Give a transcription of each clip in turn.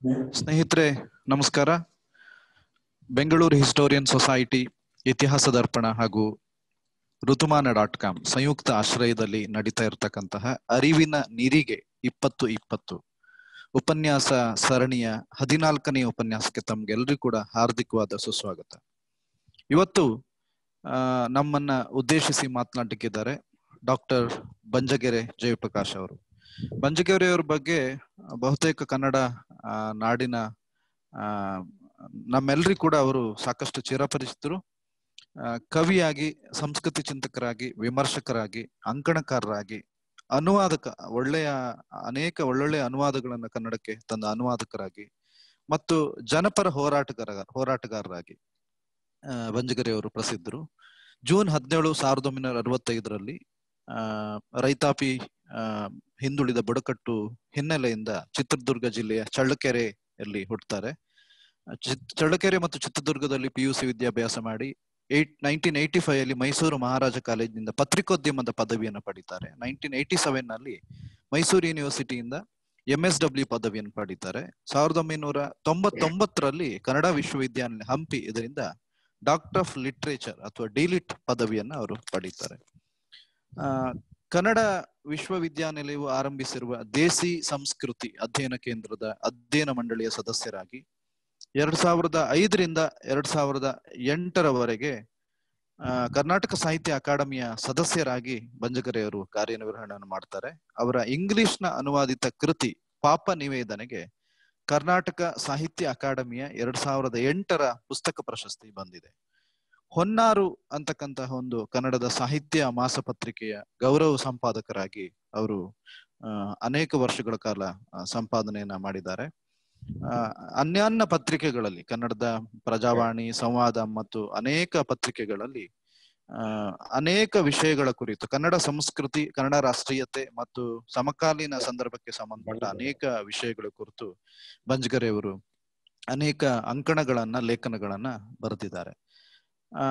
ಸ್ನೇಹಿತರೆ ನಮಸ್ಕಾರ Bengaluru historian society ಇತಿಹಾಸ ದರ್ಪಣ ಹಾಗೂ ಋತುಮಾನ ಡಾಟ್ ಕಾಮ್ ಸಂಯುಕ್ತ ಆಶ್ರಯದಲ್ಲಿ ನಡೀತಾ ಇರತಕ್ಕಂತಹ ಅರಿವಿನ ನಿರಿಗೆ ಇಪ್ಪತ್ತು ಇಪ್ಪತ್ತು ಉಪನ್ಯಾಸ ಸರಣಿಯ ಹದಿನಾಲ್ಕನೇ ಉಪನ್ಯಾಸಕ್ಕೆ ತಮ್ಗೆಲ್ರಿಗೂ ಕೂಡ ಹಾರ್ದಿಕವಾದ ಸುಸ್ವಾಗತ ಇವತ್ತು ಆ ನಮ್ಮನ್ನ ಉದ್ದೇಶಿಸಿ ಮಾತನಾಡಲಿಕ್ಕಿದ್ದಾರೆ ಡಾಕ್ಟರ್ ಬಂಜಗೆರೆ ಜಯಪ್ರಕಾಶ್ ಅವರು ಬಂಜಗೆರೆ ಅವ್ರ ಬಗ್ಗೆ ಬಹುತೇಕ ಕನ್ನಡ ಆ, ನಾಡಿನ ಆ ನಮ್ಮೆಲ್ರಿಗೂ ಕೂಡ ಅವರು ಸಾಕಷ್ಟು ಚಿರಪರಿಚಿತರು ಆ, ಕವಿಯಾಗಿ ಸಂಸ್ಕೃತಿ ಚಿಂತಕರಾಗಿ ವಿಮರ್ಶಕರಾಗಿ ಅಂಕಣಕಾರರಾಗಿ ಅನುವಾದಕ ಒಳ್ಳೆಯ ಅನೇಕ ಒಳ್ಳೊಳ್ಳೆಯ ಅನುವಾದಗಳನ್ನ ಕನ್ನಡಕ್ಕೆ ತಂದ ಅನುವಾದಕರಾಗಿ ಮತ್ತು ಜನಪರ ಹೋರಾಟಗಾರ ಹೋರಾಟಗಾರರಾಗಿ ಆ, ಬಂಜಗೆರೆ ಅವರು ಪ್ರಸಿದ್ಧರು ಜೂನ್ ಹದಿನೇಳು ಸಾವಿರದ ಒಂಬೈನೂರ ಅರವತ್ತೈದರಲ್ಲಿ ಆ ರೈತಾಪಿ ಆ ಹಿಂದುಳಿದ ಬುಡಕಟ್ಟು ಹಿನ್ನೆಲೆಯಿಂದ ಚಿತ್ರದುರ್ಗ ಜಿಲ್ಲೆಯ ಚಳ್ಳಕೆರೆಯಲ್ಲಿ ಹುಟ್ಟುತ್ತಾರೆ ಚಿತ್- ಚಳ್ಳಕೆರೆ ಮತ್ತು ಚಿತ್ರದುರ್ಗದಲ್ಲಿ ಪಿ ಯು ಸಿ ವಿದ್ಯಾಭ್ಯಾಸ ಮಾಡಿ ಏಟ್ ನೈನ್ಟೀನ್ ಏಯ್ಟಿ ಫೈವ್ ಅಲ್ಲಿ ಮೈಸೂರು ಮಹಾರಾಜ ಕಾಲೇಜಿನಿಂದ ಪತ್ರಿಕೋದ್ಯಮದ ಪದವಿಯನ್ನು ಪಡಿತಾರೆ ನೈನ್ಟೀನ್ ಏಯ್ಟಿ ಸೆವೆನ್ ನಲ್ಲಿ ಮೈಸೂರು ಯೂನಿವರ್ಸಿಟಿಯಿಂದ ಎಂ ಎಸ್ ಡಬ್ಲ್ಯೂ ಪದವಿಯನ್ನು ಪಡಿತಾರೆ ಸಾವಿರದ ಒಂಬೈನೂರ ತೊಂಬತ್ತೊಂಬತ್ತರಲ್ಲಿ ಕನ್ನಡ ವಿಶ್ವವಿದ್ಯಾನಿಲಯ ಹಂಪಿ ಇದರಿಂದ ಡಾಕ್ಟರ್ ಆಫ್ ಲಿಟ್ರೇಚರ್ ಅಥವಾ ಡಿಲಿಟ್ ಪದವಿಯನ್ನ ಅವರು ಪಡೀತಾರೆ ಆ ಕನ್ನಡ ವಿಶ್ವವಿದ್ಯಾನಿಲಯವು ಆರಂಭಿಸಿರುವ ದೇಸಿ ಸಂಸ್ಕೃತಿ ಅಧ್ಯಯನ ಕೇಂದ್ರದ ಅಧ್ಯಯನ ಮಂಡಳಿಯ ಸದಸ್ಯರಾಗಿ ಎರಡ್ ಸಾವಿರದ ಐದರಿಂದ ಎರಡ್ ಸಾವಿರದ ಎಂಟರವರೆಗೆ ಆ, ಕರ್ನಾಟಕ ಸಾಹಿತ್ಯ ಅಕಾಡೆಮಿಯ ಸದಸ್ಯರಾಗಿ ಬಂಜಗೆರೆಯವರು ಕಾರ್ಯನಿರ್ವಹಣೆಯನ್ನು ಮಾಡ್ತಾರೆ ಅವರ ಇಂಗ್ಲಿಷ್ನ ಅನುವಾದಿತ ಕೃತಿ ಪಾಪ ನಿವೇದನೆಗೆ ಕರ್ನಾಟಕ ಸಾಹಿತ್ಯ ಅಕಾಡೆಮಿಯ ಎರಡ್ ಸಾವಿರದ ಎಂಟರ ಪುಸ್ತಕ ಪ್ರಶಸ್ತಿ ಬಂದಿದೆ ಹೊನ್ನಾರು ಅಂತಕ್ಕಂತಹ ಒಂದು ಕನ್ನಡದ ಸಾಹಿತ್ಯ ಮಾಸಪತ್ರಿಕೆಯ ಗೌರವ ಸಂಪಾದಕರಾಗಿ ಅವರು ಆ, ಅನೇಕ ವರ್ಷಗಳ ಕಾಲ ಆ, ಸಂಪಾದನೆಯನ್ನ ಮಾಡಿದ್ದಾರೆ ಆ, ಅನ್ಯಾನ್ಯ ಪತ್ರಿಕೆಗಳಲ್ಲಿ ಕನ್ನಡದ ಪ್ರಜಾವಾಣಿ ಸಂವಾದ ಮತ್ತು ಅನೇಕ ಪತ್ರಿಕೆಗಳಲ್ಲಿ ಆ, ಅನೇಕ ವಿಷಯಗಳ ಕುರಿತು ಕನ್ನಡ ಸಂಸ್ಕೃತಿ ಕನ್ನಡ ರಾಷ್ಟ್ರೀಯತೆ ಮತ್ತು ಸಮಕಾಲೀನ ಸಂದರ್ಭಕ್ಕೆ ಸಂಬಂಧಪಟ್ಟ ಅನೇಕ ವಿಷಯಗಳ ಕುರಿತು ಬಂಜ್ಗರೆಯವರು ಅನೇಕ ಅಂಕಣಗಳನ್ನ ಲೇಖನಗಳನ್ನ ಬರೆದಿದ್ದಾರೆ ಆ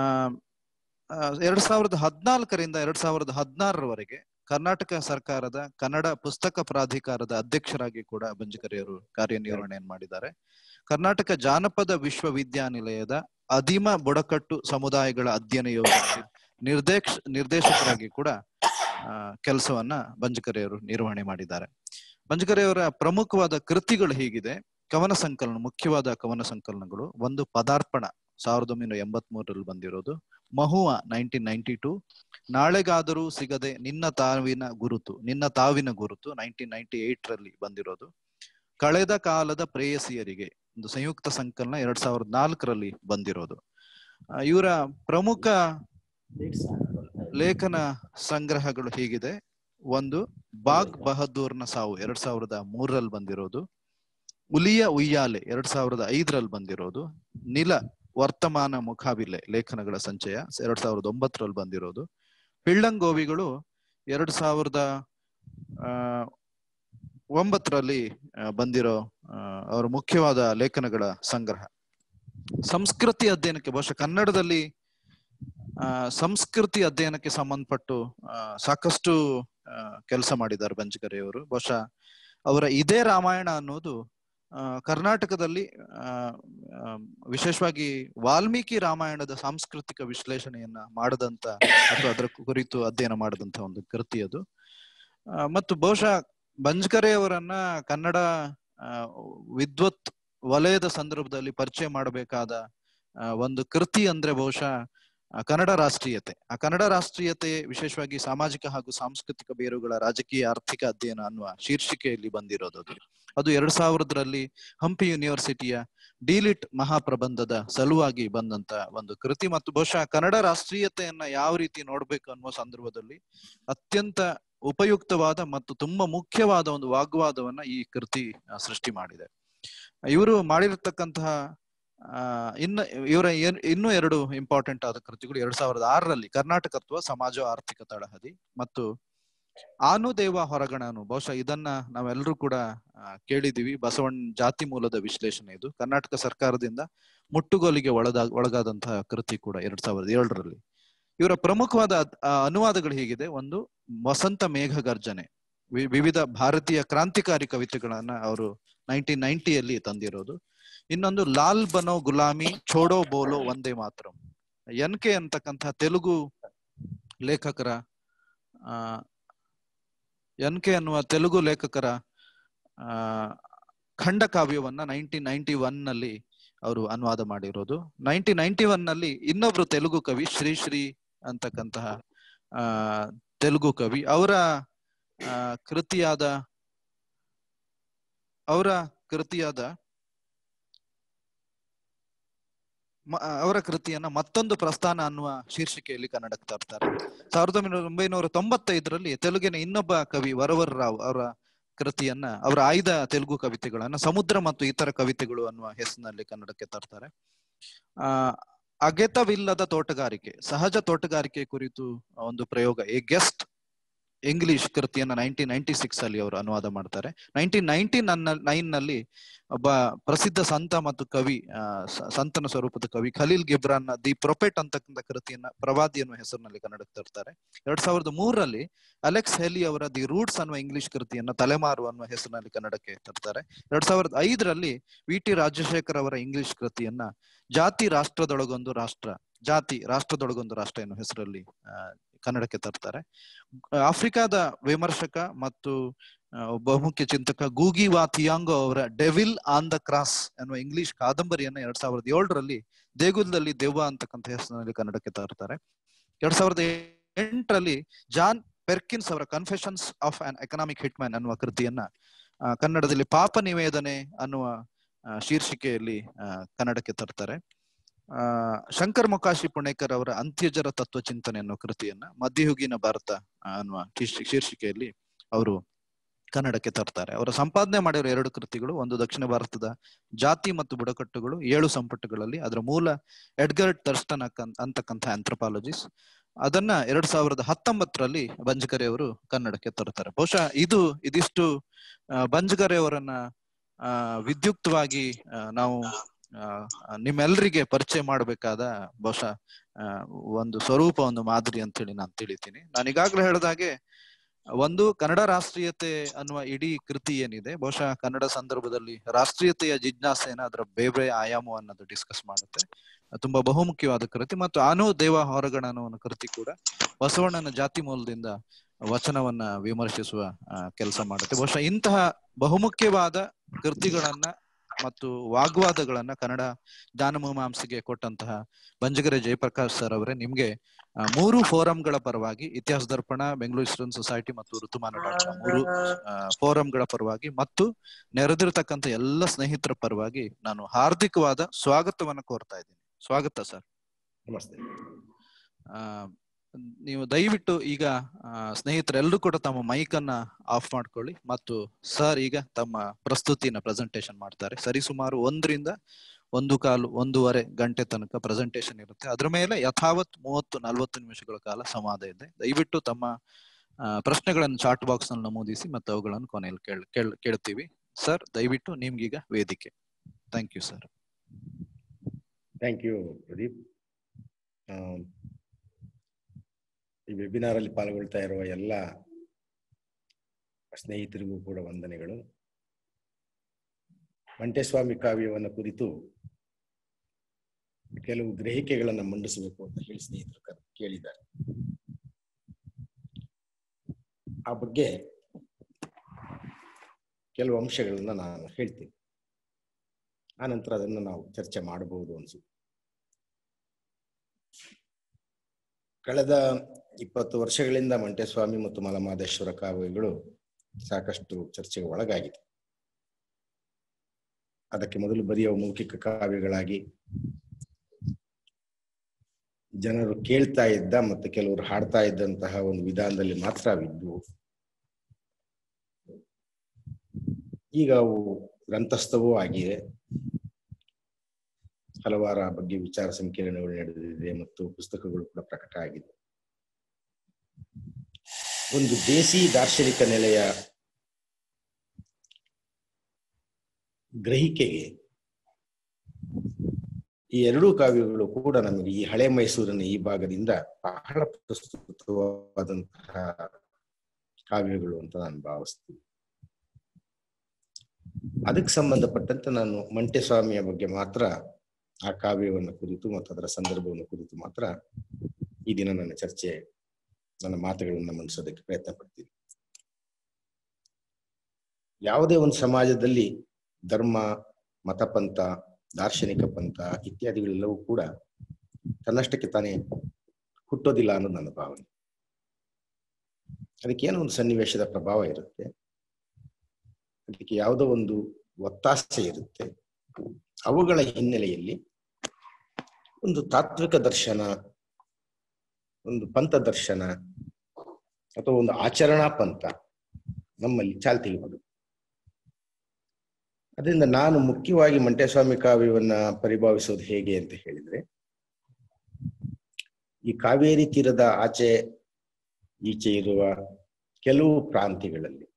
ಆ, ಎರಡ್ ಸಾವಿರದ ಹದಿನಾಲ್ಕರಿಂದ ಎರಡ್ ಸಾವಿರದ ಹದಿನಾರರವರೆಗೆ ಕರ್ನಾಟಕ ಸರ್ಕಾರದ ಕನ್ನಡ ಪುಸ್ತಕ ಪ್ರಾಧಿಕಾರದ ಅಧ್ಯಕ್ಷರಾಗಿ ಕೂಡ ಬಂಜಕರಿಯವರು ಕಾರ್ಯನಿರ್ವಹಣೆಯನ್ನು ಮಾಡಿದ್ದಾರೆ ಕರ್ನಾಟಕ ಜಾನಪದ ವಿಶ್ವವಿದ್ಯಾನಿಲಯದ ಅದಿಮ ಬುಡಕಟ್ಟು ಸಮುದಾಯಗಳ ಅಧ್ಯಯನ ಯೋಜನೆ ನಿರ್ದೇಶ ನಿರ್ದೇಶಕರಾಗಿ ಕೂಡ ಆ, ಕೆಲಸವನ್ನ ಬಂಜಕರಿಯವರು ನಿರ್ವಹಣೆ ಮಾಡಿದ್ದಾರೆ ಬಂಜಕರಿಯವರ ಪ್ರಮುಖವಾದ ಕೃತಿಗಳು ಹೀಗಿದೆ ಕವನ ಸಂಕಲನ ಮುಖ್ಯವಾದ ಕವನ ಸಂಕಲನಗಳು ಒಂದು ಪದಾರ್ಪಣ ಸಾವಿರದ ಒಂಬೈನೂರ ಎಂಬತ್ ಮೂರರಲ್ಲಿ ಬಂದಿರೋದು ಮಹುವ ನೈನ್ಟೀನ್ ನೈನ್ಟಿ ಟೂ ನಾಳೆಗಾದರೂ ಸಿಗದೆ ನಿನ್ನ ತಾವಿನ ಗುರುತು ನಿನ್ನ ತಾವಿನ ಗುರುತು ನೈನ್ಟೀನ್ ನೈನ್ಟಿ ಏಟ್ ರಲ್ಲಿ ಬಂದಿರೋದು ಕಳೆದ ಕಾಲದ ಪ್ರೇಯಸಿಯರಿಗೆ ಒಂದು ಸಂಯುಕ್ತ ಸಂಕಲನ ಎರಡ್ ಸಾವಿರದ ನಾಲ್ಕರಲ್ಲಿ ಬಂದಿರೋದು ಆ, ಇವರ ಪ್ರಮುಖ ಲೇಖನ ಸಂಗ್ರಹಗಳು ಹೀಗಿದೆ ಒಂದು ಬಾಗ್ ಬಹದ್ದೂರ್ನ ಸಾವು ಎರಡ್ ಸಾವಿರದ ಮೂರರಲ್ಲಿ ಬಂದಿರೋದು ಉಲಿಯ ಉಯ್ಯಾಲೆ ಎರಡ್ ಸಾವಿರದ ಐದರಲ್ಲಿ ಬಂದಿರೋದು ನಿಲ ವರ್ತಮಾನ ಮುಖಾಬಿಲೆ ಲೇಖನಗಳ ಸಂಚಯ ಎರಡ್ ಸಾವಿರದ ಒಂಬತ್ತರಲ್ಲಿ ಬಂದಿರೋದು ಪಿಳ್ಳಂಗೋವಿಗಳು ಎರಡ್ ಸಾವಿರದ ಆ ಒಂಬತ್ತರಲ್ಲಿ ಆ, ಬಂದಿರೋ ಆ, ಅವರ ಮುಖ್ಯವಾದ ಲೇಖನಗಳ ಸಂಗ್ರಹ ಸಂಸ್ಕೃತಿ ಅಧ್ಯಯನಕ್ಕೆ ಬಹುಶಃ ಕನ್ನಡದಲ್ಲಿ ಆ ಸಂಸ್ಕೃತಿ ಅಧ್ಯಯನಕ್ಕೆ ಸಂಬಂಧಪಟ್ಟು ಆ, ಸಾಕಷ್ಟು ಕೆಲಸ ಮಾಡಿದ್ದಾರೆ ಬಂಜಗರೆಯವರು ಬಹುಶಃ ಅವರ ಇದೇ ರಾಮಾಯಣ ಅನ್ನೋದು ಆ, ಕರ್ನಾಟಕದಲ್ಲಿ ಆ, ಆ, ವಿಶೇಷವಾಗಿ ವಾಲ್ಮೀಕಿ ರಾಮಾಯಣದ ಸಾಂಸ್ಕೃತಿಕ ವಿಶ್ಲೇಷಣೆಯನ್ನ ಮಾಡದಂತ ಅಥವಾ ಅದರ ಕುರಿತು ಅಧ್ಯಯನ ಮಾಡದಂತ ಒಂದು ಕೃತಿ ಅದು ಆ, ಮತ್ತು ಬಹುಶಃ ಬಂಜ್ಕರೆಯವರನ್ನ ಕನ್ನಡ ಆ, ವಿದ್ವತ್ ವಲಯದ ಸಂದರ್ಭದಲ್ಲಿ ಪರಿಚಯ ಮಾಡಬೇಕಾದ ಆ, ಒಂದು ಕೃತಿ ಅಂದ್ರೆ ಬಹುಶಃ ಆ, ಕನ್ನಡ ರಾಷ್ಟ್ರೀಯತೆ ಆ ಕನ್ನಡ ರಾಷ್ಟ್ರೀಯತೆ ವಿಶೇಷವಾಗಿ ಸಾಮಾಜಿಕ ಹಾಗೂ ಸಾಂಸ್ಕೃತಿಕ ಬೇರುಗಳ ರಾಜಕೀಯ ಆರ್ಥಿಕ ಅಧ್ಯಯನ ಅನ್ನುವ ಶೀರ್ಷಿಕೆಯಲ್ಲಿ ಬಂದಿರೋದು ಅದು ಅದು ಎರಡ್ ಸಾವಿರದರಲ್ಲಿ ಹಂಪಿ ಯೂನಿವರ್ಸಿಟಿಯ ಡಿಲಿಟ್ ಮಹಾಪ್ರಬಂಧದ ಸಲುವಾಗಿ ಬಂದಂತ ಒಂದು ಕೃತಿ ಮತ್ತು ಬಹುಶಃ ಕನ್ನಡ ರಾಷ್ಟ್ರೀಯತೆಯನ್ನ ಯಾವ ರೀತಿ ನೋಡ್ಬೇಕು ಅನ್ನುವ ಸಂದರ್ಭದಲ್ಲಿ ಅತ್ಯಂತ ಉಪಯುಕ್ತವಾದ ಮತ್ತು ತುಂಬಾ ಮುಖ್ಯವಾದ ಒಂದು ವಾಗ್ವಾದವನ್ನ ಈ ಕೃತಿ ಆ, ಸೃಷ್ಟಿ ಮಾಡಿದೆ ಇವರು ಮಾಡಿರತಕ್ಕಂತಹ ಆ ಇನ್ನು ಇವರ ಏನ್- ಇನ್ನೂ ಎರಡು ಇಂಪಾರ್ಟೆಂಟ್ ಆದ ಕೃತಿಗಳು ಎರಡ್ ಸಾವಿರದ ಆರರಲ್ಲಿ ಕರ್ನಾಟಕತ್ವ ಸಮಾಜ ಆರ್ಥಿಕ ತಳಹದಿ ಮತ್ತು ಆನುದೇವ ಹೊರಗಣನು ಬಹುಶಃ ಇದನ್ನ ನಾವೆಲ್ಲರೂ ಕೂಡ ಆ, ಕೇಳಿದೀವಿ ಬಸವಣ್ಣ ಜಾತಿ ಮೂಲದ ವಿಶ್ಲೇಷಣೆ ಇದು ಕರ್ನಾಟಕ ಸರ್ಕಾರದಿಂದ ಮುಟ್ಟುಗೋಲಿಗೆ ಒಳದ ಒಳಗಾದಂತಹ ಕೃತಿ ಕೂಡ ಎರಡ್ ಸಾವಿರದ ಏಳರಲ್ಲಿ ಇವರ ಪ್ರಮುಖವಾದ ಅದ್- ಆ, ಅನುವಾದಗಳು ಹೀಗಿದೆ ಒಂದು ವಸಂತ ಮೇಘ ಗರ್ಜನೆ ವಿ- ವಿವಿಧ ಭಾರತೀಯ ಕ್ರಾಂತಿಕಾರಿ ಕವಿತೆಗಳನ್ನ ಅವರು ನೈನ್ಟೀನ್ ನೈನ್ಟಿಯಲ್ಲಿ ತಂದಿರೋದು ಇನ್ನೊಂದು ಲಾಲ್ ಬನೋ ಗುಲಾಮಿ ಛೋಡೋ ಬೋಲೋ ಒಂದೇ ಮಾತ್ರ ಎನ್ ಕೆ ಅಂತಕ್ಕಂತಹ ತೆಲುಗು ಲೇಖಕರ ಆ ಎನ್ ಕೆ ಅನ್ನುವ ತೆಲುಗು ಲೇಖಕರ ಆ ಖಂಡ ಕಾವ್ಯವನ್ನ ನೈನ್ಟೀನ್ ನೈನ್ಟಿ ಒನ್ ನಲ್ಲಿ ಅವರು ಅನುವಾದ ಮಾಡಿರೋದು ನೈನ್ಟೀನ್ ನೈನ್ಟಿ ಒನ್ ನಲ್ಲಿ ಇನ್ನೊಬ್ರು ತೆಲುಗು ಕವಿ ಶ್ರೀ ಶ್ರೀ ಅಂತಕ್ಕಂತಹ ಆ ತೆಲುಗು ಕವಿ ಅವರ ಆ ಕೃತಿಯಾದ ಅವರ ಕೃತಿಯಾದ ಅವರ ಕೃತಿಯನ್ನ ಮತ್ತೊಂದು ಪ್ರಸ್ಥಾನ ಅನ್ನುವ ಶೀರ್ಷಿಕೆಯಲ್ಲಿ ಕನ್ನಡಕ್ಕೆ ತರ್ತಾರೆ ಸಾವಿರದ ಒಂಬೈನೂರ ತೊಂಬತ್ತೈದರಲ್ಲಿ ತೆಲುಗಿನ ಇನ್ನೊಬ್ಬ ಕವಿ ವರವರ್ ರಾವ್ ಅವರ ಕೃತಿಯನ್ನ ಅವರ ಆಯ್ದ ತೆಲುಗು ಕವಿತೆಗಳನ್ನ ಸಮುದ್ರ ಮತ್ತು ಇತರ ಕವಿತೆಗಳು ಅನ್ನುವ ಹೆಸರಿನಲ್ಲಿ ಕನ್ನಡಕ್ಕೆ ತರ್ತಾರೆ ಆ ಅಗೆತವಿಲ್ಲದ ತೋಟಗಾರಿಕೆ ಸಹಜ ತೋಟಗಾರಿಕೆ ಕುರಿತು ಒಂದು ಪ್ರಯೋಗ ಎ ಗೆಸ್ಟ್ ಇಂಗ್ಲಿಷ್ ಕೃತಿಯನ್ನ ನೈನ್ಟೀನ್ ನೈನ್ಟಿ ಸಿಕ್ಸ್ ಅಲ್ಲಿ ಅವರು ಅನುವಾದ ಮಾಡ್ತಾರೆ ನೈನ್ಟೀನ್ ನೈನ್ಟಿ ನೈನ್ ನಲ್ಲಿ ಒಬ್ಬ ಪ್ರಸಿದ್ಧ ಸಂತ ಮತ್ತು ಕವಿ ಸಂತನ ಸ್ವರೂಪದ ಕವಿ ಖಲೀಲ್ ಗಿಬ್ರಾನ್ ದಿ ಪ್ರೊಪೆಟ್ ಅಂತಕ್ಕಂಥ ಕೃತಿಯನ್ನ ಪ್ರವಾದಿ ಅನ್ನುವ ಹೆಸರಿನಲ್ಲಿ ಕನ್ನಡಕ್ಕೆ ತರ್ತಾರೆ ಎರಡ್ ಸಾವಿರದ ಮೂರರಲ್ಲಿ ಅಲೆಕ್ಸ್ ಹೆಲಿ ಅವರ ದಿ ರೂಟ್ಸ್ ಅನ್ನುವ ಇಂಗ್ಲಿಷ್ ಕೃತಿಯನ್ನ ತಲೆಮಾರು ಅನ್ನುವ ಹೆಸರಿನಲ್ಲಿ ಕನ್ನಡಕ್ಕೆ ತರ್ತಾರೆ ಎರಡ್ ಸಾವಿರದ ಐದರಲ್ಲಿ ವಿ ಟಿ ರಾಜಶೇಖರ್ ಅವರ ಇಂಗ್ಲಿಷ್ ಕೃತಿಯನ್ನ ಜಾತಿ ರಾಷ್ಟ್ರದೊಳಗೊಂದು ರಾಷ್ಟ್ರ ಜಾತಿ ರಾಷ್ಟ್ರದೊಳಗೊಂದು ರಾಷ್ಟ್ರ ಎನ್ನುವ ಹೆಸರಲ್ಲಿ ಕನ್ನಡಕ್ಕೆ ತರ್ತಾರೆ ಆಫ್ರಿಕಾದ ವಿಮರ್ಶಕ ಮತ್ತು ಬಹುಮುಖ್ಯ ಚಿಂತಕ ಗೂಗಿ ವಾ ಥಿಯಾಂಗೋ ಅವರ ಡೆವಿಲ್ ಆನ್ ದ ಕ್ರಾಸ್ ಎನ್ನುವ ಇಂಗ್ಲಿಷ್ ಕಾದಂಬರಿಯನ್ನ ಎರಡ್ ಸಾವಿರದ ಏಳರಲ್ಲಿ ದೇಗುಲದಲ್ಲಿ ದೆವ್ವ ಅಂತಕ್ಕಂಥ ಹೆಸರಿನಲ್ಲಿ ಕನ್ನಡಕ್ಕೆ ತರ್ತಾರೆ ಎರಡ್ ಸಾವಿರದ ಎಂಟರಲ್ಲಿ ಜಾನ್ ಪೆರ್ಕಿನ್ಸ್ ಅವರ Confessions of an Economic Hitman ಅನ್ನುವ ಕೃತಿಯನ್ನ ಕನ್ನಡದಲ್ಲಿ ಪಾಪ ನಿವೇದನೆ ಅನ್ನುವ ಶೀರ್ಷಿಕೆಯಲ್ಲಿ ಕನ್ನಡಕ್ಕೆ ತರ್ತಾರೆ ಆ ಶಂಕರ್ ಮೊಕಾಶಿ ಪುಣೇಕರ್ ಅವರ ಅಂತ್ಯಜರ ತತ್ವ ಚಿಂತನೆ ಅನ್ನೋ ಕೃತಿಯನ್ನ ಮಧ್ಯಯುಗೀನ ಭಾರತ ಅನ್ನುವ ಶೀರ್ಷಿಕೆಯಲ್ಲಿ ಅವರು ಕನ್ನಡಕ್ಕೆ ತರ್ತಾರೆ ಅವರ ಸಂಪಾದನೆ ಮಾಡಿರೋ ಎರಡು ಕೃತಿಗಳು ಒಂದು ದಕ್ಷಿಣ ಭಾರತದ ಜಾತಿ ಮತ್ತು ಬುಡಕಟ್ಟುಗಳು ಏಳು ಸಂಪುಟಗಳಲ್ಲಿ ಅದರ ಮೂಲ ಎಡ್ಗರ್ಡ್ ಥರ್ಸ್ಟನ್ ಅಂತಕ್ಕಂಥ ಆಂಥ್ರಪಾಲಜಿಸ್ ಅದನ್ನ ಎರಡ್ ಸಾವಿರದ ಹತ್ತೊಂಬತ್ತರಲ್ಲಿ ಬಂಜಗರೆ ಅವರು ಕನ್ನಡಕ್ಕೆ ತರ್ತಾರೆ ಬಹುಶಃ ಇದು ಇದಿಷ್ಟು ಬಂಜಗರೆ ಅವರನ್ನ ಆ ವಿದ್ಯುಕ್ತವಾಗಿ ನಾವು ನಿಮ್ಮೆಲ್ಲರಿಗೆ ಪರಿಚಯ ಮಾಡಬೇಕಾದ ಬಹುಶಃ ಒಂದು ಸ್ವರೂಪ ಒಂದು ಮಾದರಿ ಅಂತ ಹೇಳಿ ನಾನು ತಿಳಿತೀನಿ ನಾನು ಈಗಾಗಲೇ ಹೇಳಿದಾಗೆ ಒಂದು ಕನ್ನಡ ರಾಷ್ಟ್ರೀಯತೆ ಅನ್ನುವ ಇಡೀ ಕೃತಿ ಏನಿದೆ ಬಹುಶಃ ಕನ್ನಡ ಸಂದರ್ಭದಲ್ಲಿ ರಾಷ್ಟ್ರೀಯತೆಯ ಜಿಜ್ಞಾಸೆನ ಅದರ ಬೇರೆ ಆಯಾಮ ಅನ್ನೋದು ಡಿಸ್ಕಸ್ ಮಾಡುತ್ತೆ ತುಂಬಾ ಬಹುಮುಖ್ಯವಾದ ಕೃತಿ ಮತ್ತು ಆನು ದೇವ ಹೊರಗಣ ಅನ್ನೋ ಕೃತಿ ಕೂಡ ಬಸವಣ್ಣನ ಜಾತಿ ಮೂಲದಿಂದ ವಚನವನ್ನ ವಿಮರ್ಶಿಸುವ ಕೆಲಸ ಮಾಡುತ್ತೆ ಬಹುಶಃ ಇಂತಹ ಬಹುಮುಖ್ಯವಾದ ಕೃತಿಗಳನ್ನ ಮತ್ತು ವಾಗ್ವಾದಗಳನ್ನ ಕನ್ನಡ ಜ್ಞಾನಮೀಮಾಂಸೆಗೆ ಕೊಟ್ಟಂತಹ ಬಂಜಗೆರೆ ಜಯಪ್ರಕಾಶ್ ಸರ್ ಅವರೇ ನಿಮ್ಗೆ ಮೂರು ಫೋರಂಗಳ ಪರವಾಗಿ ಇತಿಹಾಸ ದರ್ಪಣ ಬೆಂಗಳೂರು ಸ್ಟೂಡೆಂಟ್ ಸೊಸೈಟಿ ಮತ್ತು ಋತುಮಾನ ಡಾಟ್ ಮೂರು ಫೋರಂಗಳ ಪರವಾಗಿ ಮತ್ತು ನೆರೆದಿರತಕ್ಕಂಥ ಎಲ್ಲ ಸ್ನೇಹಿತರ ಪರವಾಗಿ ನಾನು ಹಾರ್ದಿಕವಾದ ಸ್ವಾಗತವನ್ನ ಕೋರ್ತಾ ಇದ್ದೀನಿ ಸ್ವಾಗತ ಸರ್ ನಮಸ್ತೆ ಆ ನೀವು ದಯವಿಟ್ಟು ಈಗ ಸ್ನೇಹಿತರೆಲ್ಲರೂ ಕೂಡ ತಮ್ಮ ಮೈಕ್ ಅನ್ನ ಆಫ್ ಮಾಡ್ಕೊಳ್ಳಿ ಮತ್ತು ಸರ್ ಈಗ ತಮ್ಮ ಪ್ರಸ್ತುತಿನ ಪ್ರೆಸೆಂಟೇಶನ್ ಮಾಡ್ತಾರೆ ಸರಿಸುಮಾರು ಒಂದರಿಂದ ಒಂದು ಕಾಲು ಒಂದೂವರೆ ಗಂಟೆ ತನಕ ಪ್ರೆಸೆಂಟೇಶನ್ ಇರುತ್ತೆ ಅದ್ರ ಮೇಲೆ ಯಥಾವತ್ ಮೂವತ್ತು ನಲ್ವತ್ತು ನಿಮಿಷಗಳ ಕಾಲ ಸಂವಾದ ಇದೆ ದಯವಿಟ್ಟು ತಮ್ಮ ಪ್ರಶ್ನೆಗಳನ್ನು ಚಾಟ್ ಬಾಕ್ಸ್ ನಲ್ಲಿ ನಮೂದಿಸಿ ಮತ್ತು ಅವುಗಳನ್ನು ಕೊನೆಯಲ್ಲಿ ಕೇಳ್ ಕೇಳ್ ಕೇಳ್ತೀವಿ ಸರ್ ದಯವಿಟ್ಟು ನಿಮ್ಗೀಗ ವೇದಿಕೆ thank you sir thank you Pradeep ಈ ವೆಬಿನಾರ್ ಅಲ್ಲಿ ಪಾಲ್ಗೊಳ್ತಾ ಇರುವ ಎಲ್ಲ ಸ್ನೇಹಿತರಿಗೂ ಕೂಡ ವಂದನೆಗಳು ಮಂಟೇಸ್ವಾಮಿ ಕಾವ್ಯವನ್ನು ಕುರಿತು ಕೆಲವು ಗ್ರಹಿಕೆಗಳನ್ನು ಮಂಡಿಸಬೇಕು ಅಂತ ಹೇಳಿ ಸ್ನೇಹಿತರು ಕೇಳಿದ್ದಾರೆ ಆ ಬಗ್ಗೆ ಕೆಲವು ಅಂಶಗಳನ್ನ ನಾನು ಹೇಳ್ತೀನಿ ಆನಂತರ ಅದನ್ನು ನಾವು ಚರ್ಚೆ ಮಾಡಬಹುದು ಅನ್ಸುತ್ತೆ ಕಳೆದ ಇಪ್ಪತ್ತು ವರ್ಷಗಳಿಂದ ಮಂಟೇಸ್ವಾಮಿ ಮತ್ತು ಮಲಮಾದೇಶ್ವರ ಕಾವ್ಯಗಳು ಸಾಕಷ್ಟು ಚರ್ಚೆಗೆ ಒಳಗಾಗಿದೆ ಅದಕ್ಕೆ ಮೊದಲು ಬರೆಯುವ ಮೌಖಿಕ ಕಾವ್ಯಗಳಾಗಿ ಜನರು ಕೇಳ್ತಾ ಇದ್ದ ಮತ್ತು ಕೆಲವರು ಹಾಡ್ತಾ ಇದ್ದಂತಹ ಒಂದು ವಿಧಾನದಲ್ಲಿ ಮಾತ್ರ ಅವಿದ್ವು ಈಗ ಅವು ಗ್ರಂಥಸ್ಥವೂ ಆಗಿವೆ ಹಲವಾರ ಬಗ್ಗೆ ವಿಚಾರ ಸಂಕಿರಣಗಳು ನಡೆದಿದೆ ಮತ್ತು ಪುಸ್ತಕಗಳು ಕೂಡ ಪ್ರಕಟ ಆಗಿದೆ ಒಂದು ದೇಸಿ ದಾರ್ಶನಿಕ ನೆಲೆಯ ಗ್ರಹಿಕೆಗೆ ಈ ಎರಡೂ ಕಾವ್ಯಗಳು ಕೂಡ ನಮಗೆ ಈ ಹಳೆ ಮೈಸೂರಿನ ಈ ಭಾಗದಿಂದ ಬಹಳ ಪ್ರಸ್ತುತವಾದಂತಹ ಕಾವ್ಯಗಳು ಅಂತ ನಾನು ಭಾವಿಸ್ತೀನಿ ಅದಕ್ಕೆ ಸಂಬಂಧಪಟ್ಟಂತೆ ನಾನು ಮಂಟೆಸ್ವಾಮಿಯ ಬಗ್ಗೆ ಮಾತ್ರ ಆ ಕಾವ್ಯವನ್ನು ಕುರಿತು ಮತ್ತು ಅದರ ಸಂದರ್ಭವನ್ನು ಕುರಿತು ಮಾತ್ರ ಈ ದಿನ ನನ್ನ ಚರ್ಚೆ ನನ್ನ ಮಾತುಗಳನ್ನು ಮಂಡಿಸೋದಕ್ಕೆ ಪ್ರಯತ್ನ ಪಡ್ತೀನಿ ಯಾವುದೇ ಒಂದು ಸಮಾಜದಲ್ಲಿ ಧರ್ಮ ಮತಪಂಥ ದಾರ್ಶನಿಕ ಪಂಥ ಇತ್ಯಾದಿಗಳೆಲ್ಲವೂ ಕೂಡ ತನ್ನಷ್ಟಕ್ಕೆ ತಾನೇ ಹುಟ್ಟೋದಿಲ್ಲ ಅನ್ನೋದು ನನ್ನ ಭಾವನೆ ಅದಕ್ಕೇನೋ ಒಂದು ಸನ್ನಿವೇಶದ ಪ್ರಭಾವ ಇರುತ್ತೆ ಅದಕ್ಕೆ ಯಾವುದೋ ಒಂದು ಒತ್ತಾಸೆ ಇರುತ್ತೆ ಅವುಗಳ ಹಿನ್ನೆಲೆಯಲ್ಲಿ ಒಂದು ತಾತ್ವಿಕ ದರ್ಶನ ಒಂದು ಪಂಥ ದರ್ಶನ ಅಥವಾ ಒಂದು ಆಚರಣಾ ಪಂಥ ನಮ್ಮಲ್ಲಿ ಚಾಲ್ತಿಗೆ ಬರುತ್ತೆ ಅದರಿಂದ ನಾನು ಮುಖ್ಯವಾಗಿ ಮಂಟೇಸ್ವಾಮಿ ಕಾವ್ಯವನ್ನ ಪರಿಭಾವಿಸೋದು ಹೇಗೆ ಅಂತ ಹೇಳಿದ್ರೆ ಈ ಕಾವೇರಿ ತೀರದ ಆಚೆ ಈಚೆ ಇರುವ ಕೆಲವು ಪ್ರಾಂತ್ಯಗಳಲ್ಲಿ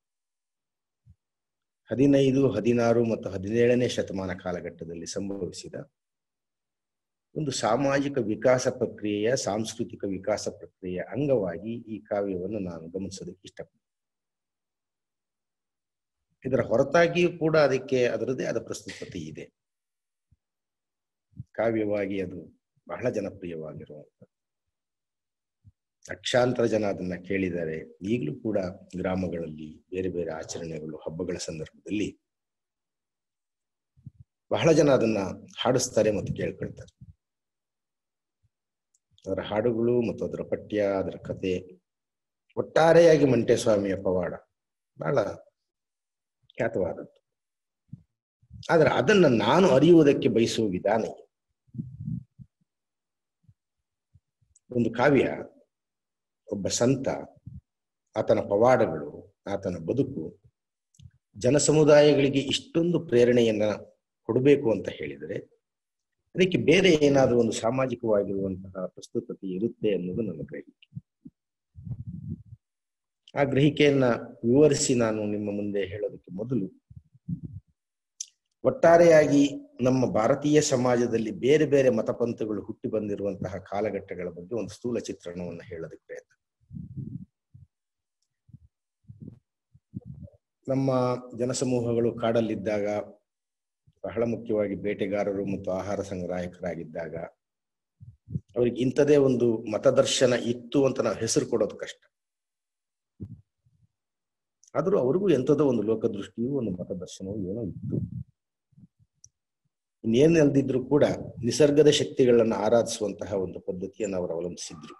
ಹದಿನೈದು ಹದಿನಾರು ಮತ್ತು ಹದಿನೇಳನೇ ಶತಮಾನ ಕಾಲಘಟ್ಟದಲ್ಲಿ ಸಂಭವಿಸಿದ ಒಂದು ಸಾಮಾಜಿಕ ವಿಕಾಸ ಪ್ರಕ್ರಿಯೆಯ ಸಾಂಸ್ಕೃತಿಕ ವಿಕಾಸ ಪ್ರಕ್ರಿಯೆಯ ಅಂಗವಾಗಿ ಈ ಕಾವ್ಯವನ್ನು ನಾನು ಗಮನಿಸೋದಕ್ಕೆ ಇಷ್ಟಪಡ್ತೀನಿ ಇದರ ಹೊರತಾಗಿಯೂ ಕೂಡ ಅದಕ್ಕೆ ಅದರದೇ ಆದ ಪ್ರಸ್ತುತತೆ ಇದೆ ಕಾವ್ಯವಾಗಿ ಅದು ಬಹಳ ಜನಪ್ರಿಯವಾಗಿರುವಂತ ಲಕ್ಷಾಂತರ ಜನ ಅದನ್ನ ಕೇಳಿದ್ದಾರೆ ಈಗಲೂ ಕೂಡ ಗ್ರಾಮಗಳಲ್ಲಿ ಬೇರೆ ಬೇರೆ ಆಚರಣೆಗಳು ಹಬ್ಬಗಳ ಸಂದರ್ಭದಲ್ಲಿ ಬಹಳ ಜನ ಅದನ್ನ ಹಾಡಿಸ್ತಾರೆ ಮತ್ತು ಕೇಳ್ಕೊಳ್ತಾರೆ ಅದರ ಹಾಡುಗಳು ಮತ್ತು ಅದರ ಪಠ್ಯ ಅದರ ಕತೆ ಒಟ್ಟಾರೆಯಾಗಿ ಮಂಟೇಸ್ವಾಮಿಯ ಪವಾಡ ಬಹಳ ಖ್ಯಾತವಾದದ್ದು ಆದ್ರೆ ಅದನ್ನ ನಾನು ಅರಿಯುವುದಕ್ಕೆ ಬಯಸುವ ವಿಧಾನ ಇದೆ. ಒಂದು ಕಾವ್ಯ ಒಬ್ಬ ಸಂತ ಆತನ ಪವಾಡಗಳು ಆತನ ಬದುಕು ಜನಸಮುದಾಯಗಳಿಗೆ ಇಷ್ಟೊಂದು ಪ್ರೇರಣೆಯನ್ನ ಕೊಡಬೇಕು ಅಂತ ಹೇಳಿದರೆ ಅದಕ್ಕೆ ಬೇರೆ ಏನಾದರೂ ಒಂದು ಸಾಮಾಜಿಕವಾಗಿರುವಂತಹ ಪ್ರಸ್ತುತತೆ ಇರುತ್ತೆ ಅನ್ನೋದು ನನ್ನ ಗ್ರಹಿಕೆ ಆ ಗ್ರಹಿಕೆಯನ್ನ ವಿವರಿಸಿ ನಾನು ನಿಮ್ಮ ಮುಂದೆ ಹೇಳೋದಕ್ಕೆ ಮೊದಲು ಒಟ್ಟಾರೆಯಾಗಿ ನಮ್ಮ ಭಾರತೀಯ ಸಮಾಜದಲ್ಲಿ ಬೇರೆ ಬೇರೆ ಮತಪಂಥಗಳು ಹುಟ್ಟಿ ಬಂದಿರುವಂತಹ ಕಾಲಘಟ್ಟಗಳ ಬಗ್ಗೆ ಒಂದು ಸ್ಥೂಲ ಚಿತ್ರಣವನ್ನು ಹೇಳೋದಕ್ಕೆ ಪ್ರಯತ್ನ ನಮ್ಮ ಜನಸಮೂಹಗಳು ಕಾಡಲ್ಲಿದ್ದಾಗ ಬಹಳ ಮುಖ್ಯವಾಗಿ ಬೇಟೆಗಾರರು ಮತ್ತು ಆಹಾರ ಸಂಗ್ರಾಹಕರಾಗಿದ್ದಾಗ ಅವ್ರಿಗೆ ಇಂಥದೇ ಒಂದು ಮತದರ್ಶನ ಇತ್ತು ಅಂತ ನಾವು ಹೆಸರು ಕೊಡೋದು ಕಷ್ಟ ಆದರೂ ಅವ್ರಿಗೂ ಎಂಥದೋ ಒಂದು ಲೋಕದೃಷ್ಟಿಯೂ ಒಂದು ಮತದರ್ಶನವೂ ಏನೋ ಇತ್ತು ಇನ್ನೇನ್ ಅಲ್ದಿದ್ರು ಕೂಡ ನಿಸರ್ಗದ ಶಕ್ತಿಗಳನ್ನ ಆರಾಧಿಸುವಂತಹ ಒಂದು ಪದ್ಧತಿಯನ್ನು ಅವರು ಅವಲಂಬಿಸಿದ್ರು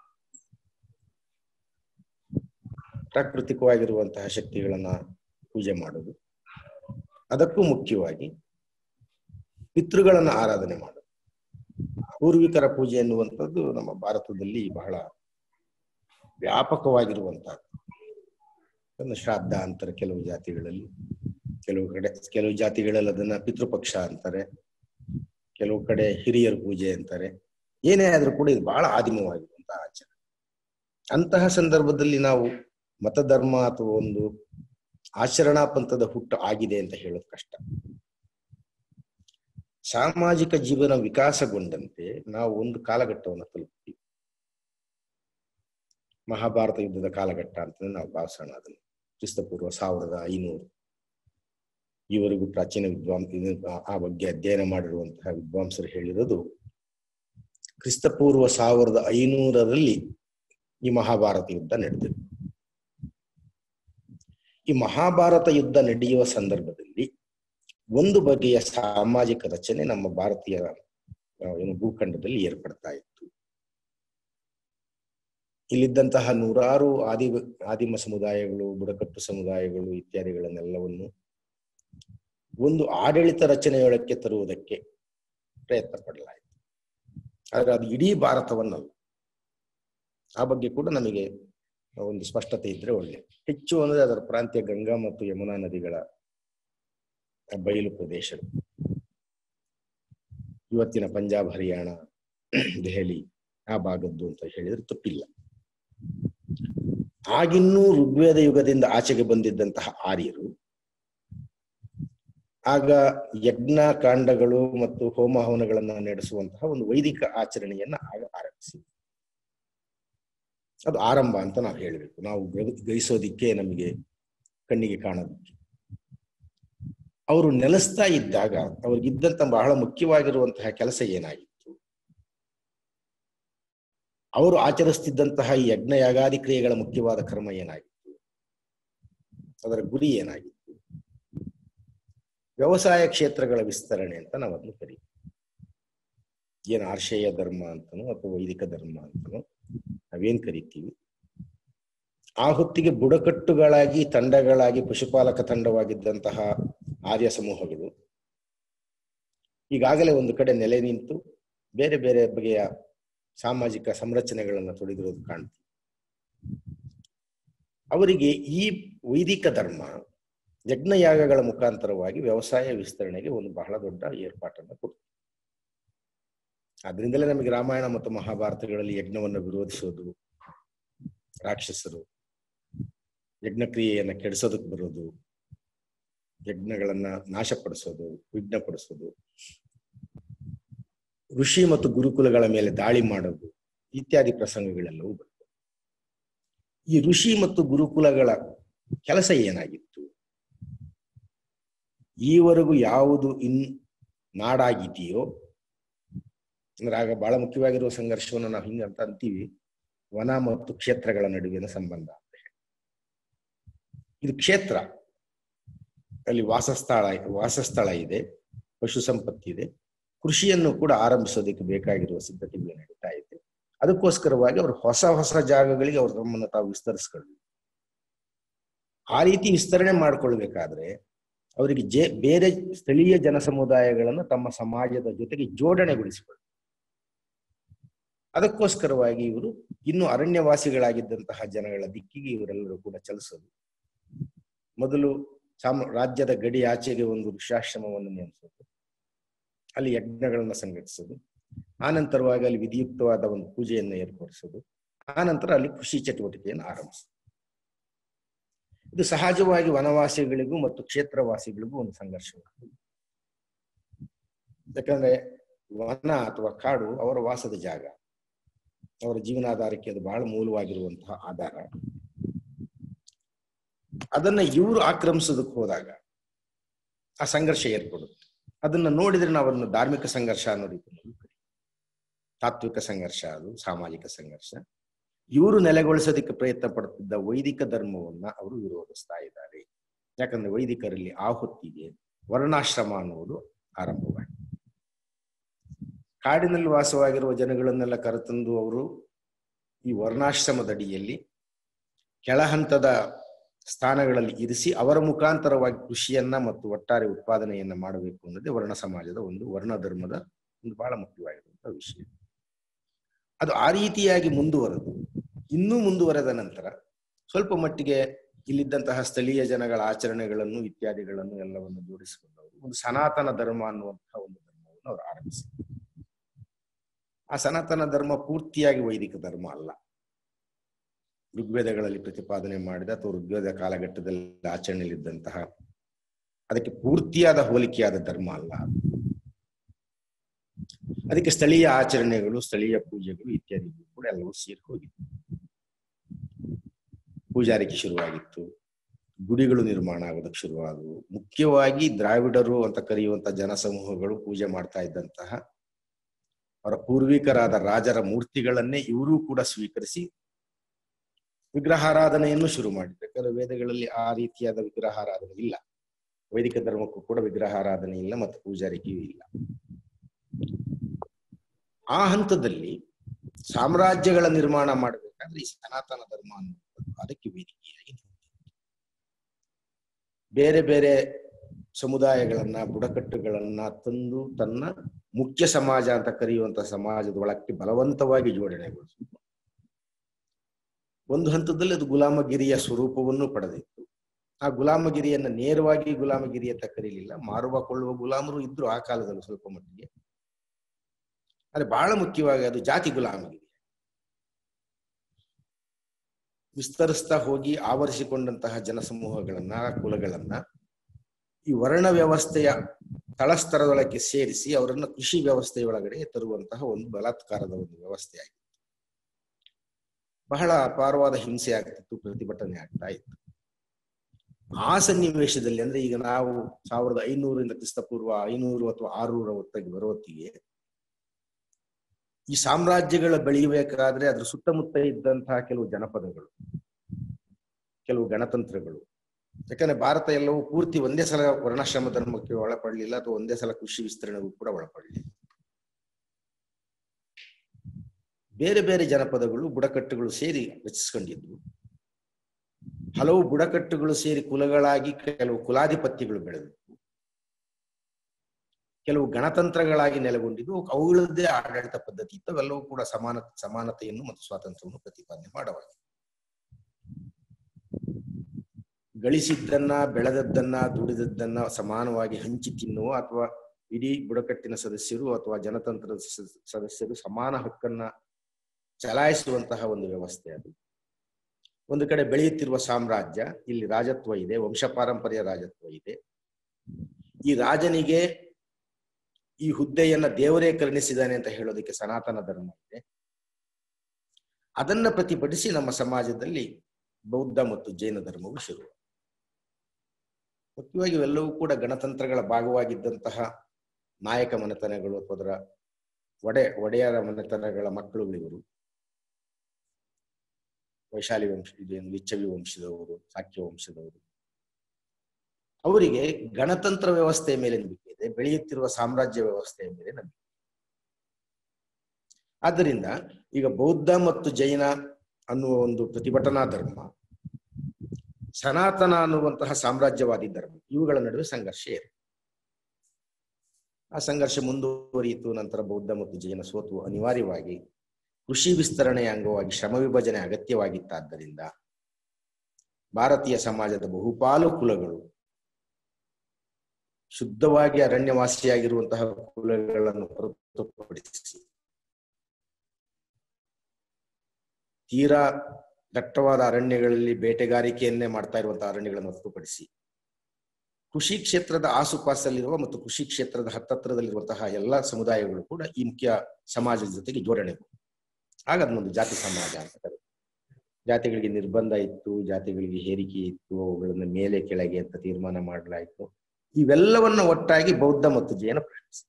ಪ್ರಾಕೃತಿಕವಾಗಿರುವಂತಹ ಶಕ್ತಿಗಳನ್ನ ಪೂಜೆ ಮಾಡೋದು ಅದಕ್ಕೂ ಮುಖ್ಯವಾಗಿ ಪಿತೃಗಳನ್ನ ಆರಾಧನೆ ಮಾಡೋದು ಪೂರ್ವಿಕರ ಪೂಜೆ ಎನ್ನುವಂಥದ್ದು ನಮ್ಮ ಭಾರತದಲ್ಲಿ ಬಹಳ ವ್ಯಾಪಕವಾಗಿರುವಂತಹದ್ದು ಒಂದು ಶ್ರಾದ್ದ ಅಂತಾರೆ ಕೆಲವು ಜಾತಿಗಳಲ್ಲಿ ಕೆಲವು ಕಡೆ ಕೆಲವು ಜಾತಿಗಳಲ್ಲಿ ಅದನ್ನ ಪಿತೃಪಕ್ಷ ಅಂತಾರೆ ಕೆಲವು ಕಡೆ ಹಿರಿಯರ ಪೂಜೆ ಅಂತಾರೆ ಏನೇ ಆದ್ರೂ ಕೂಡ ಇದು ಬಹಳ ಆದಿಮವಾಗಿರುವಂತಹ ಆಚರಣೆ ಅಂತಹ ಸಂದರ್ಭದಲ್ಲಿ ನಾವು ಮತಧರ್ಮ ಅಥವಾ ಒಂದು ಆಚರಣಾ ಪಂಥದ ಹುಟ್ಟು ಆಗಿದೆ ಅಂತ ಹೇಳೋದು ಕಷ್ಟ ಸಾಮಾಜಿಕ ಜೀವನ ವಿಕಾಸಗೊಂಡಂತೆ ನಾವು ಒಂದು ಕಾಲಘಟ್ಟವನ್ನು ತಲುಪ್ತೀವಿ ಮಹಾಭಾರತ ಯುದ್ಧದ ಕಾಲಘಟ್ಟ ಅಂತ ನಾವು ಭಾವಿಸೋಣ ಅದನ್ನು ಕ್ರಿಸ್ತಪೂರ್ವ ಸಾವಿರದ ಐನೂರು ಈವರೆಗೂ ಪ್ರಾಚೀನ ವಿದ್ವಾಂಸ ಆ ಬಗ್ಗೆ ಅಧ್ಯಯನ ಮಾಡಿರುವಂತಹ ವಿದ್ವಾಂಸರು ಹೇಳಿರೋದು ಕ್ರಿಸ್ತಪೂರ್ವ ಸಾವಿರದ ಐನೂರರಲ್ಲಿ ಈ ಮಹಾಭಾರತ ಯುದ್ಧ ನಡೆದಿದೆ ಈ ಮಹಾಭಾರತ ಯುದ್ಧ ನಡೆಯುವ ಸಂದರ್ಭದಲ್ಲಿ ಒಂದು ಬಗೆಯ ಸಾಮಾಜಿಕ ರಚನೆ ನಮ್ಮ ಭಾರತೀಯ ಏನು ಭೂಖಂಡದಲ್ಲಿ ಏರ್ಪಡ್ತಾ ಇತ್ತು ಇಲ್ಲಿದ್ದಂತಹ ನೂರಾರು ಆದಿ ಆದಿಮ ಸಮುದಾಯಗಳು ಬುಡಕಟ್ಟು ಸಮುದಾಯಗಳು ಇತ್ಯಾದಿಗಳನ್ನೆಲ್ಲವನ್ನು ಒಂದು ಆಡಳಿತ ರಚನೆಯೊಳಕ್ಕೆ ತರುವುದಕ್ಕೆ ಪ್ರಯತ್ನ ಪಡಲಾಯಿತು ಆದ್ರೆ ಅದು ಇಡೀ ಭಾರತವನ್ನಲ್ಲ ಆ ಬಗ್ಗೆ ಕೂಡ ನಮಗೆ ಒಂದು ಸ್ಪಷ್ಟತೆ ಇದ್ರೆ ಒಳ್ಳೆ ಹೆಚ್ಚು ಅಂದ್ರೆ ಅದರ ಪ್ರಾಂತ್ಯ ಗಂಗಾ ಮತ್ತು ಯಮುನಾ ನದಿಗಳ ಬಯಲು ಪ್ರದೇಶ ಇವತ್ತಿನ ಪಂಜಾಬ್ ಹರಿಯಾಣ ದೆಹಲಿ ಆ ಭಾಗದ್ದು ಅಂತ ಹೇಳಿದ್ರೆ ತಪ್ಪಿಲ್ಲ ಆಗಿನ್ನೂ ಋಗ್ವೇದ ಯುಗದಿಂದ ಆಚೆಗೆ ಬಂದಿದ್ದಂತಹ ಆರ್ಯರು ಆಗ ಯಜ್ಞ ಕಾಂಡಗಳು ಮತ್ತು ಹೋಮ ಹವನಗಳನ್ನ ನಡೆಸುವಂತಹ ಒಂದು ವೈದಿಕ ಆಚರಣೆಯನ್ನ ಆಗ ಆರಂಭಿಸಿ ಅದು ಆರಂಭ ಅಂತ ನಾವು ಹೇಳಬೇಕು ನಾವು ಗ್ರಹಿಸೋದಿಕ್ಕೆ ನಮಗೆ ಕಣ್ಣಿಗೆ ಕಾಣೋದಿಕ್ಕೆ ಅವರು ನೆಲೆಸ್ತಾ ಇದ್ದಾಗ ಅವ್ರಿಗಿದ್ದಂತ ಬಹಳ ಮುಖ್ಯವಾಗಿರುವಂತಹ ಕೆಲಸ ಏನಾಗಿತ್ತು ಅವರು ಆಚರಿಸ್ತಿದ್ದಂತಹ ಈ ಯಜ್ಞ ಯಾಗಾದಿ ಕ್ರಿಯೆಗಳ ಮುಖ್ಯವಾದ ಕರ್ಮ ಏನಾಗಿತ್ತು ಅದರ ಗುರಿ ಏನಾಗಿತ್ತು ವ್ಯವಸಾಯ ಕ್ಷೇತ್ರಗಳ ವಿಸ್ತರಣೆ ಅಂತ ನಾವು ಅದನ್ನು ಕರೀತೀವಿ ಏನು ಆರ್ಷೇಯ ಧರ್ಮ ಅಂತನೋ ಅಥವಾ ವೈದಿಕ ಧರ್ಮ ಅಂತನೋ ನಾವೇನ್ ಕರಿತೀವಿ ಆ ಹೊತ್ತಿಗೆ ಬುಡಕಟ್ಟುಗಳಾಗಿ ತಂಡಗಳಾಗಿ ಪಶುಪಾಲಕ ತಂಡವಾಗಿದ್ದಂತಹ ಆರ್ಯ ಸಮೂಹಗಳು ಈಗಾಗಲೇ ಒಂದು ಕಡೆ ನೆಲೆ ನಿಂತು ಬೇರೆ ಬೇರೆ ಬಗೆಯ ಸಾಮಾಜಿಕ ಸಂರಚನೆಗಳನ್ನು ತೊಡಗಿರೋದು ಕಾಣ್ತೀವಿ ಅವರಿಗೆ ಈ ವೈದಿಕ ಧರ್ಮ ಯಜ್ಞಯಾಗಗಳ ಮುಖಾಂತರವಾಗಿ ವ್ಯವಸಾಯ ವಿಸ್ತರಣೆಗೆ ಒಂದು ಬಹಳ ದೊಡ್ಡ ಏರ್ಪಾಟನ್ನು ಕೊಡ್ತು ಅದರಿಂದಲೇ ನಮಗೆ ರಾಮಾಯಣ ಮತ್ತು ಮಹಾಭಾರತಗಳಲ್ಲಿ ಯಜ್ಞವನ್ನು ವಿರೋಧಿಸೋದು ರಾಕ್ಷಸರು ಯಜ್ಞಕ್ರಿಯೆಯನ್ನ ಕೆಡಿಸೋದಕ್ಕೆ ಬರೋದು ಯಜ್ಞಗಳನ್ನ ನಾಶಪಡಿಸೋದು ವಿಘ್ನಪಡಿಸೋದು ಋಷಿ ಮತ್ತು ಗುರುಕುಲಗಳ ಮೇಲೆ ದಾಳಿ ಮಾಡೋದು ಇತ್ಯಾದಿ ಪ್ರಸಂಗಗಳೆಲ್ಲವೂ ಬರ್ತವೆ ಈ ಋಷಿ ಮತ್ತು ಗುರುಕುಲಗಳ ಕೆಲಸ ಏನಾಗಿತ್ತು ಈವರೆಗೂ ಯಾವುದು ಇನ್ ನಾಡಾಗಿದೆಯೋ ಅಂದ್ರೆ ಆಗ ಬಹಳ ಮುಖ್ಯವಾಗಿರುವ ಸಂಘರ್ಷವನ್ನು ನಾವು ಹಿಂಗಂತ ಅಂತೀವಿ ವನ ಮತ್ತು ಕ್ಷೇತ್ರಗಳ ನಡುವಿನ ಸಂಬಂಧ ಅಂತ ಹೇಳಿ ಇದು ಕ್ಷೇತ್ರ ಅಲ್ಲಿ ವಾಸಸ್ಥಳ ವಾಸಸ್ಥಳ ಇದೆ ಪಶು ಸಂಪತ್ತಿ ಇದೆ ಕೃಷಿಯನ್ನು ಕೂಡ ಆರಂಭಿಸೋದಕ್ಕೆ ಬೇಕಾಗಿರುವ ಸಿದ್ಧತೆಗಳು ನಡೀತಾ ಇದೆ ಅದಕ್ಕೋಸ್ಕರವಾಗಿ ಅವರು ಹೊಸ ಹೊಸ ಜಾಗಗಳಿಗೆ ಅವ್ರ ತಮ್ಮನ್ನು ತಾವು ವಿಸ್ತರಿಸ್ಕೊಳ್ಬೇಕು ಆ ರೀತಿ ವಿಸ್ತರಣೆ ಮಾಡ್ಕೊಳ್ಬೇಕಾದ್ರೆ ಅವರಿಗೆ ಜೆ ಬೇರೆ ಸ್ಥಳೀಯ ಜನ ಸಮುದಾಯಗಳನ್ನು ತಮ್ಮ ಸಮಾಜದ ಜೊತೆಗೆ ಜೋಡಣೆಗೊಳಿಸಿಕೊಳ್ಳ ಅದಕ್ಕೋಸ್ಕರವಾಗಿ ಇವರು ಇನ್ನು ಅರಣ್ಯವಾಸಿಗಳಾಗಿದ್ದಂತಹ ಜನಗಳ ದಿಕ್ಕಿಗೆ ಇವರೆಲ್ಲರೂ ಕೂಡ ಚಲಿಸೋದು ಮೊದಲು ಸಾಮ ರಾಜ್ಯದ ಗಡಿ ಆಚೆಗೆ ಒಂದು ಋಷಾಶ್ರಮವನ್ನು ನೇಮಿಸೋದು ಅಲ್ಲಿ ಯಜ್ಞಗಳನ್ನ ಸಂಘಟಿಸೋದು ಆನಂತರವಾಗಿ ಅಲ್ಲಿ ವಿಧಿಯುಕ್ತವಾದ ಒಂದು ಪೂಜೆಯನ್ನು ಏರ್ಪಡಿಸೋದು ಆನಂತರ ಅಲ್ಲಿ ಕೃಷಿ ಚಟುವಟಿಕೆಯನ್ನು ಆರಂಭಿಸೋದು ಇದು ಸಹಜವಾಗಿ ವನವಾಸಿಗಳಿಗೂ ಮತ್ತು ಕ್ಷೇತ್ರವಾಸಿಗಳಿಗೂ ಒಂದು ಸಂಘರ್ಷವಾಗಿದೆ ಯಾಕಂದ್ರೆ ವನ ಅಥವಾ ಕಾಡು ಅವರ ವಾಸದ ಜಾಗ ಅವರ ಜೀವನಾಧಾರಕ್ಕೆ ಅದು ಬಹಳ ಮೂಲವಾಗಿರುವಂತಹ ಆಧಾರ ಅದನ್ನ ಇವರು ಆಕ್ರಮಿಸೋದಕ್ಕೆ ಹೋದಾಗ ಆ ಸಂಘರ್ಷ ಏರ್ಪಡುತ್ತೆ ಅದನ್ನ ನೋಡಿದ್ರೆ ನಾವು ಅದನ್ನು ಧಾರ್ಮಿಕ ಸಂಘರ್ಷ ಅನ್ನೋ ರೀತಿಯಲ್ಲಿ ತಾತ್ವಿಕ ಸಂಘರ್ಷ ಅದು ಸಾಮಾಜಿಕ ಸಂಘರ್ಷ ಇವರು ನೆಲೆಗೊಳಿಸೋದಕ್ಕೆ ಪ್ರಯತ್ನ ಪಡುತ್ತಿದ್ದ ವೈದಿಕ ಧರ್ಮವನ್ನ ಅವರು ವಿರೋಧಿಸ್ತಾ ಇದ್ದಾರೆ ಯಾಕಂದ್ರೆ ವೈದಿಕರಲ್ಲಿ ಆ ಹೊತ್ತಿಗೆ ವರ್ಣಾಶ್ರಮ ಅನ್ನುವುದು ಆರಂಭವಾಗಿದೆ ಕಾಡಿನಲ್ಲಿ ವಾಸವಾಗಿರುವ ಜನಗಳನ್ನೆಲ್ಲ ಕರೆತಂದು ಅವರು ಈ ವರ್ಣಾಶ್ರಮದಡಿಯಲ್ಲಿ ಕೆಳಹಂತದ ಸ್ಥಾನಗಳಲ್ಲಿ ಇರಿಸಿ ಅವರ ಮುಖಾಂತರವಾಗಿ ಕೃಷಿಯನ್ನ ಮತ್ತು ಒಟ್ಟಾರೆ ಉತ್ಪಾದನೆಯನ್ನ ಮಾಡಬೇಕು ಅನ್ನೋದೇ ವರ್ಣ ಸಮಾಜದ ಒಂದು ವರ್ಣ ಧರ್ಮದ ಒಂದು ಬಹಳ ಮುಖ್ಯವಾಗಿರುವಂತಹ ವಿಷಯ ಅದು ಆ ರೀತಿಯಾಗಿ ಮುಂದುವರೆದು ಇನ್ನೂ ಮುಂದುವರೆದ ನಂತರ ಸ್ವಲ್ಪ ಮಟ್ಟಿಗೆ ಇಲ್ಲಿದ್ದಂತಹ ಸ್ಥಳೀಯ ಜನಗಳ ಆಚರಣೆಗಳನ್ನು ಇತ್ಯಾದಿಗಳನ್ನು ಎಲ್ಲವನ್ನು ಜೋಡಿಸಿಕೊಂಡು ಅವರು ಒಂದು ಸನಾತನ ಧರ್ಮ ಅನ್ನುವಂತಹ ಒಂದು ಧರ್ಮವನ್ನು ಅವರು ಆರಂಭಿಸಿದರು ಆ ಸನಾತನ ಧರ್ಮ ಪೂರ್ತಿಯಾಗಿ ವೈದಿಕ ಧರ್ಮ ಅಲ್ಲ ಋಗ್ವೇದಗಳಲ್ಲಿ ಪ್ರತಿಪಾದನೆ ಮಾಡಿದ ಅಥವಾ ಋಗ್ವೇದ ಕಾಲಘಟ್ಟದಲ್ಲಿ ಆಚರಣೆಯಲ್ಲಿದ್ದಂತಹ ಅದಕ್ಕೆ ಪೂರ್ತಿಯಾದ ಹೋಲಿಕೆಯಾದ ಧರ್ಮ ಅಲ್ಲ ಅದಕ್ಕೆ ಸ್ಥಳೀಯ ಆಚರಣೆಗಳು ಸ್ಥಳೀಯ ಪೂಜೆಗಳು ಇತ್ಯಾದಿಗಳು ಕೂಡ ಎಲ್ಲವೂ ಸೇರಿ ಹೋಗಿತ್ತು ಪೂಜಾರಿಕೆ ಶುರುವಾಗಿತ್ತು ಗುಡಿಗಳು ನಿರ್ಮಾಣ ಆಗೋದಕ್ಕೆ ಶುರುವಾದವು ಮುಖ್ಯವಾಗಿ ದ್ರಾವಿಡರು ಅಂತ ಕರೆಯುವಂತ ಜನಸಮೂಹಗಳು ಪೂಜೆ ಮಾಡ್ತಾ ಇದ್ದಂತಹ ಅವರ ಪೂರ್ವಿಕರಾದ ರಾಜರ ಮೂರ್ತಿಗಳನ್ನೇ ಇವರೂ ಕೂಡ ಸ್ವೀಕರಿಸಿ ವಿಗ್ರಹಾರಾಧನೆಯನ್ನು ಶುರು ಮಾಡಿದ್ರು ಯಾಕಂದ್ರೆ ವೇದಗಳಲ್ಲಿ ಆ ರೀತಿಯಾದ ವಿಗ್ರಹಾರಾಧನೆ ಇಲ್ಲ ವೈದಿಕ ಧರ್ಮಕ್ಕೂ ಕೂಡ ವಿಗ್ರಹಾರಾಧನೆ ಇಲ್ಲ ಮತ್ತು ಪೂಜಾರಿಕೆಯೂ ಇಲ್ಲ ಆ ಹಂತದಲ್ಲಿ ಸಾಮ್ರಾಜ್ಯಗಳ ನಿರ್ಮಾಣ ಮಾಡಬೇಕಾದ್ರೆ ಈ ಸನಾತನ ಧರ್ಮ ಅನ್ನುವಂಥದ್ದು ಅದಕ್ಕೆ ವೇದಿಕೆಯಾಗಿ ಬೇರೆ ಬೇರೆ ಸಮುದಾಯಗಳನ್ನ ಬುಡಕಟ್ಟುಗಳನ್ನ ತಂದು ತನ್ನ ಮುಖ್ಯ ಸಮಾಜ ಅಂತ ಕರೆಯುವಂತ ಸಮಾಜದ ಒಳಕ್ಕೆ ಬಲವಂತವಾಗಿ ಜೋಡಣೆಗೊಳಿಸಿತು ಒಂದು ಹಂತದಲ್ಲಿ ಅದು ಗುಲಾಮಗಿರಿಯ ಸ್ವರೂಪವನ್ನು ಪಡೆದಿತ್ತು ಆ ಗುಲಾಮಗಿರಿಯನ್ನ ನೇರವಾಗಿ ಗುಲಾಮಗಿರಿ ಅಂತ ಕರೀಲಿಲ್ಲ ಮಾರುವ ಕೊಳ್ಳುವ ಗುಲಾಮರು ಇದ್ರು ಆ ಕಾಲದಲ್ಲಿ ಸ್ವಲ್ಪ ಮಟ್ಟಿಗೆ ಆದ್ರೆ ಬಹಳ ಮುಖ್ಯವಾಗಿ ಅದು ಜಾತಿ ಗುಲಾಮಗಿರಿ ವಿಸ್ತರಿಸ್ತಾ ಹೋಗಿ ಆವರಿಸಿಕೊಂಡಂತಹ ಜನಸಮೂಹಗಳನ್ನ ಕುಲಗಳನ್ನ ಈ ವರ್ಣ ವ್ಯವಸ್ಥೆಯ ತಳಸ್ತರದೊಳಗೆ ಸೇರಿಸಿ ಅವರನ್ನ ಕೃಷಿ ವ್ಯವಸ್ಥೆಯೊಳಗಡೆ ತರುವಂತಹ ಒಂದು ಬಲಾತ್ಕಾರದ ಒಂದು ವ್ಯವಸ್ಥೆ ಆಗಿತ್ತು ಬಹಳ ಅಪಾರವಾದ ಹಿಂಸೆ ಆಗ್ತಿತ್ತು ಪ್ರತಿಭಟನೆ ಆಗ್ತಾ ಇತ್ತು ಆ ಸನ್ನಿವೇಶದಲ್ಲಿ ಅಂದ್ರೆ ಈಗ ನಾವು ಸಾವಿರದ ಐನೂರಿಂದ ಕ್ರಿಸ್ತಪೂರ್ವ ಐನೂರು ಅಥವಾ ಆರುನೂರ ಹೊತ್ತಿಗೆ ಬರೋತ್ತಿಗೆ ಈ ಸಾಮ್ರಾಜ್ಯಗಳ ಬೆಳೆಯಬೇಕಾದ್ರೆ ಅದ್ರ ಸುತ್ತಮುತ್ತ ಇದ್ದಂತಹ ಕೆಲವು ಜನಪದಗಳು ಕೆಲವು ಗಣತಂತ್ರಗಳು ಯಾಕಂದ್ರೆ ಭಾರತ ಎಲ್ಲವೂ ಪೂರ್ತಿ ಒಂದೇ ಸಲ ವರ್ಣಾಶ್ರಮ ಧರ್ಮಕ್ಕೆ ಒಳಪಡಲಿಲ್ಲ ಅಥವಾ ಒಂದೇ ಸಲ ಕೃಷಿ ವಿಸ್ತರಣೆಗೂ ಕೂಡ ಒಳಪಡಲಿಲ್ಲ ಬೇರೆ ಬೇರೆ ಜನಪದಗಳು ಬುಡಕಟ್ಟುಗಳು ಸೇರಿ ರಚಿಸ್ಕೊಂಡಿದ್ವು ಹಲವು ಬುಡಕಟ್ಟುಗಳು ಸೇರಿ ಕುಲಗಳಾಗಿ ಕೆಲವು ಕುಲಾಧಿಪತ್ಯಗಳು ಬೆಳೆದವು ಕೆಲವು ಗಣತಂತ್ರಗಳಾಗಿ ನೆಲೆಗೊಂಡಿದ್ದು ಅವುಗಳದ್ದೇ ಆಡಳಿತ ಪದ್ಧತಿ ಇತ್ತು ಅವೆಲ್ಲವೂ ಕೂಡ ಸಮಾನ ಸಮಾನತೆಯನ್ನು ಮತ್ತು ಸ್ವಾತಂತ್ರ್ಯವನ್ನು ಪ್ರತಿಪಾದನೆ ಮಾಡವಾಗಿ ಗಳಿಸಿದ್ದನ್ನ ಬೆಳೆದದ್ದನ್ನ ದುಡಿದದ್ದನ್ನ ಸಮಾನವಾಗಿ ಹಂಚಿ ತಿನ್ನುವ ಅಥವಾ ಇಡೀ ಬುಡಕಟ್ಟಿನ ಸದಸ್ಯರು ಅಥವಾ ಜನತಂತ್ರದ ಸ- ಸದಸ್ಯರು ಸಮಾನ ಹಕ್ಕನ್ನ ಚಲಾಯಿಸುವಂತಹ ಒಂದು ವ್ಯವಸ್ಥೆ ಅದು ಒಂದು ಕಡೆ ಬೆಳೆಯುತ್ತಿರುವ ಸಾಮ್ರಾಜ್ಯ ಇಲ್ಲಿ ರಾಜತ್ವ ಇದೆ ವಂಶ ಪಾರಂಪರ್ಯ ರಾಜತ್ವ ಇದೆ ಈ ರಾಜನಿಗೆ ಈ ಹುದ್ದೆಯನ್ನ ದೇವರೇ ಕರುಣಿಸಿದ್ದಾನೆ ಅಂತ ಹೇಳೋದಕ್ಕೆ ಸನಾತನ ಧರ್ಮ ಇದೆ ಅದನ್ನ ಪ್ರತಿಭಟಿಸಿ ನಮ್ಮ ಸಮಾಜದಲ್ಲಿ ಬೌದ್ಧ ಮತ್ತು ಜೈನ ಧರ್ಮವು ಶುರು ಮುಖ್ಯವಾಗಿ ಇವೆಲ್ಲವೂ ಕೂಡ ಗಣತಂತ್ರಗಳ ಭಾಗವಾಗಿದ್ದಂತಹ ನಾಯಕ ಮನೆತನಗಳು ಅಥವಾ ಅದರ ಒಡೆ ಒಡೆಯರ ಮನೆತನಗಳ ಮಕ್ಕಳುಗಳಿವರು ವೈಶಾಲಿ ವಂಶ ಇದೇನು ಲಿಚ್ಚವಿ ವಂಶದವರು ಸಾಕ್ಯ ವಂಶದವರು ಅವರಿಗೆ ಗಣತಂತ್ರ ವ್ಯವಸ್ಥೆಯ ಮೇಲೆ ನಂಬಿಕೆ ಇದೆ ಬೆಳೆಯುತ್ತಿರುವ ಸಾಮ್ರಾಜ್ಯ ವ್ಯವಸ್ಥೆಯ ಮೇಲೆ ನಂಬಿಕೆ ಆದ್ದರಿಂದ ಈಗ ಬೌದ್ಧ ಮತ್ತು ಜೈನ ಅನ್ನುವ ಒಂದು ಪ್ರತಿಭಟನಾ ಧರ್ಮ ಸನಾತನ ಅನ್ನುವಂತಹ ಸಾಮ್ರಾಜ್ಯವಾದಿ ಧರ್ಮ ಇವುಗಳ ನಡುವೆ ಸಂಘರ್ಷ ಇದೆ ಆ ಸಂಘರ್ಷ ಮುಂದುವರಿಯಿತು ನಂತರ ಬೌದ್ಧ ಮತ್ತು ಜೈನ ಸೋತು ಅನಿವಾರ್ಯವಾಗಿ ಕೃಷಿ ವಿಸ್ತರಣೆಯ ಅಂಗವಾಗಿ ಶ್ರಮ ವಿಭಜನೆ ಅಗತ್ಯವಾಗಿತ್ತಾದ್ದರಿಂದ ಭಾರತೀಯ ಸಮಾಜದ ಬಹುಪಾಲು ಕುಲಗಳು ಶುದ್ಧವಾಗಿ ಅರಣ್ಯವಾಸಿಯಾಗಿರುವಂತಹ ಕುಲಗಳನ್ನು ಹೊರತುಪಡಿಸಿ ತೀರಾ ದಟ್ಟವಾದ ಅರಣ್ಯಗಳಲ್ಲಿ ಬೇಟೆಗಾರಿಕೆಯನ್ನೇ ಮಾಡ್ತಾ ಇರುವಂತಹ ಅರಣ್ಯಗಳನ್ನು ಹೊರತುಪಡಿಸಿ ಕೃಷಿ ಕ್ಷೇತ್ರದ ಆಸುಪಾಸಲ್ಲಿರುವ ಮತ್ತು ಕೃಷಿ ಕ್ಷೇತ್ರದ ಹತ್ತತ್ರದಲ್ಲಿರುವಂತಹ ಎಲ್ಲ ಸಮುದಾಯಗಳು ಕೂಡ ಈ ಮುಖ್ಯ ಸಮಾಜದ ಜೊತೆಗೆ ಜೋಡಣೆ ಆಗ ಅದನ್ನೊಂದು ಜಾತಿ ಸಮಾಜ ಅಂತ ಕರೀತಾರೆ ಜಾತಿಗಳಿಗೆ ನಿರ್ಬಂಧ ಇತ್ತು ಜಾತಿಗಳಿಗೆ ಹೇರಿಕೆ ಇತ್ತು ಅವುಗಳನ್ನ ಮೇಲೆ ಕೆಳಗೆ ಅಂತ ತೀರ್ಮಾನ ಮಾಡಲಾಯಿತು ಇವೆಲ್ಲವನ್ನ ಒಟ್ಟಾಗಿ ಬೌದ್ಧ ಮತ್ತು ಜೈನ ಪ್ರಶ್ನಿಸಿ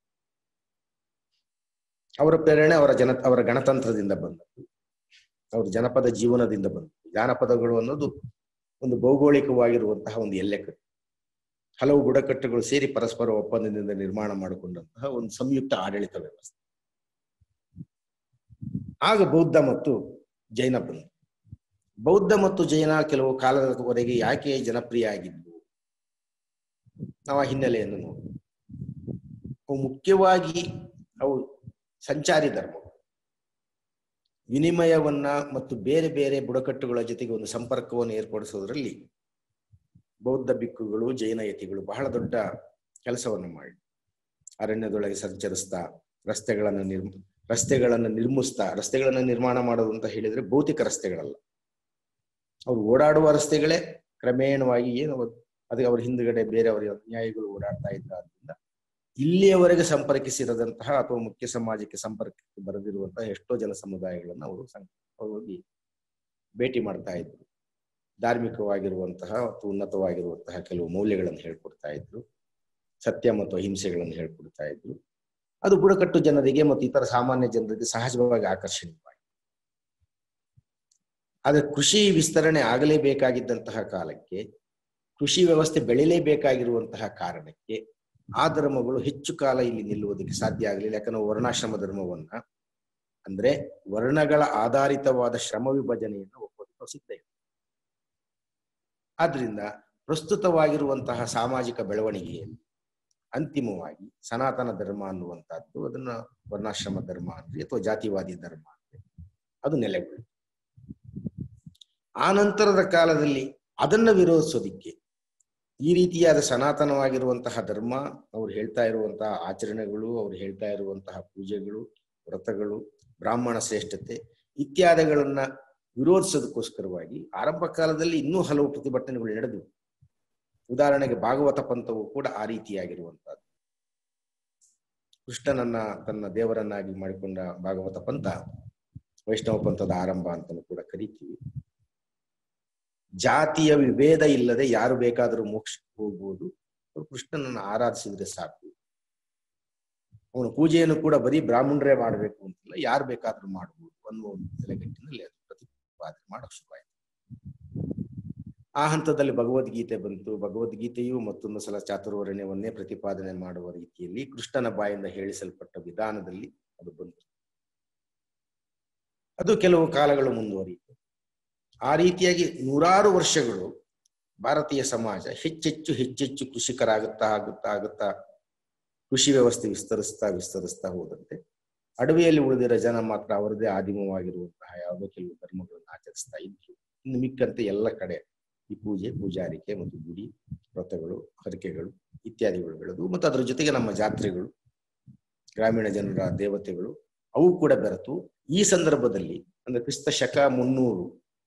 ಅವರ ಪ್ರೇರಣೆ ಅವರ ಜನ ಅವರ ಗಣತಂತ್ರದಿಂದ ಬಂದದ್ದು ಅವ್ರ ಜನಪದ ಜೀವನದಿಂದ ಬಂದದ್ದು ಜಾನಪದಗಳು ಅನ್ನೋದು ಒಂದು ಭೌಗೋಳಿಕವಾಗಿರುವಂತಹ ಒಂದು ಎಲ್ಲೆಕಟ್ಟು ಹಲವು ಬುಡಕಟ್ಟುಗಳು ಸೇರಿ ಪರಸ್ಪರ ಒಪ್ಪಂದದಿಂದ ನಿರ್ಮಾಣ ಮಾಡಿಕೊಂಡಂತಹ ಒಂದು ಸಂಯುಕ್ತ ಆಡಳಿತ ವ್ಯವಸ್ಥೆ ಆಗ ಬೌದ್ಧ ಮತ್ತು ಜೈನ ಬಂದು ಬೌದ್ಧ ಮತ್ತು ಜೈನ ಕೆಲವು ಕಾಲದವರೆಗೆ ಯಾಕೆ ಜನಪ್ರಿಯ ಆಗಿದ್ವು ನಾವು ಆ ಹಿನ್ನೆಲೆಯನ್ನು ನೋಡಿ ಅವು ಮುಖ್ಯವಾಗಿ ಅವು ಸಂಚಾರಿ ಧರ್ಮ ವಿನಿಮಯವನ್ನ ಮತ್ತು ಬೇರೆ ಬೇರೆ ಬುಡಕಟ್ಟುಗಳ ಜೊತೆಗೆ ಒಂದು ಸಂಪರ್ಕವನ್ನು ಏರ್ಪಡಿಸೋದ್ರಲ್ಲಿ ಬೌದ್ಧ ಬಿಕ್ಕುಗಳು ಜೈನ ಯತಿಗಳು ಬಹಳ ದೊಡ್ಡ ಕೆಲಸವನ್ನು ಮಾಡಿ ಅರಣ್ಯದೊಳಗೆ ಸಂಚರಿಸ್ತಾ ರಸ್ತೆಗಳನ್ನು ನಿರ್ಮ ರಸ್ತೆಗಳನ್ನು ನಿರ್ಮಿಸ್ತಾ ರಸ್ತೆಗಳನ್ನು ನಿರ್ಮಾಣ ಮಾಡೋದು ಅಂತ ಹೇಳಿದ್ರೆ ಭೌತಿಕ ರಸ್ತೆಗಳಲ್ಲ ಅವ್ರು ಓಡಾಡುವ ರಸ್ತೆಗಳೇ ಕ್ರಮೇಣವಾಗಿ ಏನು ಅದಕ್ಕೆ ಅವ್ರ ಹಿಂದ್ಗಡೆ ಬೇರೆಯವರ ಅನ್ಯಾಯಿಗಳು ಓಡಾಡ್ತಾ ಇದ್ದಾದ್ರಿಂದ ಇಲ್ಲಿಯವರೆಗೆ ಸಂಪರ್ಕಿಸಿರದಂತಹ ಅಥವಾ ಮುಖ್ಯ ಸಮಾಜಕ್ಕೆ ಸಂಪರ್ಕಕ್ಕೆ ಬರದಿರುವಂತಹ ಎಷ್ಟೋ ಜನ ಸಮುದಾಯಗಳನ್ನು ಅವರು ಅವರು ಹೋಗಿ ಭೇಟಿ ಮಾಡ್ತಾ ಇದ್ರು ಧಾರ್ಮಿಕವಾಗಿರುವಂತಹ ಮತ್ತು ಉನ್ನತವಾಗಿರುವಂತಹ ಕೆಲವು ಮೌಲ್ಯಗಳನ್ನು ಹೇಳ್ಕೊಡ್ತಾ ಇದ್ರು ಸತ್ಯ ಮತ್ತು ಅಹಿಂಸೆಗಳನ್ನು ಹೇಳ್ಕೊಡ್ತಾ ಇದ್ರು ಅದು ಬುಡಕಟ್ಟು ಜನರಿಗೆ ಮತ್ತು ಇತರ ಸಾಮಾನ್ಯ ಜನರಿಗೆ ಸಹಜವಾಗಿ ಆಕರ್ಷಣೀಯವಾಗಿ ಆದ್ರೆ ಕೃಷಿ ವಿಸ್ತರಣೆ ಆಗಲೇಬೇಕಾಗಿದ್ದಂತಹ ಕಾಲಕ್ಕೆ ಕೃಷಿ ವ್ಯವಸ್ಥೆ ಬೆಳಿಲೇಬೇಕಾಗಿರುವಂತಹ ಕಾರಣಕ್ಕೆ ಆ ಧರ್ಮಗಳು ಹೆಚ್ಚು ಕಾಲ ಇಲ್ಲಿ ನಿಲ್ಲುವುದಕ್ಕೆ ಸಾಧ್ಯ ಆಗಲಿಲ್ಲ ಯಾಕಂದ್ರೆ ವರ್ಣಾಶ್ರಮ ಧರ್ಮವನ್ನ ಅಂದ್ರೆ ವರ್ಣಗಳ ಆಧಾರಿತವಾದ ಶ್ರಮ ವಿಭಜನೆಯನ್ನು ಒಪ್ಪೋದಕ್ಕೆ ಸಿದ್ಧ ಇದೆ ಆದ್ರಿಂದ ಪ್ರಸ್ತುತವಾಗಿರುವಂತಹ ಸಾಮಾಜಿಕ ಬೆಳವಣಿಗೆಯಲ್ಲಿ ಅಂತಿಮವಾಗಿ ಸನಾತನ ಧರ್ಮ ಅನ್ನುವಂಥದ್ದು ಅದನ್ನ ವರ್ಣಾಶ್ರಮ ಧರ್ಮ ಅಂದ್ರೆ ಅಥವಾ ಜಾತಿವಾದಿ ಧರ್ಮ ಅಂದ್ರೆ ಅದು ನೆಲೆಗೊಳ್ಳಿ ಆ ನಂತರದ ಕಾಲದಲ್ಲಿ ಅದನ್ನ ವಿರೋಧಿಸೋದಿಕ್ಕೆ ಈ ರೀತಿಯಾದ ಸನಾತನವಾಗಿರುವಂತಹ ಧರ್ಮ ಅವ್ರು ಹೇಳ್ತಾ ಇರುವಂತಹ ಆಚರಣೆಗಳು ಅವ್ರು ಹೇಳ್ತಾ ಇರುವಂತಹ ಪೂಜೆಗಳು ವ್ರತಗಳು ಬ್ರಾಹ್ಮಣ ಶ್ರೇಷ್ಠತೆ ಇತ್ಯಾದಿಗಳನ್ನ ವಿರೋಧಿಸೋದಕ್ಕೋಸ್ಕರವಾಗಿ ಆರಂಭ ಕಾಲದಲ್ಲಿ ಇನ್ನೂ ಹಲವು ಪ್ರತಿಭಟನೆಗಳು ನಡೆದವು ಉದಾಹರಣೆಗೆ ಭಾಗವತ ಪಂಥವು ಕೂಡ ಆ ರೀತಿಯಾಗಿರುವಂತಹದ್ದು ಕೃಷ್ಣನನ್ನ ತನ್ನ ದೇವರನ್ನಾಗಿ ಮಾಡಿಕೊಂಡ ಭಾಗವತ ಪಂಥ ವೈಷ್ಣವ ಪಂಥದ ಆರಂಭ ಅಂತಲೂ ಕೂಡ ಕರಿತೀವಿ ಜಾತಿಯ ವಿಭೇದ ಇಲ್ಲದೆ ಯಾರು ಬೇಕಾದರೂ ಮೋಕ್ಷಕ್ಕೆ ಹೋಗ್ಬೋದು ಅವ್ರು ಕೃಷ್ಣನನ್ನು ಆರಾಧಿಸಿದ್ರೆ ಸಾಕು ಅವನ ಪೂಜೆಯನ್ನು ಕೂಡ ಬರೀ ಬ್ರಾಹ್ಮಣರೇ ಮಾಡಬೇಕು ಅಂತಿಲ್ಲ ಯಾರು ಬೇಕಾದ್ರೂ ಮಾಡಬಹುದು ಅನ್ನುವ ಒಂದು ನೆಲೆಗಟ್ಟಿನಲ್ಲಿ ಅದು ಪ್ರತಿಪಾದನೆ ಮಾಡಕ್ ಶುರುವಾಯಿತು ಆ ಹಂತದಲ್ಲಿ ಭಗವದ್ಗೀತೆ ಬಂತು ಭಗವದ್ಗೀತೆಯು ಮತ್ತೊಂದು ಸಲ ಚಾತುರ್ವರ್ಣ್ಯವನ್ನೇ ಪ್ರತಿಪಾದನೆ ಮಾಡುವ ರೀತಿಯಲ್ಲಿ ಕೃಷ್ಣನ ಬಾಯಿಂದ ಹೇಳಿಸಲ್ಪಟ್ಟ ವಿಧಾನದಲ್ಲಿ ಅದು ಬಂತು ಅದು ಕೆಲವು ಕಾಲಗಳು ಮುಂದುವರಿಯಿತು ಆ ರೀತಿಯಾಗಿ ನೂರಾರು ವರ್ಷಗಳು ಭಾರತೀಯ ಸಮಾಜ ಹೆಚ್ಚೆಚ್ಚು ಹೆಚ್ಚೆಚ್ಚು ಕೃಷಿಕರಾಗುತ್ತಾ ಆಗುತ್ತಾ ಆಗುತ್ತಾ ಕೃಷಿ ವ್ಯವಸ್ಥೆ ವಿಸ್ತರಿಸ್ತಾ ವಿಸ್ತರಿಸ್ತಾ ಹೋದಂತೆ ಅಡವಿಯಲ್ಲಿ ಉಳಿದಿರೋ ಜನ ಮಾತ್ರ ಅವರದೇ ಆದಿಮವಾಗಿರುವಂತಹ ಯಾವುದೋ ಕೆಲವು ಧರ್ಮಗಳನ್ನು ಆಚರಿಸ್ತಾ ಇದ್ರು ಇನ್ನು ಮಿಕ್ಕಂತೆ ಎಲ್ಲ ಕಡೆ ಈ ಪೂಜೆ ಪೂಜಾರಿಕೆ ಮತ್ತು ಗುಡಿ ವ್ರತಗಳು ಹರಕೆಗಳು ಇತ್ಯಾದಿಗಳು ಬೆಳೆದು ಮತ್ತು ಅದರ ಜೊತೆಗೆ ನಮ್ಮ ಜಾತ್ರೆಗಳು ಗ್ರಾಮೀಣ ಜನರ ದೇವತೆಗಳು ಅವು ಕೂಡ ಬೆರೆತು ಈ ಸಂದರ್ಭದಲ್ಲಿ ಅಂದ್ರೆ ಕ್ರಿಸ್ತ ಶಕ ಮುನ್ನೂರು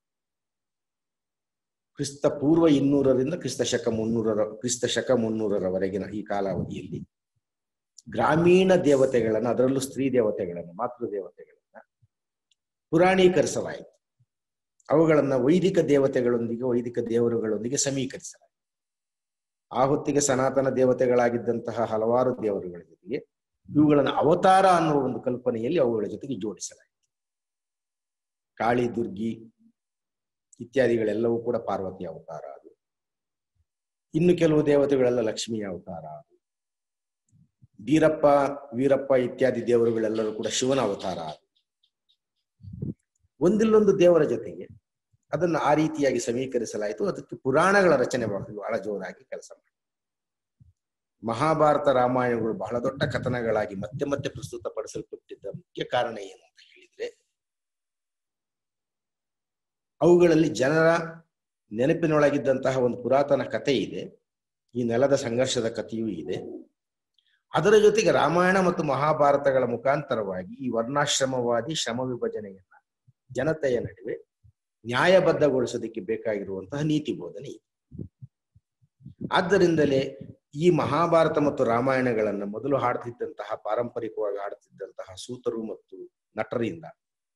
ಕ್ರಿಸ್ತ ಪೂರ್ವ ಇನ್ನೂರರಿಂದ ಕ್ರಿಸ್ತ ಶಕ ಮುನ್ನೂರರ ಕ್ರಿಸ್ತ ಶಕ ಮುನ್ನೂರರವರೆಗಿನ ಈ ಕಾಲಾವಧಿಯಲ್ಲಿ ಗ್ರಾಮೀಣ ದೇವತೆಗಳನ್ನ ಅದರಲ್ಲೂ ಸ್ತ್ರೀ ದೇವತೆಗಳನ್ನ ಮಾತೃ ದೇವತೆಗಳನ್ನ ಪುರಾಣೀಕರಿಸಲಾಯಿತು ಅವುಗಳನ್ನ ವೈದಿಕ ದೇವತೆಗಳೊಂದಿಗೆ ವೈದಿಕ ದೇವರುಗಳೊಂದಿಗೆ ಸಮೀಕರಿಸಲಾಯಿತು ಆ ಹೊತ್ತಿಗೆ ಸನಾತನ ದೇವತೆಗಳಾಗಿದ್ದಂತಹ ಹಲವಾರು ದೇವರುಗಳ ಜೊತೆಗೆ ಇವುಗಳನ್ನು ಅವತಾರ ಅನ್ನುವ ಒಂದು ಕಲ್ಪನೆಯಲ್ಲಿ ಅವುಗಳ ಜೊತೆಗೆ ಜೋಡಿಸಲಾಯಿತು ಕಾಳಿ ದುರ್ಗಿ ಇತ್ಯಾದಿಗಳೆಲ್ಲವೂ ಕೂಡ ಪಾರ್ವತಿ ಅವತಾರ ಅದು ಇನ್ನು ಕೆಲವು ದೇವತೆಗಳೆಲ್ಲ ಲಕ್ಷ್ಮೀ ಅವತಾರ ಅದು ಬೀರಪ್ಪ ವೀರಪ್ಪ ಇತ್ಯಾದಿ ದೇವರುಗಳೆಲ್ಲರೂ ಕೂಡ ಶಿವನ ಅವತಾರ ಅದು ಒಂದಿಲ್ಲೊಂದು ದೇವರ ಜೊತೆಗೆ ಅದನ್ನು ಆ ರೀತಿಯಾಗಿ ಸಮೀಕರಿಸಲಾಯಿತು ಅದಕ್ಕೆ ಪುರಾಣಗಳ ರಚನೆ ಬಹಳ ಜೋರಾಗಿ ಕೆಲಸ ಮಾಡಿ ಮಹಾಭಾರತ ರಾಮಾಯಣಗಳು ಬಹಳ ದೊಡ್ಡ ಕಥನಗಳಾಗಿ ಮತ್ತೆ ಮತ್ತೆ ಪ್ರಸ್ತುತಪಡಿಸಲ್ಪಟ್ಟಿದ್ದ ಮುಖ್ಯ ಕಾರಣ ಏನು ಅಂತ ಹೇಳಿದ್ರೆ ಅವುಗಳಲ್ಲಿ ಜನರ ನೆನಪಿನೊಳಗಿದ್ದಂತಹ ಒಂದು ಪುರಾತನ ಕಥೆ ಇದೆ ಈ ನೆಲದ ಸಂಘರ್ಷದ ಕಥೆಯೂ ಇದೆ ಅದರ ಜೊತೆಗೆ ರಾಮಾಯಣ ಮತ್ತು ಮಹಾಭಾರತಗಳ ಮುಖಾಂತರವಾಗಿ ಈ ವರ್ಣಾಶ್ರಮವಾದಿ ಶ್ರಮ ವಿಭಜನೆಯನ್ನ ಜನತೆಯ ನಡುವೆ ನ್ಯಾಯಬದ್ಧಗೊಳಿಸೋದಕ್ಕೆ ಬೇಕಾಗಿರುವಂತಹ ನೀತಿ ಬೋಧನೆ ಇದೆ ಆದ್ದರಿಂದಲೇ ಈ ಮಹಾಭಾರತ ಮತ್ತು ರಾಮಾಯಣಗಳನ್ನ ಮೊದಲು ಹಾಡ್ತಿದ್ದಂತಹ ಪಾರಂಪರಿಕವಾಗಿ ಹಾಡ್ತಿದ್ದಂತಹ ಸೂತರು ಮತ್ತು ನಟರಿಂದ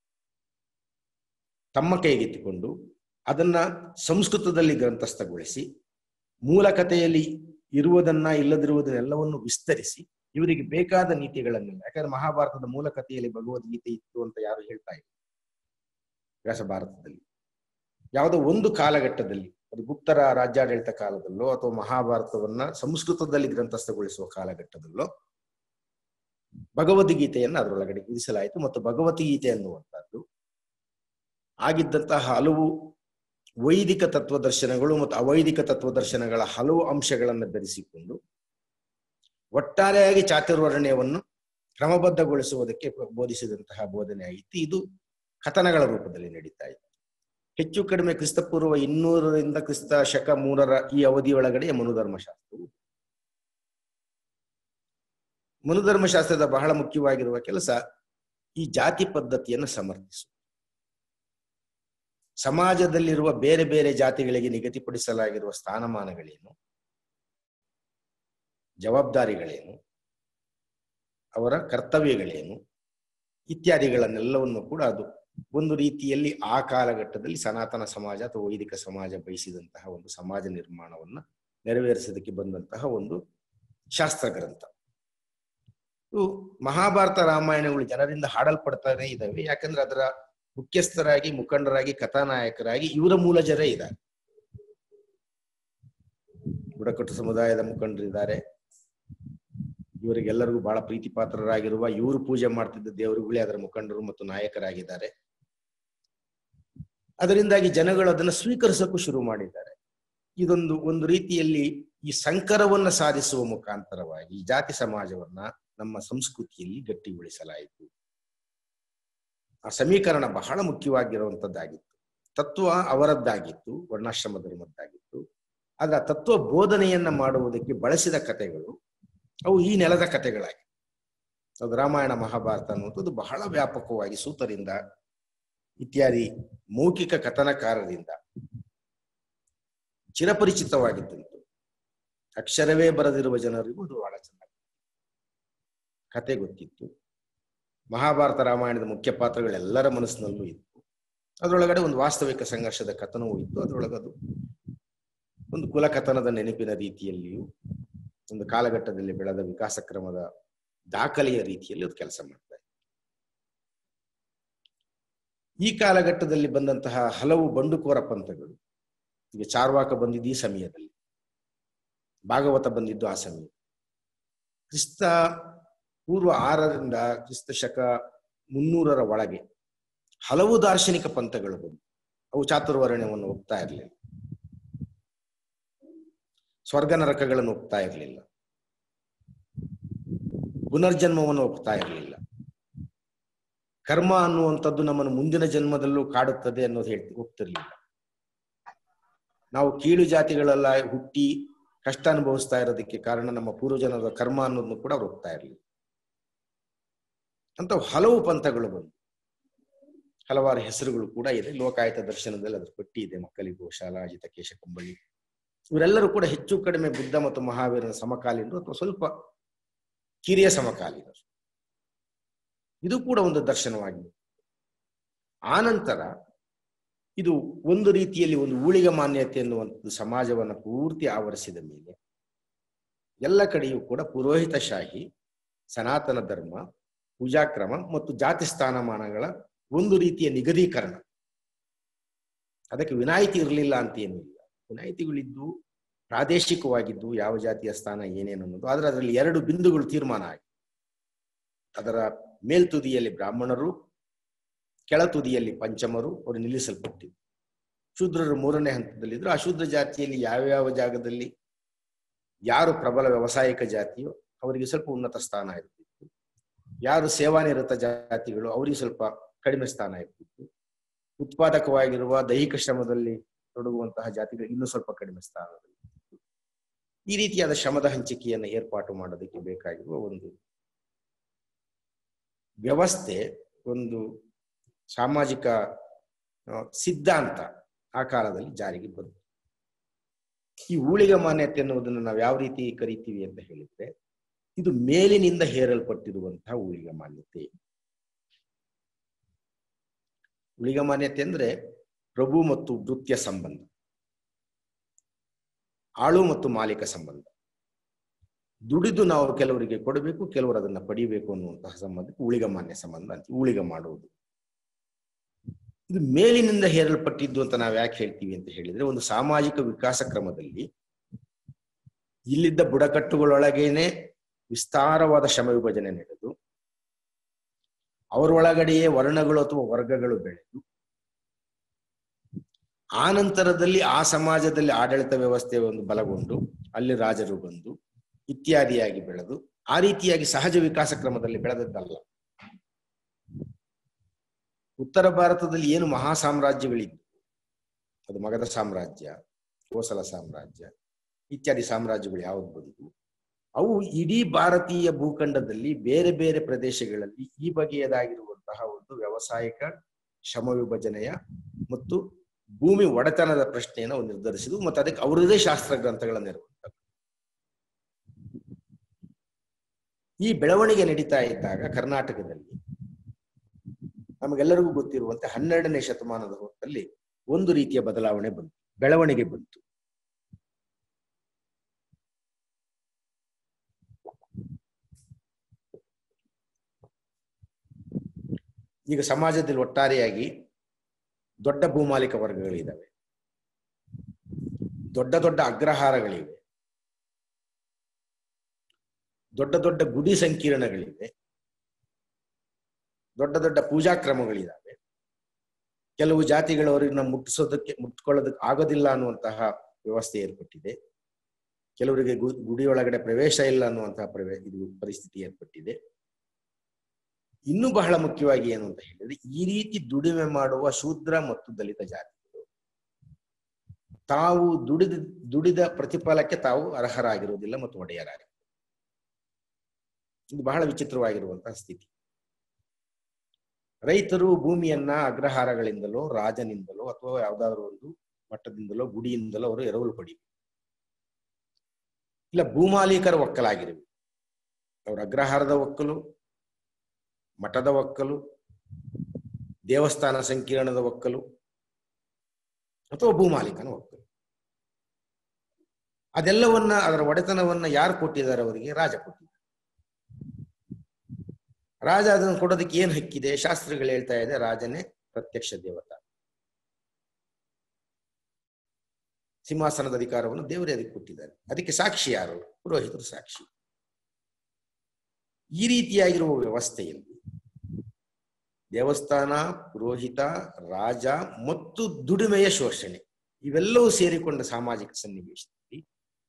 ತಮ್ಮ ಕೈಗೆತ್ತಿಕೊಂಡು ಅದನ್ನ ಸಂಸ್ಕೃತದಲ್ಲಿ ಗ್ರಂಥಸ್ಥಗೊಳಿಸಿ ಮೂಲ ಕಥೆಯಲ್ಲಿ ಇರುವುದನ್ನ ಇಲ್ಲದಿರುವುದನ್ನೆಲ್ಲವನ್ನು ವಿಸ್ತರಿಸಿ ಇವರಿಗೆ ಬೇಕಾದ ನೀತಿಗಳನ್ನೆಲ್ಲ ಯಾಕಂದ್ರೆ ಮಹಾಭಾರತದ ಮೂಲ ಕಥೆಯಲ್ಲಿ ಭಗವದ್ಗೀತೆ ಇತ್ತು ಅಂತ ಯಾರು ಹೇಳ್ತಾ ಇಲ್ಲ ವ್ಯಾಸ ಭಾರತದಲ್ಲಿ ಯಾವುದೋ ಒಂದು ಕಾಲಘಟ್ಟದಲ್ಲಿ ಅದು ಗುಪ್ತರ ರಾಜ್ಯಾಡಳಿತ ಕಾಲದಲ್ಲೋ ಅಥವಾ ಮಹಾಭಾರತವನ್ನ ಸಂಸ್ಕೃತದಲ್ಲಿ ಗ್ರಂಥಸ್ಥಗೊಳಿಸುವ ಕಾಲಘಟ್ಟದಲ್ಲೋ ಭಗವದ್ಗೀತೆಯನ್ನ ಅದರೊಳಗಡೆ ಇರಿಸಲಾಯಿತು ಮತ್ತು ಭಗವದ್ಗೀತೆ ಅನ್ನುವಂಥದ್ದು ಆಗಿದ್ದಂತಹ ಹಲವು ವೈದಿಕ ತತ್ವದರ್ಶನಗಳು ಮತ್ತು ಅವೈದಿಕ ತತ್ವದರ್ಶನಗಳ ಹಲವು ಅಂಶಗಳನ್ನು ಬೆರೆಸಿಕೊಂಡು ಒಟ್ಟಾರೆಯಾಗಿ ಚಾತುರ್ವರ್ಣ್ಯವನ್ನು ಕ್ರಮಬದ್ಧಗೊಳಿಸುವುದಕ್ಕೆ ಬೋಧಿಸಿದಂತಹ ಬೋಧನೆ ಆಗಿತ್ತು ಇದು ಕಥನಗಳ ರೂಪದಲ್ಲಿ ನಡೀತಾ ಇತ್ತು ಹೆಚ್ಚು ಕಡಿಮೆ ಕ್ರಿಸ್ತಪೂರ್ವ ಇನ್ನೂರರಿಂದ ಕ್ರಿಸ್ತ ಶಕ ಮೂರರ ಈ ಅವಧಿಯೊಳಗಡೆ ಮನುಧರ್ಮಶಾಸ್ತ್ರವು ಮನುಧರ್ಮಶಾಸ್ತ್ರದ ಬಹಳ ಮುಖ್ಯವಾಗಿರುವ ಕೆಲಸ ಈ ಜಾತಿ ಪದ್ಧತಿಯನ್ನು ಸಮರ್ಥಿಸು ಸಮಾಜದಲ್ಲಿರುವ ಬೇರೆ ಬೇರೆ ಜಾತಿಗಳಿಗೆ ನಿಗದಿಪಡಿಸಲಾಗಿರುವ ಸ್ಥಾನಮಾನಗಳೇನು ಜವಾಬ್ದಾರಿಗಳೇನು ಅವರ ಕರ್ತವ್ಯಗಳೇನು ಇತ್ಯಾದಿಗಳನ್ನೆಲ್ಲವನ್ನು ಕೂಡ ಅದು ಒಂದು ರೀತಿಯಲ್ಲಿ ಆ ಕಾಲಘಟ್ಟದಲ್ಲಿ ಸನಾತನ ಸಮಾಜ ಅಥವಾ ವೈದಿಕ ಸಮಾಜ ಬಯಸಿದಂತಹ ಒಂದು ಸಮಾಜ ನಿರ್ಮಾಣವನ್ನ ನೆರವೇರಿಸೋದಕ್ಕೆ ಬಂದಂತಹ ಒಂದು ಶಾಸ್ತ್ರ ಗ್ರಂಥ ಇವು ಮಹಾಭಾರತ ರಾಮಾಯಣಗಳು ಜನರಿಂದ ಹಾಡಲ್ಪಡ್ತಾನೆ ಇದಾವೆ ಯಾಕಂದ್ರೆ ಅದರ ಮುಖ್ಯಸ್ಥರಾಗಿ ಮುಖಂಡರಾಗಿ ಕಥಾನಾಯಕರಾಗಿ ಇವರ ಮೂಲಜರೇ ಇದ್ದಾರೆ ಬುಡಕಟ್ಟು ಸಮುದಾಯದ ಮುಖಂಡರಿದ್ದಾರೆ ಇವರಿಗೆಲ್ಲರಿಗೂ ಬಹಳ ಪ್ರೀತಿ ಪಾತ್ರರಾಗಿರುವ ಇವರು ಪೂಜೆ ಮಾಡ್ತಿದ್ದ ದೇವರುಗಳೇ ಅದರ ಮುಖಂಡರು ಮತ್ತು ನಾಯಕರಾಗಿದ್ದಾರೆ ಅದರಿಂದಾಗಿ ಜನಗಳು ಅದನ್ನು ಸ್ವೀಕರಿಸಕ್ಕೂ ಶುರು ಮಾಡಿದ್ದಾರೆ ಇದೊಂದು ಒಂದು ರೀತಿಯಲ್ಲಿ ಈ ಸಂಕರವನ್ನ ಸಾಧಿಸುವ ಮುಖಾಂತರವಾಗಿ ಈ ಜಾತಿ ಸಮಾಜವನ್ನ ನಮ್ಮ ಸಂಸ್ಕೃತಿಯಲ್ಲಿ ಗಟ್ಟಿಗೊಳಿಸಲಾಯಿತು ಆ ಸಮೀಕರಣ ಬಹಳ ಮುಖ್ಯವಾಗಿರುವಂತದ್ದಾಗಿತ್ತು ತತ್ವ ಅವರದ್ದಾಗಿತ್ತು ವರ್ಣಾಶ್ರಮ ಧರ್ಮದ್ದಾಗಿತ್ತು ಆದ್ರೆ ಆ ತತ್ವ ಬೋಧನೆಯನ್ನ ಮಾಡುವುದಕ್ಕೆ ಬಳಸಿದ ಕಥೆಗಳು ಅವು ಈ ನೆಲದ ಕಥೆಗಳಾಗಿ ಅದು ರಾಮಾಯಣ ಮಹಾಭಾರತ ಅನ್ನುವಂಥದ್ದು ಬಹಳ ವ್ಯಾಪಕವಾಗಿ ಸೂತರಿಂದ ಇತ್ಯಾದಿ ಮೌಖಿಕ ಕಥನಕಾರರಿಂದ ಚಿರಪರಿಚಿತವಾಗಿದ್ದಂತು ಅಕ್ಷರವೇ ಬರದಿರುವ ಜನರಿಗೂ ಅದು ಬಹಳ ಚೆನ್ನಾಗಿ ಕತೆ ಗೊತ್ತಿತ್ತು ಮಹಾಭಾರತ ರಾಮಾಯಣದ ಮುಖ್ಯ ಪಾತ್ರಗಳೆಲ್ಲರ ಮನಸ್ಸಿನಲ್ಲೂ ಇತ್ತು ಅದರೊಳಗಡೆ ಒಂದು ವಾಸ್ತವಿಕ ಸಂಘರ್ಷದ ಕಥನವೂ ಇತ್ತು ಅದರೊಳಗದು ಒಂದು ಕುಲಕಥನದ ನೆನಪಿನ ರೀತಿಯಲ್ಲಿಯೂ ಒಂದು ಕಾಲಘಟ್ಟದಲ್ಲಿ ಬೆಳೆದ ವಿಕಾಸ ಕ್ರಮದ ದಾಖಲೆಯ ರೀತಿಯಲ್ಲಿ ಅದು ಕೆಲಸ ಮಾಡ್ತಾ ಇದೆ ಈ ಕಾಲಘಟ್ಟದಲ್ಲಿ ಬಂದಂತಹ ಹಲವು ಬಂಡುಕೋರ ಪಂಥಗಳು ಈಗ ಚಾರ್ವಾಕ ಬಂದಿದ್ದು ಈ ಸಮಯದಲ್ಲಿ ಭಾಗವತ ಬಂದಿದ್ದು ಆ ಸಮಯ ಕ್ರಿಸ್ತ ಪೂರ್ವ ಆರರಿಂದ ಕ್ರಿಸ್ತ ಶಕ ಮುನ್ನೂರರ ಒಳಗೆ ಹಲವು ದಾರ್ಶನಿಕ ಪಂಥಗಳು ಬಂದು ಅವು ಚಾತುರ್ವರ್ಣ್ಯವನ್ನು ಒಪ್ತಾ ಇರಲಿಲ್ಲ ಸ್ವರ್ಗ ನರಕಗಳನ್ನು ಒಪ್ತಾ ಇರಲಿಲ್ಲ ಪುನರ್ಜನ್ಮವನ್ನು ಒಪ್ತಾ ಇರಲಿಲ್ಲ ಕರ್ಮ ಅನ್ನುವಂಥದ್ದು ನಮ್ಮನ್ನು ಮುಂದಿನ ಜನ್ಮದಲ್ಲೂ ಕಾಡುತ್ತದೆ ಅನ್ನೋದು ಹೇಳ್ತಿ ಒಪ್ತಿರ್ಲಿಲ್ಲ ನಾವು ಕೀಳು ಜಾತಿಗಳೆಲ್ಲ ಹುಟ್ಟಿ ಕಷ್ಟ ಅನುಭವಿಸ್ತಾ ಇರೋದಕ್ಕೆ ಕಾರಣ ನಮ್ಮ ಪೂರ್ವಜನದ ಕರ್ಮ ಅನ್ನೋದನ್ನು ಕೂಡ ಅವ್ರು ಒಪ್ತಾ ಇರಲಿಲ್ಲ ಅಂತ ಹಲವು ಪಂಥಗಳು ಬಂದು ಹಲವಾರು ಹೆಸರುಗಳು ಕೂಡ ಇದೆ ಲೋಕಾಯತ ದರ್ಶನದಲ್ಲಿ ಅದ್ರ ಪಟ್ಟಿ ಇದೆ ಮಕ್ಕಳಿಗೂ ಶಾಲಾ ಅಜಿತ ಕೇಶ ಕಂಬಳಿ ಇವರೆಲ್ಲರೂ ಕೂಡ ಹೆಚ್ಚು ಕಡಿಮೆ ಬುದ್ಧ ಮತ್ತು ಮಹಾವೀರನ ಸಮಕಾಲೀನರು ಅಥವಾ ಸ್ವಲ್ಪ ಕಿರಿಯ ಸಮಕಾಲೀನರು ಇದು ಕೂಡ ಒಂದು ದರ್ಶನವಾಗಿದೆ ಆನಂತರ ಇದು ಒಂದು ರೀತಿಯಲ್ಲಿ ಒಂದು ಊಳಿಗ ಮಾನ್ಯತೆ ಎನ್ನುವಂಥದ್ದು ಸಮಾಜವನ್ನು ಪೂರ್ತಿ ಆವರಿಸಿದ ಮೇಲೆ ಎಲ್ಲ ಕಡೆಯೂ ಕೂಡ ಪುರೋಹಿತಶಾಹಿ ಸನಾತನ ಧರ್ಮ ಪೂಜಾಕ್ರಮ ಮತ್ತು ಜಾತಿ ಸ್ಥಾನಮಾನಗಳ ಒಂದು ರೀತಿಯ ನಿಗದೀಕರಣ ಅದಕ್ಕೆ ವಿನಾಯಿತಿ ಇರಲಿಲ್ಲ ಅಂತ ಏನಿಲ್ಲ ವಿನಾಯಿತಿಗಳಿದ್ದು ಪ್ರಾದೇಶಿಕವಾಗಿದ್ದು ಯಾವ ಜಾತಿಯ ಸ್ಥಾನ ಏನೇನು ಅನ್ನೋದು ಆದ್ರೆ ಅದರಲ್ಲಿ ಎರಡು ಬಿಂದುಗಳು ತೀರ್ಮಾನ ಆಗಿ ಅದರ ಮೇಲ್ತುದಿಯಲ್ಲಿ ಬ್ರಾಹ್ಮಣರು ಕೆಳತುದಿಯಲ್ಲಿ ಪಂಚಮರು ಅವರು ನಿಲ್ಲಿಸಲ್ಪಟ್ಟಿದ್ದು ಶೂದ್ರರು ಮೂರನೇ ಹಂತದಲ್ಲಿದ್ರು ಅಶೂದ್ರ ಜಾತಿಯಲ್ಲಿ ಯಾವ್ಯಾವ ಜಾಗದಲ್ಲಿ ಯಾರು ಪ್ರಬಲ ವ್ಯವಸಾಯಿಕ ಜಾತಿಯೋ ಅವರಿಗೆ ಸ್ವಲ್ಪ ಉನ್ನತ ಸ್ಥಾನ ಇರ್ತಿತ್ತು ಯಾರು ಸೇವಾನಿರತ ಜಾತಿಗಳು ಅವರಿಗೆ ಸ್ವಲ್ಪ ಕಡಿಮೆ ಸ್ಥಾನ ಇರ್ತಿತ್ತು ಉತ್ಪಾದಕವಾಗಿರುವ ದೈಹಿಕ ಶ್ರಮದಲ್ಲಿ ತೊಡಗುವಂತಹ ಜಾತಿಗಳು ಇನ್ನೂ ಸ್ವಲ್ಪ ಕಡಿಮೆ ಸ್ಥಾನದಲ್ಲಿ ಈ ರೀತಿಯಾದ ಶ್ರಮದ ಹಂಚಿಕೆಯನ್ನು ಏರ್ಪಾಟು ಮಾಡೋದಕ್ಕೆ ಬೇಕಾಗಿರುವ ಒಂದು ವ್ಯವಸ್ಥೆ ಒಂದು ಸಾಮಾಜಿಕ ಸಿದ್ಧಾಂತ ಆ ಕಾಲದಲ್ಲಿ ಜಾರಿಗೆ ಬಂತು ಈ ಊಳಿಗ ಮಾನ್ಯತೆ ಎನ್ನುವುದನ್ನು ನಾವು ಯಾವ ರೀತಿ ಕರಿತೀವಿ ಅಂತ ಹೇಳಿದ್ರೆ ಇದು ಮೇಲಿನಿಂದ ಹೇರಲ್ಪಟ್ಟಿರುವಂತಹ ಊಳಿಗ ಮಾನ್ಯತೆ ಊಳಿಗ ಮಾನ್ಯತೆ ಅಂದ್ರೆ ಪ್ರಭು ಮತ್ತು ವೃತ್ಯ ಸಂಬಂಧ ಆಳು ಮತ್ತು ಮಾಲೀಕ ಸಂಬಂಧ ದುಡಿದು ನಾವು ಕೆಲವರಿಗೆ ಕೊಡಬೇಕು ಕೆಲವರು ಅದನ್ನ ಪಡಿಬೇಕು ಅನ್ನುವಂತಹ ಸಂಬಂಧಕ್ಕೆ ಊಳಿಗ ಮಾನ್ಯ ಸಂಬಂಧ ಅಂತ ಊಳಿಗ ಮಾಡುವುದು ಇದು ಮೇಲಿನಿಂದ ಹೇರಲ್ಪಟ್ಟಿದ್ದು ಅಂತ ನಾವು ಯಾಕೆ ಹೇಳ್ತೀವಿ ಅಂತ ಹೇಳಿದ್ರೆ ಒಂದು ಸಾಮಾಜಿಕ ವಿಕಾಸ ಕ್ರಮದಲ್ಲಿ ಇಲ್ಲಿದ್ದ ಬುಡಕಟ್ಟುಗಳೊಳಗೇನೆ ವಿಸ್ತಾರವಾದ ಶ್ರಮ ವಿಭಜನೆ ನಡೆದು ಅವರೊಳಗಡೆಯೇ ವರ್ಣಗಳು ಅಥವಾ ವರ್ಗಗಳು ಬೆಳೆದು ಆ ನಂತರದಲ್ಲಿ ಆ ಸಮಾಜದಲ್ಲಿ ಆಡಳಿತ ವ್ಯವಸ್ಥೆ ಒಂದು ಬಲಗೊಂಡು ಅಲ್ಲಿ ರಾಜರು ಬಂದು ಇತ್ಯಾದಿಯಾಗಿ ಬೆಳೆದು ಆ ರೀತಿಯಾಗಿ ಸಹಜ ವಿಕಾಸ ಕ್ರಮದಲ್ಲಿ ಬೆಳೆದದ್ದಲ್ಲ ಉತ್ತರ ಭಾರತದಲ್ಲಿ ಏನು ಮಹಾ ಸಾಮ್ರಾಜ್ಯಗಳಿದ್ದು ಅದು ಮಗಧ ಸಾಮ್ರಾಜ್ಯ ಕೋಸಲ ಸಾಮ್ರಾಜ್ಯ ಇತ್ಯಾದಿ ಸಾಮ್ರಾಜ್ಯಗಳು ಯಾವುದು ಬಂದು ಅವು ಇಡೀ ಭಾರತೀಯ ಭೂಖಂಡದಲ್ಲಿ ಬೇರೆ ಬೇರೆ ಪ್ರದೇಶಗಳಲ್ಲಿ ಈ ಬಗೆಯದಾಗಿರುವಂತಹ ಒಂದು ವ್ಯಾವಸಾಯಿಕ ಶ್ರಮ ವಿಭಜನೆಯ ಮತ್ತು ಭೂಮಿ ಒಡೆತನದ ಪ್ರಶ್ನೆಯನ್ನು ಅವು ನಿರ್ಧರಿಸಿದ್ವು ಮತ್ತು ಅದಕ್ಕೆ ಅವರದೇ ಶಾಸ್ತ್ರ ಗ್ರಂಥಗಳನ್ನು ಇರುವಂಥದ್ದು ಈ ಬೆಳವಣಿಗೆ ನಡೀತಾ ಇದ್ದಾಗ ಕರ್ನಾಟಕದಲ್ಲಿ ನಮಗೆಲ್ಲರಿಗೂ ಗೊತ್ತಿರುವಂತೆ ಹನ್ನೆರಡನೇ ಶತಮಾನದ ಹೊತ್ತಲ್ಲಿ ಒಂದು ರೀತಿಯ ಬದಲಾವಣೆ ಬಂತು ಬೆಳವಣಿಗೆ ಬಂತು ಈಗ ಸಮಾಜದಲ್ಲಿ ಒಟ್ಟಾರೆಯಾಗಿ ದೊಡ್ಡ ಭೂಮಾಲಿಕ ವರ್ಗಗಳಿದ್ದಾವೆ ದೊಡ್ಡ ದೊಡ್ಡ ಅಗ್ರಹಾರಗಳಿವೆ ದೊಡ್ಡ ದೊಡ್ಡ ಗುಡಿ ಸಂಕೀರ್ಣಗಳಿವೆ ದೊಡ್ಡ ದೊಡ್ಡ ಪೂಜಾ ಕ್ರಮಗಳಿದ್ದಾವೆ ಕೆಲವು ಜಾತಿಗಳವರನ್ನ ಮುಟ್ಟಿಸೋದಕ್ಕೆ ಮುಟ್ಕೊಳ್ಳೋದಕ್ಕೆ ಆಗೋದಿಲ್ಲ ಅನ್ನುವಂತಹ ವ್ಯವಸ್ಥೆ ಏರ್ಪಟ್ಟಿದೆ ಕೆಲವರಿಗೆ ಗುಡಿಯೊಳಗಡೆ ಪ್ರವೇಶ ಇಲ್ಲ ಅನ್ನುವಂತಹ ಪ್ರವೇ ಇದು ಪರಿಸ್ಥಿತಿ ಏರ್ಪಟ್ಟಿದೆ ಇನ್ನೂ ಬಹಳ ಮುಖ್ಯವಾಗಿ ಏನು ಅಂತ ಹೇಳಿದ್ರೆ ಈ ರೀತಿ ದುಡಿಮೆ ಮಾಡುವ ಶೂದ್ರ ಮತ್ತು ದಲಿತ ಜಾತಿಗಳು ತಾವು ದುಡಿದ ದುಡಿದ ಪ್ರತಿಫಲಕ್ಕೆ ತಾವು ಅರ್ಹರಾಗಿರುವುದಿಲ್ಲ ಮತ್ತು ಒಡೆಯರಾಗಿ ಇದು ಬಹಳ ವಿಚಿತ್ರವಾಗಿರುವಂತಹ ಸ್ಥಿತಿ ರೈತರು ಭೂಮಿಯನ್ನ ಅಗ್ರಹಾರಗಳಿಂದಲೋ ರಾಜನಿಂದಲೋ ಅಥವಾ ಯಾವ್ದಾದ್ರು ಒಂದು ಮಟ್ಟದಿಂದಲೋ ಗುಡಿಯಿಂದಲೋ ಅವರು ಎರವಲು ಪಡಿಬೇಕು ಇಲ್ಲ ಭೂಮಾಲೀಕರ ಒಕ್ಕಲಾಗಿರಬೇಕು ಅವ್ರ ಅಗ್ರಹಾರದ ಒಕ್ಕಲು ಮಠದ ಒಕ್ಕಲು ದೇವಸ್ಥಾನ ಸಂಕೀರ್ಣದ ಒಕ್ಕಲು ಅಥವಾ ಭೂಮಾಲೀಕನ ಒಕ್ಕಲು ಅದೆಲ್ಲವನ್ನ ಅದರ ಒಡೆತನವನ್ನ ಯಾರು ಕೊಟ್ಟಿದ್ದಾರೆ ಅವರಿಗೆ ರಾಜ ಕೊಟ್ಟಿದ್ದಾರೆ ರಾಜ ಅದನ್ನು ಕೊಡೋದಕ್ಕೆ ಏನ್ ಹಕ್ಕಿದೆ ಶಾಸ್ತ್ರಗಳು ಹೇಳ್ತಾ ಇದೆ ರಾಜನೇ ಪ್ರತ್ಯಕ್ಷ ದೇವತಾ ಸಿಂಹಾಸನದ ಅಧಿಕಾರವನ್ನು ದೇವರೇ ಅದಕ್ಕೆ ಕೊಟ್ಟಿದ್ದಾರೆ ಅದಕ್ಕೆ ಸಾಕ್ಷಿ ಯಾರು ಪುರೋಹಿತರು ಸಾಕ್ಷಿ ಈ ರೀತಿಯಾಗಿರುವ ವ್ಯವಸ್ಥೆಯಲ್ಲಿ ದೇವಸ್ಥಾನ ಪುರೋಹಿತ ರಾಜ ಮತ್ತು ದುಡಿಮೆಯ ಶೋಷಣೆ ಇವೆಲ್ಲವೂ ಸೇರಿಕೊಂಡ ಸಾಮಾಜಿಕ ಸನ್ನಿವೇಶದಲ್ಲಿ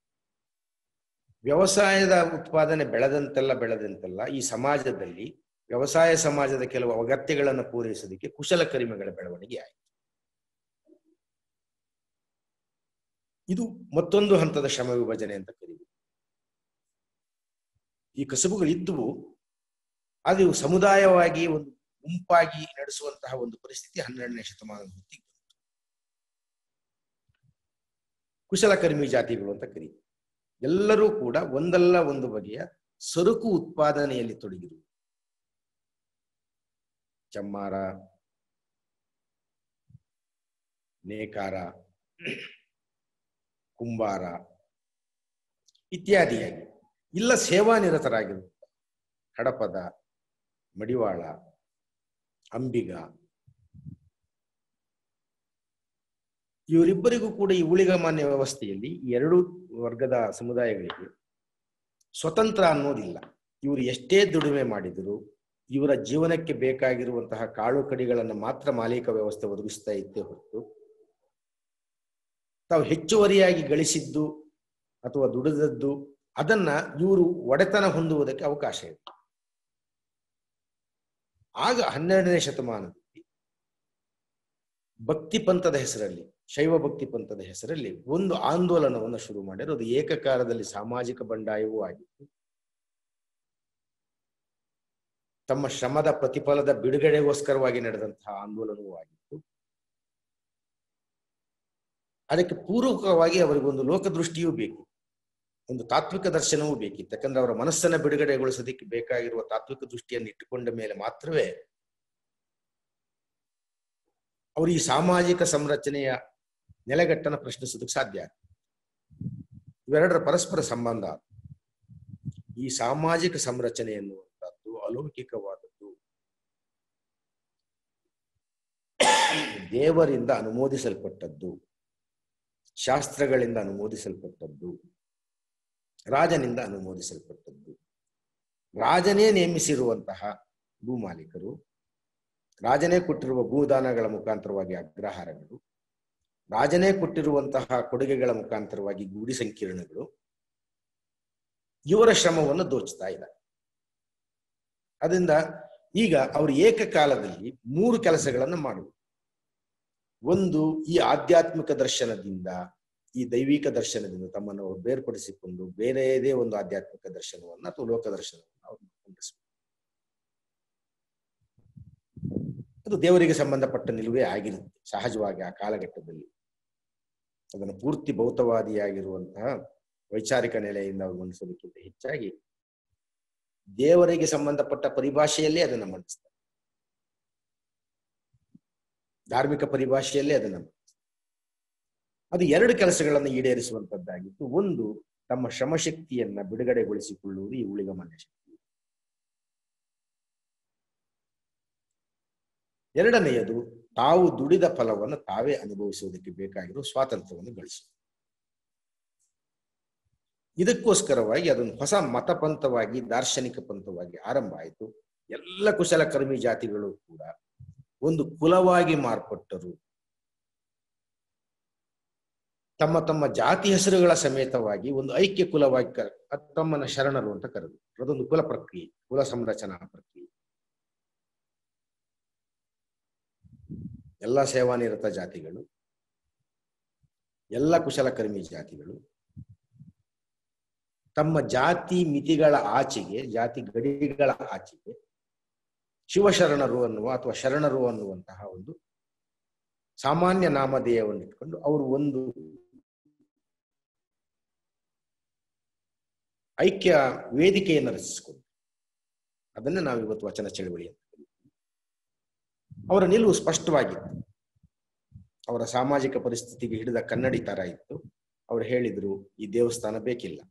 ವ್ಯವಸಾಯದ ಉತ್ಪಾದನೆ ಬೆಳೆದಂತೆಲ್ಲ ಬೆಳೆದಂತೆಲ್ಲ ಈ ಸಮಾಜದಲ್ಲಿ ವ್ಯವಸಾಯ ಸಮಾಜದ ಕೆಲವು ಅಗತ್ಯಗಳನ್ನು ಪೂರೈಸೋದಕ್ಕೆ ಕುಶಲಕರ್ಮಿಗಳ ಬೆಳವಣಿಗೆ ಆಯಿತು ಇದು ಮತ್ತೊಂದು ಹಂತದ ಶ್ರಮ ವಿಭಜನೆ ಅಂತ ಕರೀಬೋದು ಈ ಕಸುಬುಗಳಿದ್ದುವು ಅದು ಸಮುದಾಯವಾಗಿ ಒಂದು ಗುಂಪಾಗಿ ನಡೆಸುವಂತಹ ಒಂದು ಪರಿಸ್ಥಿತಿ ಹನ್ನೆರಡನೇ ಶತಮಾನದ ಹೊತ್ತಿಗೆ ಬಂತು ಕುಶಲಕರ್ಮಿ ಜಾತಿಗಳು ಅಂತ ಕರೀತಾರೆ ಎಲ್ಲರೂ ಕೂಡ ಒಂದಲ್ಲ ಒಂದು ಬಗೆಯ ಸರಕು ಉತ್ಪಾದನೆಯಲ್ಲಿ ತೊಡಗಿರುವುದು ಚಮ್ಮಾರ ನೇಕಾರ ಕುಂಬಾರ ಇತ್ಯಾದಿಯಾಗಿ ಇಲ್ಲ ಸೇವಾನಿರತರಾಗಿರುವುದು ಹಡಪದ ಮಡಿವಾಳ ಅಂಬಿಗ ಇವರಿಬ್ಬರಿಗೂ ಕೂಡ ಈ ಊಳಿಗಮಾನ್ಯ ವ್ಯವಸ್ಥೆಯಲ್ಲಿ ಈ ಎರಡು ವರ್ಗದ ಸಮುದಾಯಗಳಿಗೆ ಸ್ವತಂತ್ರ ಅನ್ನೋದಿಲ್ಲ ಇವರು ಎಷ್ಟೇ ದುಡಿಮೆ ಮಾಡಿದರು ಇವರ ಜೀವನಕ್ಕೆ ಬೇಕಾಗಿರುವಂತಹ ಕಾಳು ಕಡಿಗಳನ್ನು ಮಾತ್ರ ಮಾಲೀಕ ವ್ಯವಸ್ಥೆ ಒದಗಿಸ್ತಾ ಇತ್ತೇ ಹೊರತು ತಾವು ಹೆಚ್ಚುವರಿಯಾಗಿ ಗಳಿಸಿದ್ದು ಅಥವಾ ದುಡಿದದ್ದು ಅದನ್ನ ಇವರು ಒಡೆತನ ಹೊಂದುವುದಕ್ಕೆ ಅವಕಾಶ ಇದೆ ಆಗ ಹನ್ನೆರಡನೇ ಶತಮಾನದಲ್ಲಿ ಭಕ್ತಿ ಪಂಥದ ಹೆಸರಲ್ಲಿ ಶೈವ ಭಕ್ತಿ ಪಂಥದ ಹೆಸರಲ್ಲಿ ಒಂದು ಆಂದೋಲನವನ್ನು ಶುರು ಮಾಡಿದ್ರು ಅದು ಏಕಕಾಲದಲ್ಲಿ ಸಾಮಾಜಿಕ ಬಂಡಾಯವೂ ಆಗಿತ್ತು ತಮ್ಮ ಶ್ರಮದ ಪ್ರತಿಫಲದ ಬಿಡುಗಡೆಗೋಸ್ಕರವಾಗಿ ನಡೆದಂತಹ ಆಂದೋಲನವೂ ಆಗಿತ್ತು ಅದಕ್ಕೆ ಪೂರ್ವಕವಾಗಿ ಅವರಿಗೊಂದು ಲೋಕದೃಷ್ಟಿಯೂ ಬೇಕು ಒಂದು ತಾತ್ವಿಕ ದರ್ಶನವೂ ಬೇಕಿತ್ತು ಯಾಕಂದ್ರೆ ಅವರ ಮನಸ್ಸನ್ನ ಬಿಡುಗಡೆಗೊಳಿಸೋದಕ್ಕೆ ಬೇಕಾಗಿರುವ ತಾತ್ವಿಕ ದೃಷ್ಟಿಯನ್ನು ಇಟ್ಟುಕೊಂಡ ಮೇಲೆ ಮಾತ್ರವೇ ಅವರು ಈ ಸಾಮಾಜಿಕ ಸಂರಚನೆಯ ನೆಲೆಗಟ್ಟನ್ನು ಪ್ರಶ್ನಿಸೋದಕ್ಕೆ ಸಾಧ್ಯ ಇವೆರಡರ ಪರಸ್ಪರ ಸಂಬಂಧ ಈ ಸಾಮಾಜಿಕ ಸಂರಚನೆ ಎನ್ನುವಂತಹದ್ದು ಅಲೌಕಿಕವಾದದ್ದು ದೇವರಿಂದ ಅನುಮೋದಿಸಲ್ಪಟ್ಟದ್ದು ಶಾಸ್ತ್ರಗಳಿಂದ ಅನುಮೋದಿಸಲ್ಪಟ್ಟದ್ದು ರಾಜನಿಂದ ಅನುಮೋದಿಸಲ್ಪಟ್ಟದ್ದು ರಾಜನೇ ನೇಮಿಸಿರುವಂತಹ ಭೂಮಾಲೀಕರು ರಾಜನೇ ಕೊಟ್ಟಿರುವ ಭೂದಾನಗಳ ಮುಖಾಂತರವಾಗಿ ಅಗ್ರಹಾರಗಳು ರಾಜನೇ ಕೊಟ್ಟಿರುವಂತಹ ಕೊಡುಗೆಗಳ ಮುಖಾಂತರವಾಗಿ ಗೂಡಿ ಸಂಕೀರ್ಣಗಳು ಇವರ ಶ್ರಮವನ್ನು ದೋಚ್ತಾ ಇದ್ದಾರೆ ಅದರಿಂದ ಈಗ ಅವರು ಏಕಕಾಲದಲ್ಲಿ ಮೂರು ಕೆಲಸಗಳನ್ನು ಮಾಡುವುದು ಒಂದು ಈ ಆಧ್ಯಾತ್ಮಿಕ ದರ್ಶನದಿಂದ ಈ ದೈವಿಕ ದರ್ಶನದಿಂದ ತಮ್ಮನ್ನು ಅವರು ಬೇರ್ಪಡಿಸಿಕೊಂಡು ಬೇರೆಯದೇ ಒಂದು ಆಧ್ಯಾತ್ಮಿಕ ದರ್ಶನವನ್ನು ಅಥವಾ ಲೋಕ ದರ್ಶನವನ್ನು ಅವರು ಹೊಂದಿಸಬೇಕು ಅದು ದೇವರಿಗೆ ಸಂಬಂಧಪಟ್ಟ ನಿಲುವೇ ಆಗಿರುತ್ತೆ ಸಹಜವಾಗಿ ಆ ಕಾಲಘಟ್ಟದಲ್ಲಿ ಅದನ್ನು ಪೂರ್ತಿ ಭೌತವಾದಿಯಾಗಿರುವಂತಹ ವೈಚಾರಿಕ ನೆಲೆಯಿಂದ ಅವರು ಮಂಡಿಸೋದಕ್ಕಿಂತ ಹೆಚ್ಚಾಗಿ ದೇವರಿಗೆ ಸಂಬಂಧಪಟ್ಟ ಪರಿಭಾಷೆಯಲ್ಲೇ ಅದನ್ನು ಮಂಡಿಸ್ತಾರೆ ಧಾರ್ಮಿಕ ಪರಿಭಾಷೆಯಲ್ಲೇ ಅದನ್ನ ಅದು ಎರಡು ಕೆಲಸಗಳನ್ನು ಈಡೇರಿಸುವಂತದ್ದಾಗಿತ್ತು ಒಂದು ತಮ್ಮ ಶ್ರಮಶಕ್ತಿಯನ್ನ ಬಿಡುಗಡೆಗೊಳಿಸಿಕೊಳ್ಳುವುದು ಈ ಉಳಿಗಮಾನ್ಯ ಶಕ್ತಿ ಎರಡನೆಯದು ತಾವು ದುಡಿದ ಫಲವನ್ನು ತಾವೇ ಅನುಭವಿಸುವುದಕ್ಕೆ ಬೇಕಾಗಿರುವ ಸ್ವಾತಂತ್ರ್ಯವನ್ನು ಗಳಿಸುವುದು ಇದಕ್ಕೋಸ್ಕರವಾಗಿ ಅದೊಂದು ಹೊಸ ಮತ ಪಂಥವಾಗಿ ದಾರ್ಶನಿಕ ಪಂಥವಾಗಿ ಆರಂಭ ಆಯಿತು ಎಲ್ಲ ಕುಶಲಕರ್ಮಿ ಜಾತಿಗಳು ಕೂಡ ಒಂದು ಕುಲವಾಗಿ ಮಾರ್ಪಟ್ಟರು ತಮ್ಮ ತಮ್ಮ ಜಾತಿ ಹೆಸರುಗಳ ಸಮೇತವಾಗಿ ಒಂದು ಐಕ್ಯ ಕುಲವಾಗಿ ಕರ ತಮ್ಮನ್ನ ಶರಣರು ಅಂತ ಕರೆದು ಅದೊಂದು ಕುಲ ಪ್ರಕ್ರಿಯೆ ಕುಲ ಸಂರಚನಾ ಪ್ರಕ್ರಿಯೆ ಎಲ್ಲ ಸೇವಾನಿರತ ಜಾತಿಗಳು ಎಲ್ಲ ಕುಶಲಕರ್ಮಿ ಜಾತಿಗಳು ತಮ್ಮ ಜಾತಿ ಮಿತಿಗಳ ಆಚೆಗೆ ಜಾತಿ ಗಡಿಗಳ ಆಚೆಗೆ ಶಿವಶರಣರು ಅನ್ನುವ ಅಥವಾ ಶರಣರು ಅನ್ನುವಂತಹ ಒಂದು ಸಾಮಾನ್ಯ ನಾಮಧೇಯವನ್ನು ಇಟ್ಕೊಂಡು ಅವರು ಒಂದು ಐಕ್ಯ ವೇದಿಕೆಯನ್ನು ರಚಿಸಿಕೊಂಡು ಅದನ್ನೇ ನಾವು ಇವತ್ತು ವಚನ ಚಳವಳಿ ಅಂತ ಕರೀತೀವಿ ಅವರ ನಿಲುವು ಸ್ಪಷ್ಟವಾಗಿತ್ತು ಅವರ ಸಾಮಾಜಿಕ ಪರಿಸ್ಥಿತಿಗೆ ಹಿಡಿದ ಕನ್ನಡಿ ತರ ಇತ್ತು ಅವ್ರು ಹೇಳಿದ್ರು ಈ ದೇವಸ್ಥಾನ ಬೇಕಿಲ್ಲ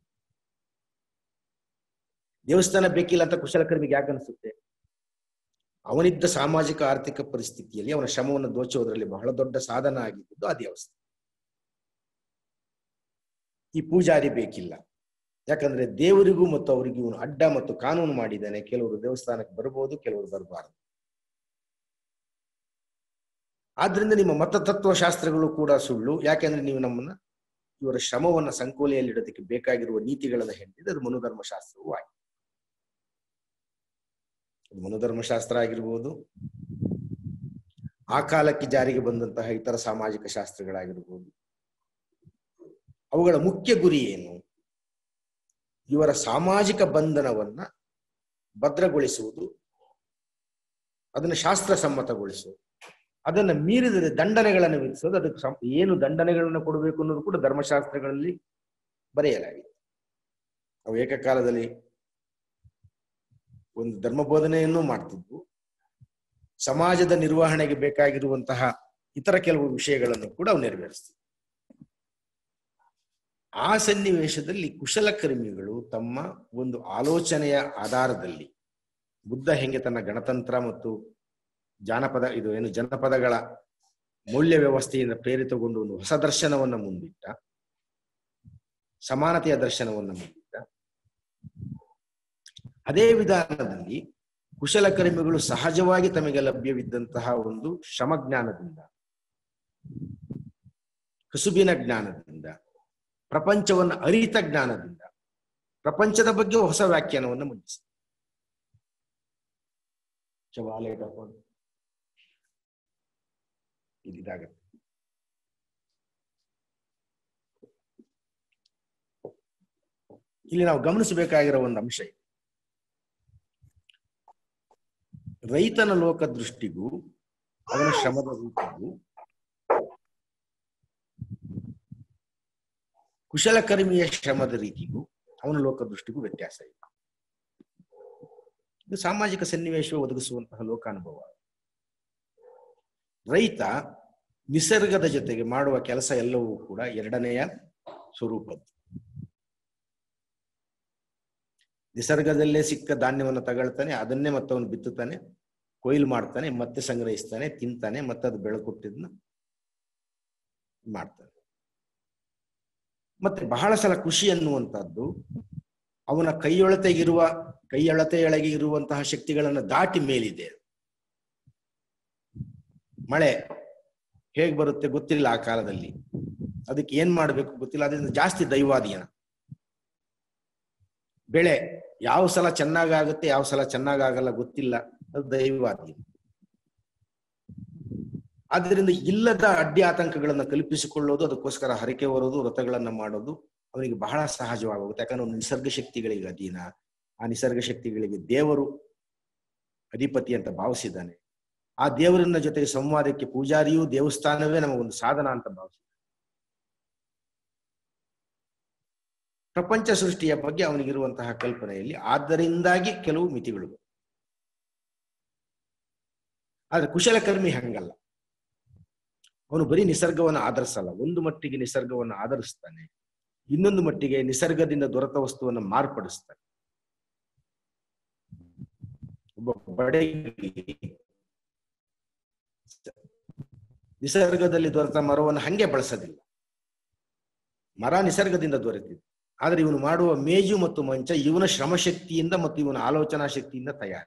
ದೇವಸ್ಥಾನ ಬೇಕಿಲ್ಲ ಅಂತ ಕುಶಲಕರ್ಮಿಗೆ ಯಾಕೆ ಅನಿಸುತ್ತೆ ಅವನಿದ್ದ ಸಾಮಾಜಿಕ ಆರ್ಥಿಕ ಪರಿಸ್ಥಿತಿಯಲ್ಲಿ ಅವನ ಶ್ರಮವನ್ನು ದೋಚುವುದರಲ್ಲಿ ಬಹಳ ದೊಡ್ಡ ಸಾಧನ ಆಗಿದ್ದು ಆ ದೇವಸ್ಥಾನ ಈ ಪೂಜಾರಿ ಬೇಕಿಲ್ಲ ಯಾಕಂದ್ರೆ ದೇವರಿಗೂ ಮತ್ತು ಅವರಿಗೂ ಇವನು ಅಡ್ಡ ಮತ್ತು ಕಾನೂನು ಮಾಡಿದ್ದಾನೆ ಕೆಲವರು ದೇವಸ್ಥಾನಕ್ಕೆ ಬರಬಹುದು ಕೆಲವರು ಬರಬಾರದು ಆದ್ರಿಂದ ನಿಮ್ಮ ಮತತತ್ವ ಶಾಸ್ತ್ರಗಳು ಕೂಡ ಸುಳ್ಳು ಯಾಕೆಂದ್ರೆ ನೀವು ನಮ್ಮನ್ನ ಇವರ ಶ್ರಮವನ್ನ ಸಂಕೋಲೆಯಲ್ಲಿಡೋದಕ್ಕೆ ಬೇಕಾಗಿರುವ ನೀತಿಗಳನ್ನ ಹೇಳಿದ್ರೆ ಅದು ಮನುಧರ್ಮಶಾಸ್ತ್ರವೂ ಆಗಿದೆ ಅದು ಮನುಧರ್ಮಶಾಸ್ತ್ರ ಆಗಿರ್ಬೋದು ಆ ಕಾಲಕ್ಕೆ ಜಾರಿಗೆ ಬಂದಂತಹ ಇತರ ಸಾಮಾಜಿಕ ಶಾಸ್ತ್ರಗಳಾಗಿರ್ಬೋದು ಅವುಗಳ ಮುಖ್ಯ ಗುರಿ ಏನು ಇವರ ಸಾಮಾಜಿಕ ಬಂಧನವನ್ನ ಭದ್ರಗೊಳಿಸುವುದು ಅದನ್ನು ಶಾಸ್ತ್ರ ಸಮ್ಮತಗೊಳಿಸುವುದು ಅದನ್ನ ಮೀರಿದರೆ ದಂಡನೆಗಳನ್ನು ವಿಧಿಸೋದು ಅದಕ್ಕೆ ಸಂ- ಏನು ದಂಡನೆಗಳನ್ನು ಕೊಡಬೇಕು ಅನ್ನೋದು ಕೂಡ ಧರ್ಮಶಾಸ್ತ್ರಗಳಲ್ಲಿ ಬರೆಯಲಾಗಿದೆ ಅವು ಏಕಕಾಲದಲ್ಲಿ ಒಂದು ಧರ್ಮ ಬೋಧನೆಯನ್ನು ಮಾಡ್ತಿದ್ವು ಸಮಾಜದ ನಿರ್ವಹಣೆಗೆ ಬೇಕಾಗಿರುವಂತಹ ಇತರ ಕೆಲವು ವಿಷಯಗಳನ್ನು ಕೂಡ ಅವು ನೆರವೇರಿಸ್ತಿದ್ವು ಆ ಸನ್ನಿವೇಶದಲ್ಲಿ ಕುಶಲಕರ್ಮಿಗಳು ತಮ್ಮ ಒಂದು ಆಲೋಚನೆಯ ಆಧಾರದಲ್ಲಿ ಬುದ್ಧ ಹೆಂಗೆ ತನ್ನ ಗಣತಂತ್ರ ಮತ್ತು ಜಾನಪದ ಇದು ಏನು ಜನಪದಗಳ ಮೌಲ್ಯ ವ್ಯವಸ್ಥೆಯಿಂದ ಪ್ರೇರಿತಗೊಂಡು ಒಂದು ಹೊಸ ದರ್ಶನವನ್ನ ಮುಂದಿಟ್ಟ ಸಮಾನತೆಯ ದರ್ಶನವನ್ನ ಮುಂದಿಟ್ಟ ಅದೇ ವಿಧಾನದಲ್ಲಿ ಕುಶಲಕರ್ಮಿಗಳು ಸಹಜವಾಗಿ ತಮಗೆ ಲಭ್ಯವಿದ್ದಂತಹ ಒಂದು ಶ್ರಮಜ್ಞಾನದಿಂದ ಕಸುಬಿನ ಜ್ಞಾನದಿಂದ ಪ್ರಪಂಚವನ್ನು ಅರಿತ ಜ್ಞಾನದಿಂದ ಪ್ರಪಂಚದ ಬಗ್ಗೆ ಹೊಸ ವ್ಯಾಖ್ಯಾನವನ್ನು ಮಂಡಿಸಿ ಇದಾಗತ್ತೆ ಇಲ್ಲಿ ನಾವು ಗಮನಿಸಬೇಕಾಗಿರೋ ಒಂದು ಅಂಶ ಇದೆ ರೈತನ ಲೋಕ ದೃಷ್ಟಿಗೂ ಅವನ ಶ್ರಮದ ರೂಪಗೂ ಕುಶಲಕರ್ಮಿಯ ಶ್ರಮದ ರೀತಿಗೂ ಅವನ ಲೋಕ ದೃಷ್ಟಿಗೂ ವ್ಯತ್ಯಾಸ ಇದೆ ಇದು ಸಾಮಾಜಿಕ ಸನ್ನಿವೇಶ ಒದಗಿಸುವಂತಹ ಲೋಕಾನುಭವ ರೈತ ನಿಸರ್ಗದ ಜೊತೆಗೆ ಮಾಡುವ ಕೆಲಸ ಎಲ್ಲವೂ ಕೂಡ ಎರಡನೆಯ ಸ್ವರೂಪದ್ದು ನಿಸರ್ಗದಲ್ಲೇ ಸಿಕ್ಕ ಧಾನ್ಯವನ್ನು ತಗೊಳ್ತಾನೆ ಅದನ್ನೇ ಮತ್ತೆ ಅವನು ಬಿತ್ತುತ್ತಾನೆ ಕೊಯ್ಲು ಮಾಡ್ತಾನೆ ಮತ್ತೆ ಸಂಗ್ರಹಿಸ್ತಾನೆ ತಿಂತಾನೆ ಮತ್ತೆ ಅದು ಬೆಳಕೊಟ್ಟಿದ್ನ ಮಾಡ್ತಾನೆ ಮತ್ತೆ ಬಹಳ ಸಲ ಖುಷಿ ಅನ್ನುವಂಥದ್ದು ಅವನ ಕೈಯೊಳತೆಗಿರುವ ಕೈಯಳತೆಯೊಳಗೆ ಇರುವಂತಹ ಶಕ್ತಿಗಳನ್ನು ದಾಟಿ ಮೇಲಿದೆ ಮಳೆ ಹೇಗ್ ಬರುತ್ತೆ ಗೊತ್ತಿಲ್ಲ ಆ ಕಾಲದಲ್ಲಿ ಅದಕ್ಕೆ ಏನ್ ಮಾಡ್ಬೇಕು ಗೊತ್ತಿಲ್ಲ ಅದರಿಂದ ಜಾಸ್ತಿ ದೈವಾಧೀನ ಬೆಳೆ ಯಾವ ಸಲ ಚೆನ್ನಾಗಾಗುತ್ತೆ ಯಾವ ಸಲ ಚೆನ್ನಾಗಾಗಲ್ಲ ಗೊತ್ತಿಲ್ಲ ಅದು ದೈವಾಧೀನ ಆದ್ದರಿಂದ ಇಲ್ಲದ ಅಡ್ಡಿ ಆತಂಕಗಳನ್ನ ಕಲ್ಪಿಸಿಕೊಳ್ಳೋದು ಅದಕ್ಕೋಸ್ಕರ ಹರಕೆ ಹೊರೋದು ವ್ರತಗಳನ್ನ ಮಾಡೋದು ಅವನಿಗೆ ಬಹಳ ಸಹಜವಾಗುತ್ತೆ ಯಾಕಂದ್ರೆ ಒಂದು ನಿಸರ್ಗ ಶಕ್ತಿಗಳಿಗೆ ಅಧೀನ ಆ ನಿಸರ್ಗ ಶಕ್ತಿಗಳಿಗೆ ದೇವರು ಅಧಿಪತಿ ಅಂತ ಭಾವಿಸಿದ್ದಾನೆ ಆ ದೇವರನ್ನ ಜೊತೆಗೆ ಸಂವಾದಕ್ಕೆ ಪೂಜಾರಿಯೂ ದೇವಸ್ಥಾನವೇ ನಮಗೊಂದು ಸಾಧನ ಅಂತ ಭಾವಿಸಿದ ಪ್ರಪಂಚ ಸೃಷ್ಟಿಯ ಬಗ್ಗೆ ಅವನಿಗಿರುವಂತಹ ಕಲ್ಪನೆಯಲ್ಲಿ ಆದ್ದರಿಂದಾಗಿ ಕೆಲವು ಮಿತಿಗಳು ಆದ್ರೆ ಕುಶಲಕರ್ಮಿ ಹಂಗಲ್ಲ ಅವನು ಬರೀ ನಿಸರ್ಗವನ್ನು ಆಧರಿಸಲ್ಲ ಒಂದು ಮಟ್ಟಿಗೆ ನಿಸರ್ಗವನ್ನು ಆಧರಿಸ್ತಾನೆ ಇನ್ನೊಂದು ಮಟ್ಟಿಗೆ ನಿಸರ್ಗದಿಂದ ದೊರೆತ ವಸ್ತುವನ್ನು ಮಾರ್ಪಡಿಸ್ತಾನೆ ಒಬ್ಬ ಬಡಗಿ ನಿಸರ್ಗದಲ್ಲಿ ದೊರೆತ ಮರವನ್ನು ಹಂಗೆ ಬಳಸೋದಿಲ್ಲ ಮರ ನಿಸರ್ಗದಿಂದ ದೊರೆತಿದೆ ಆದ್ರೆ ಇವನು ಮಾಡುವ ಮೇಜು ಮತ್ತು ಮಂಚ ಇವನ ಶ್ರಮಶಕ್ತಿಯಿಂದ ಮತ್ತು ಇವನ ಆಲೋಚನಾ ಶಕ್ತಿಯಿಂದ ತಯಾರ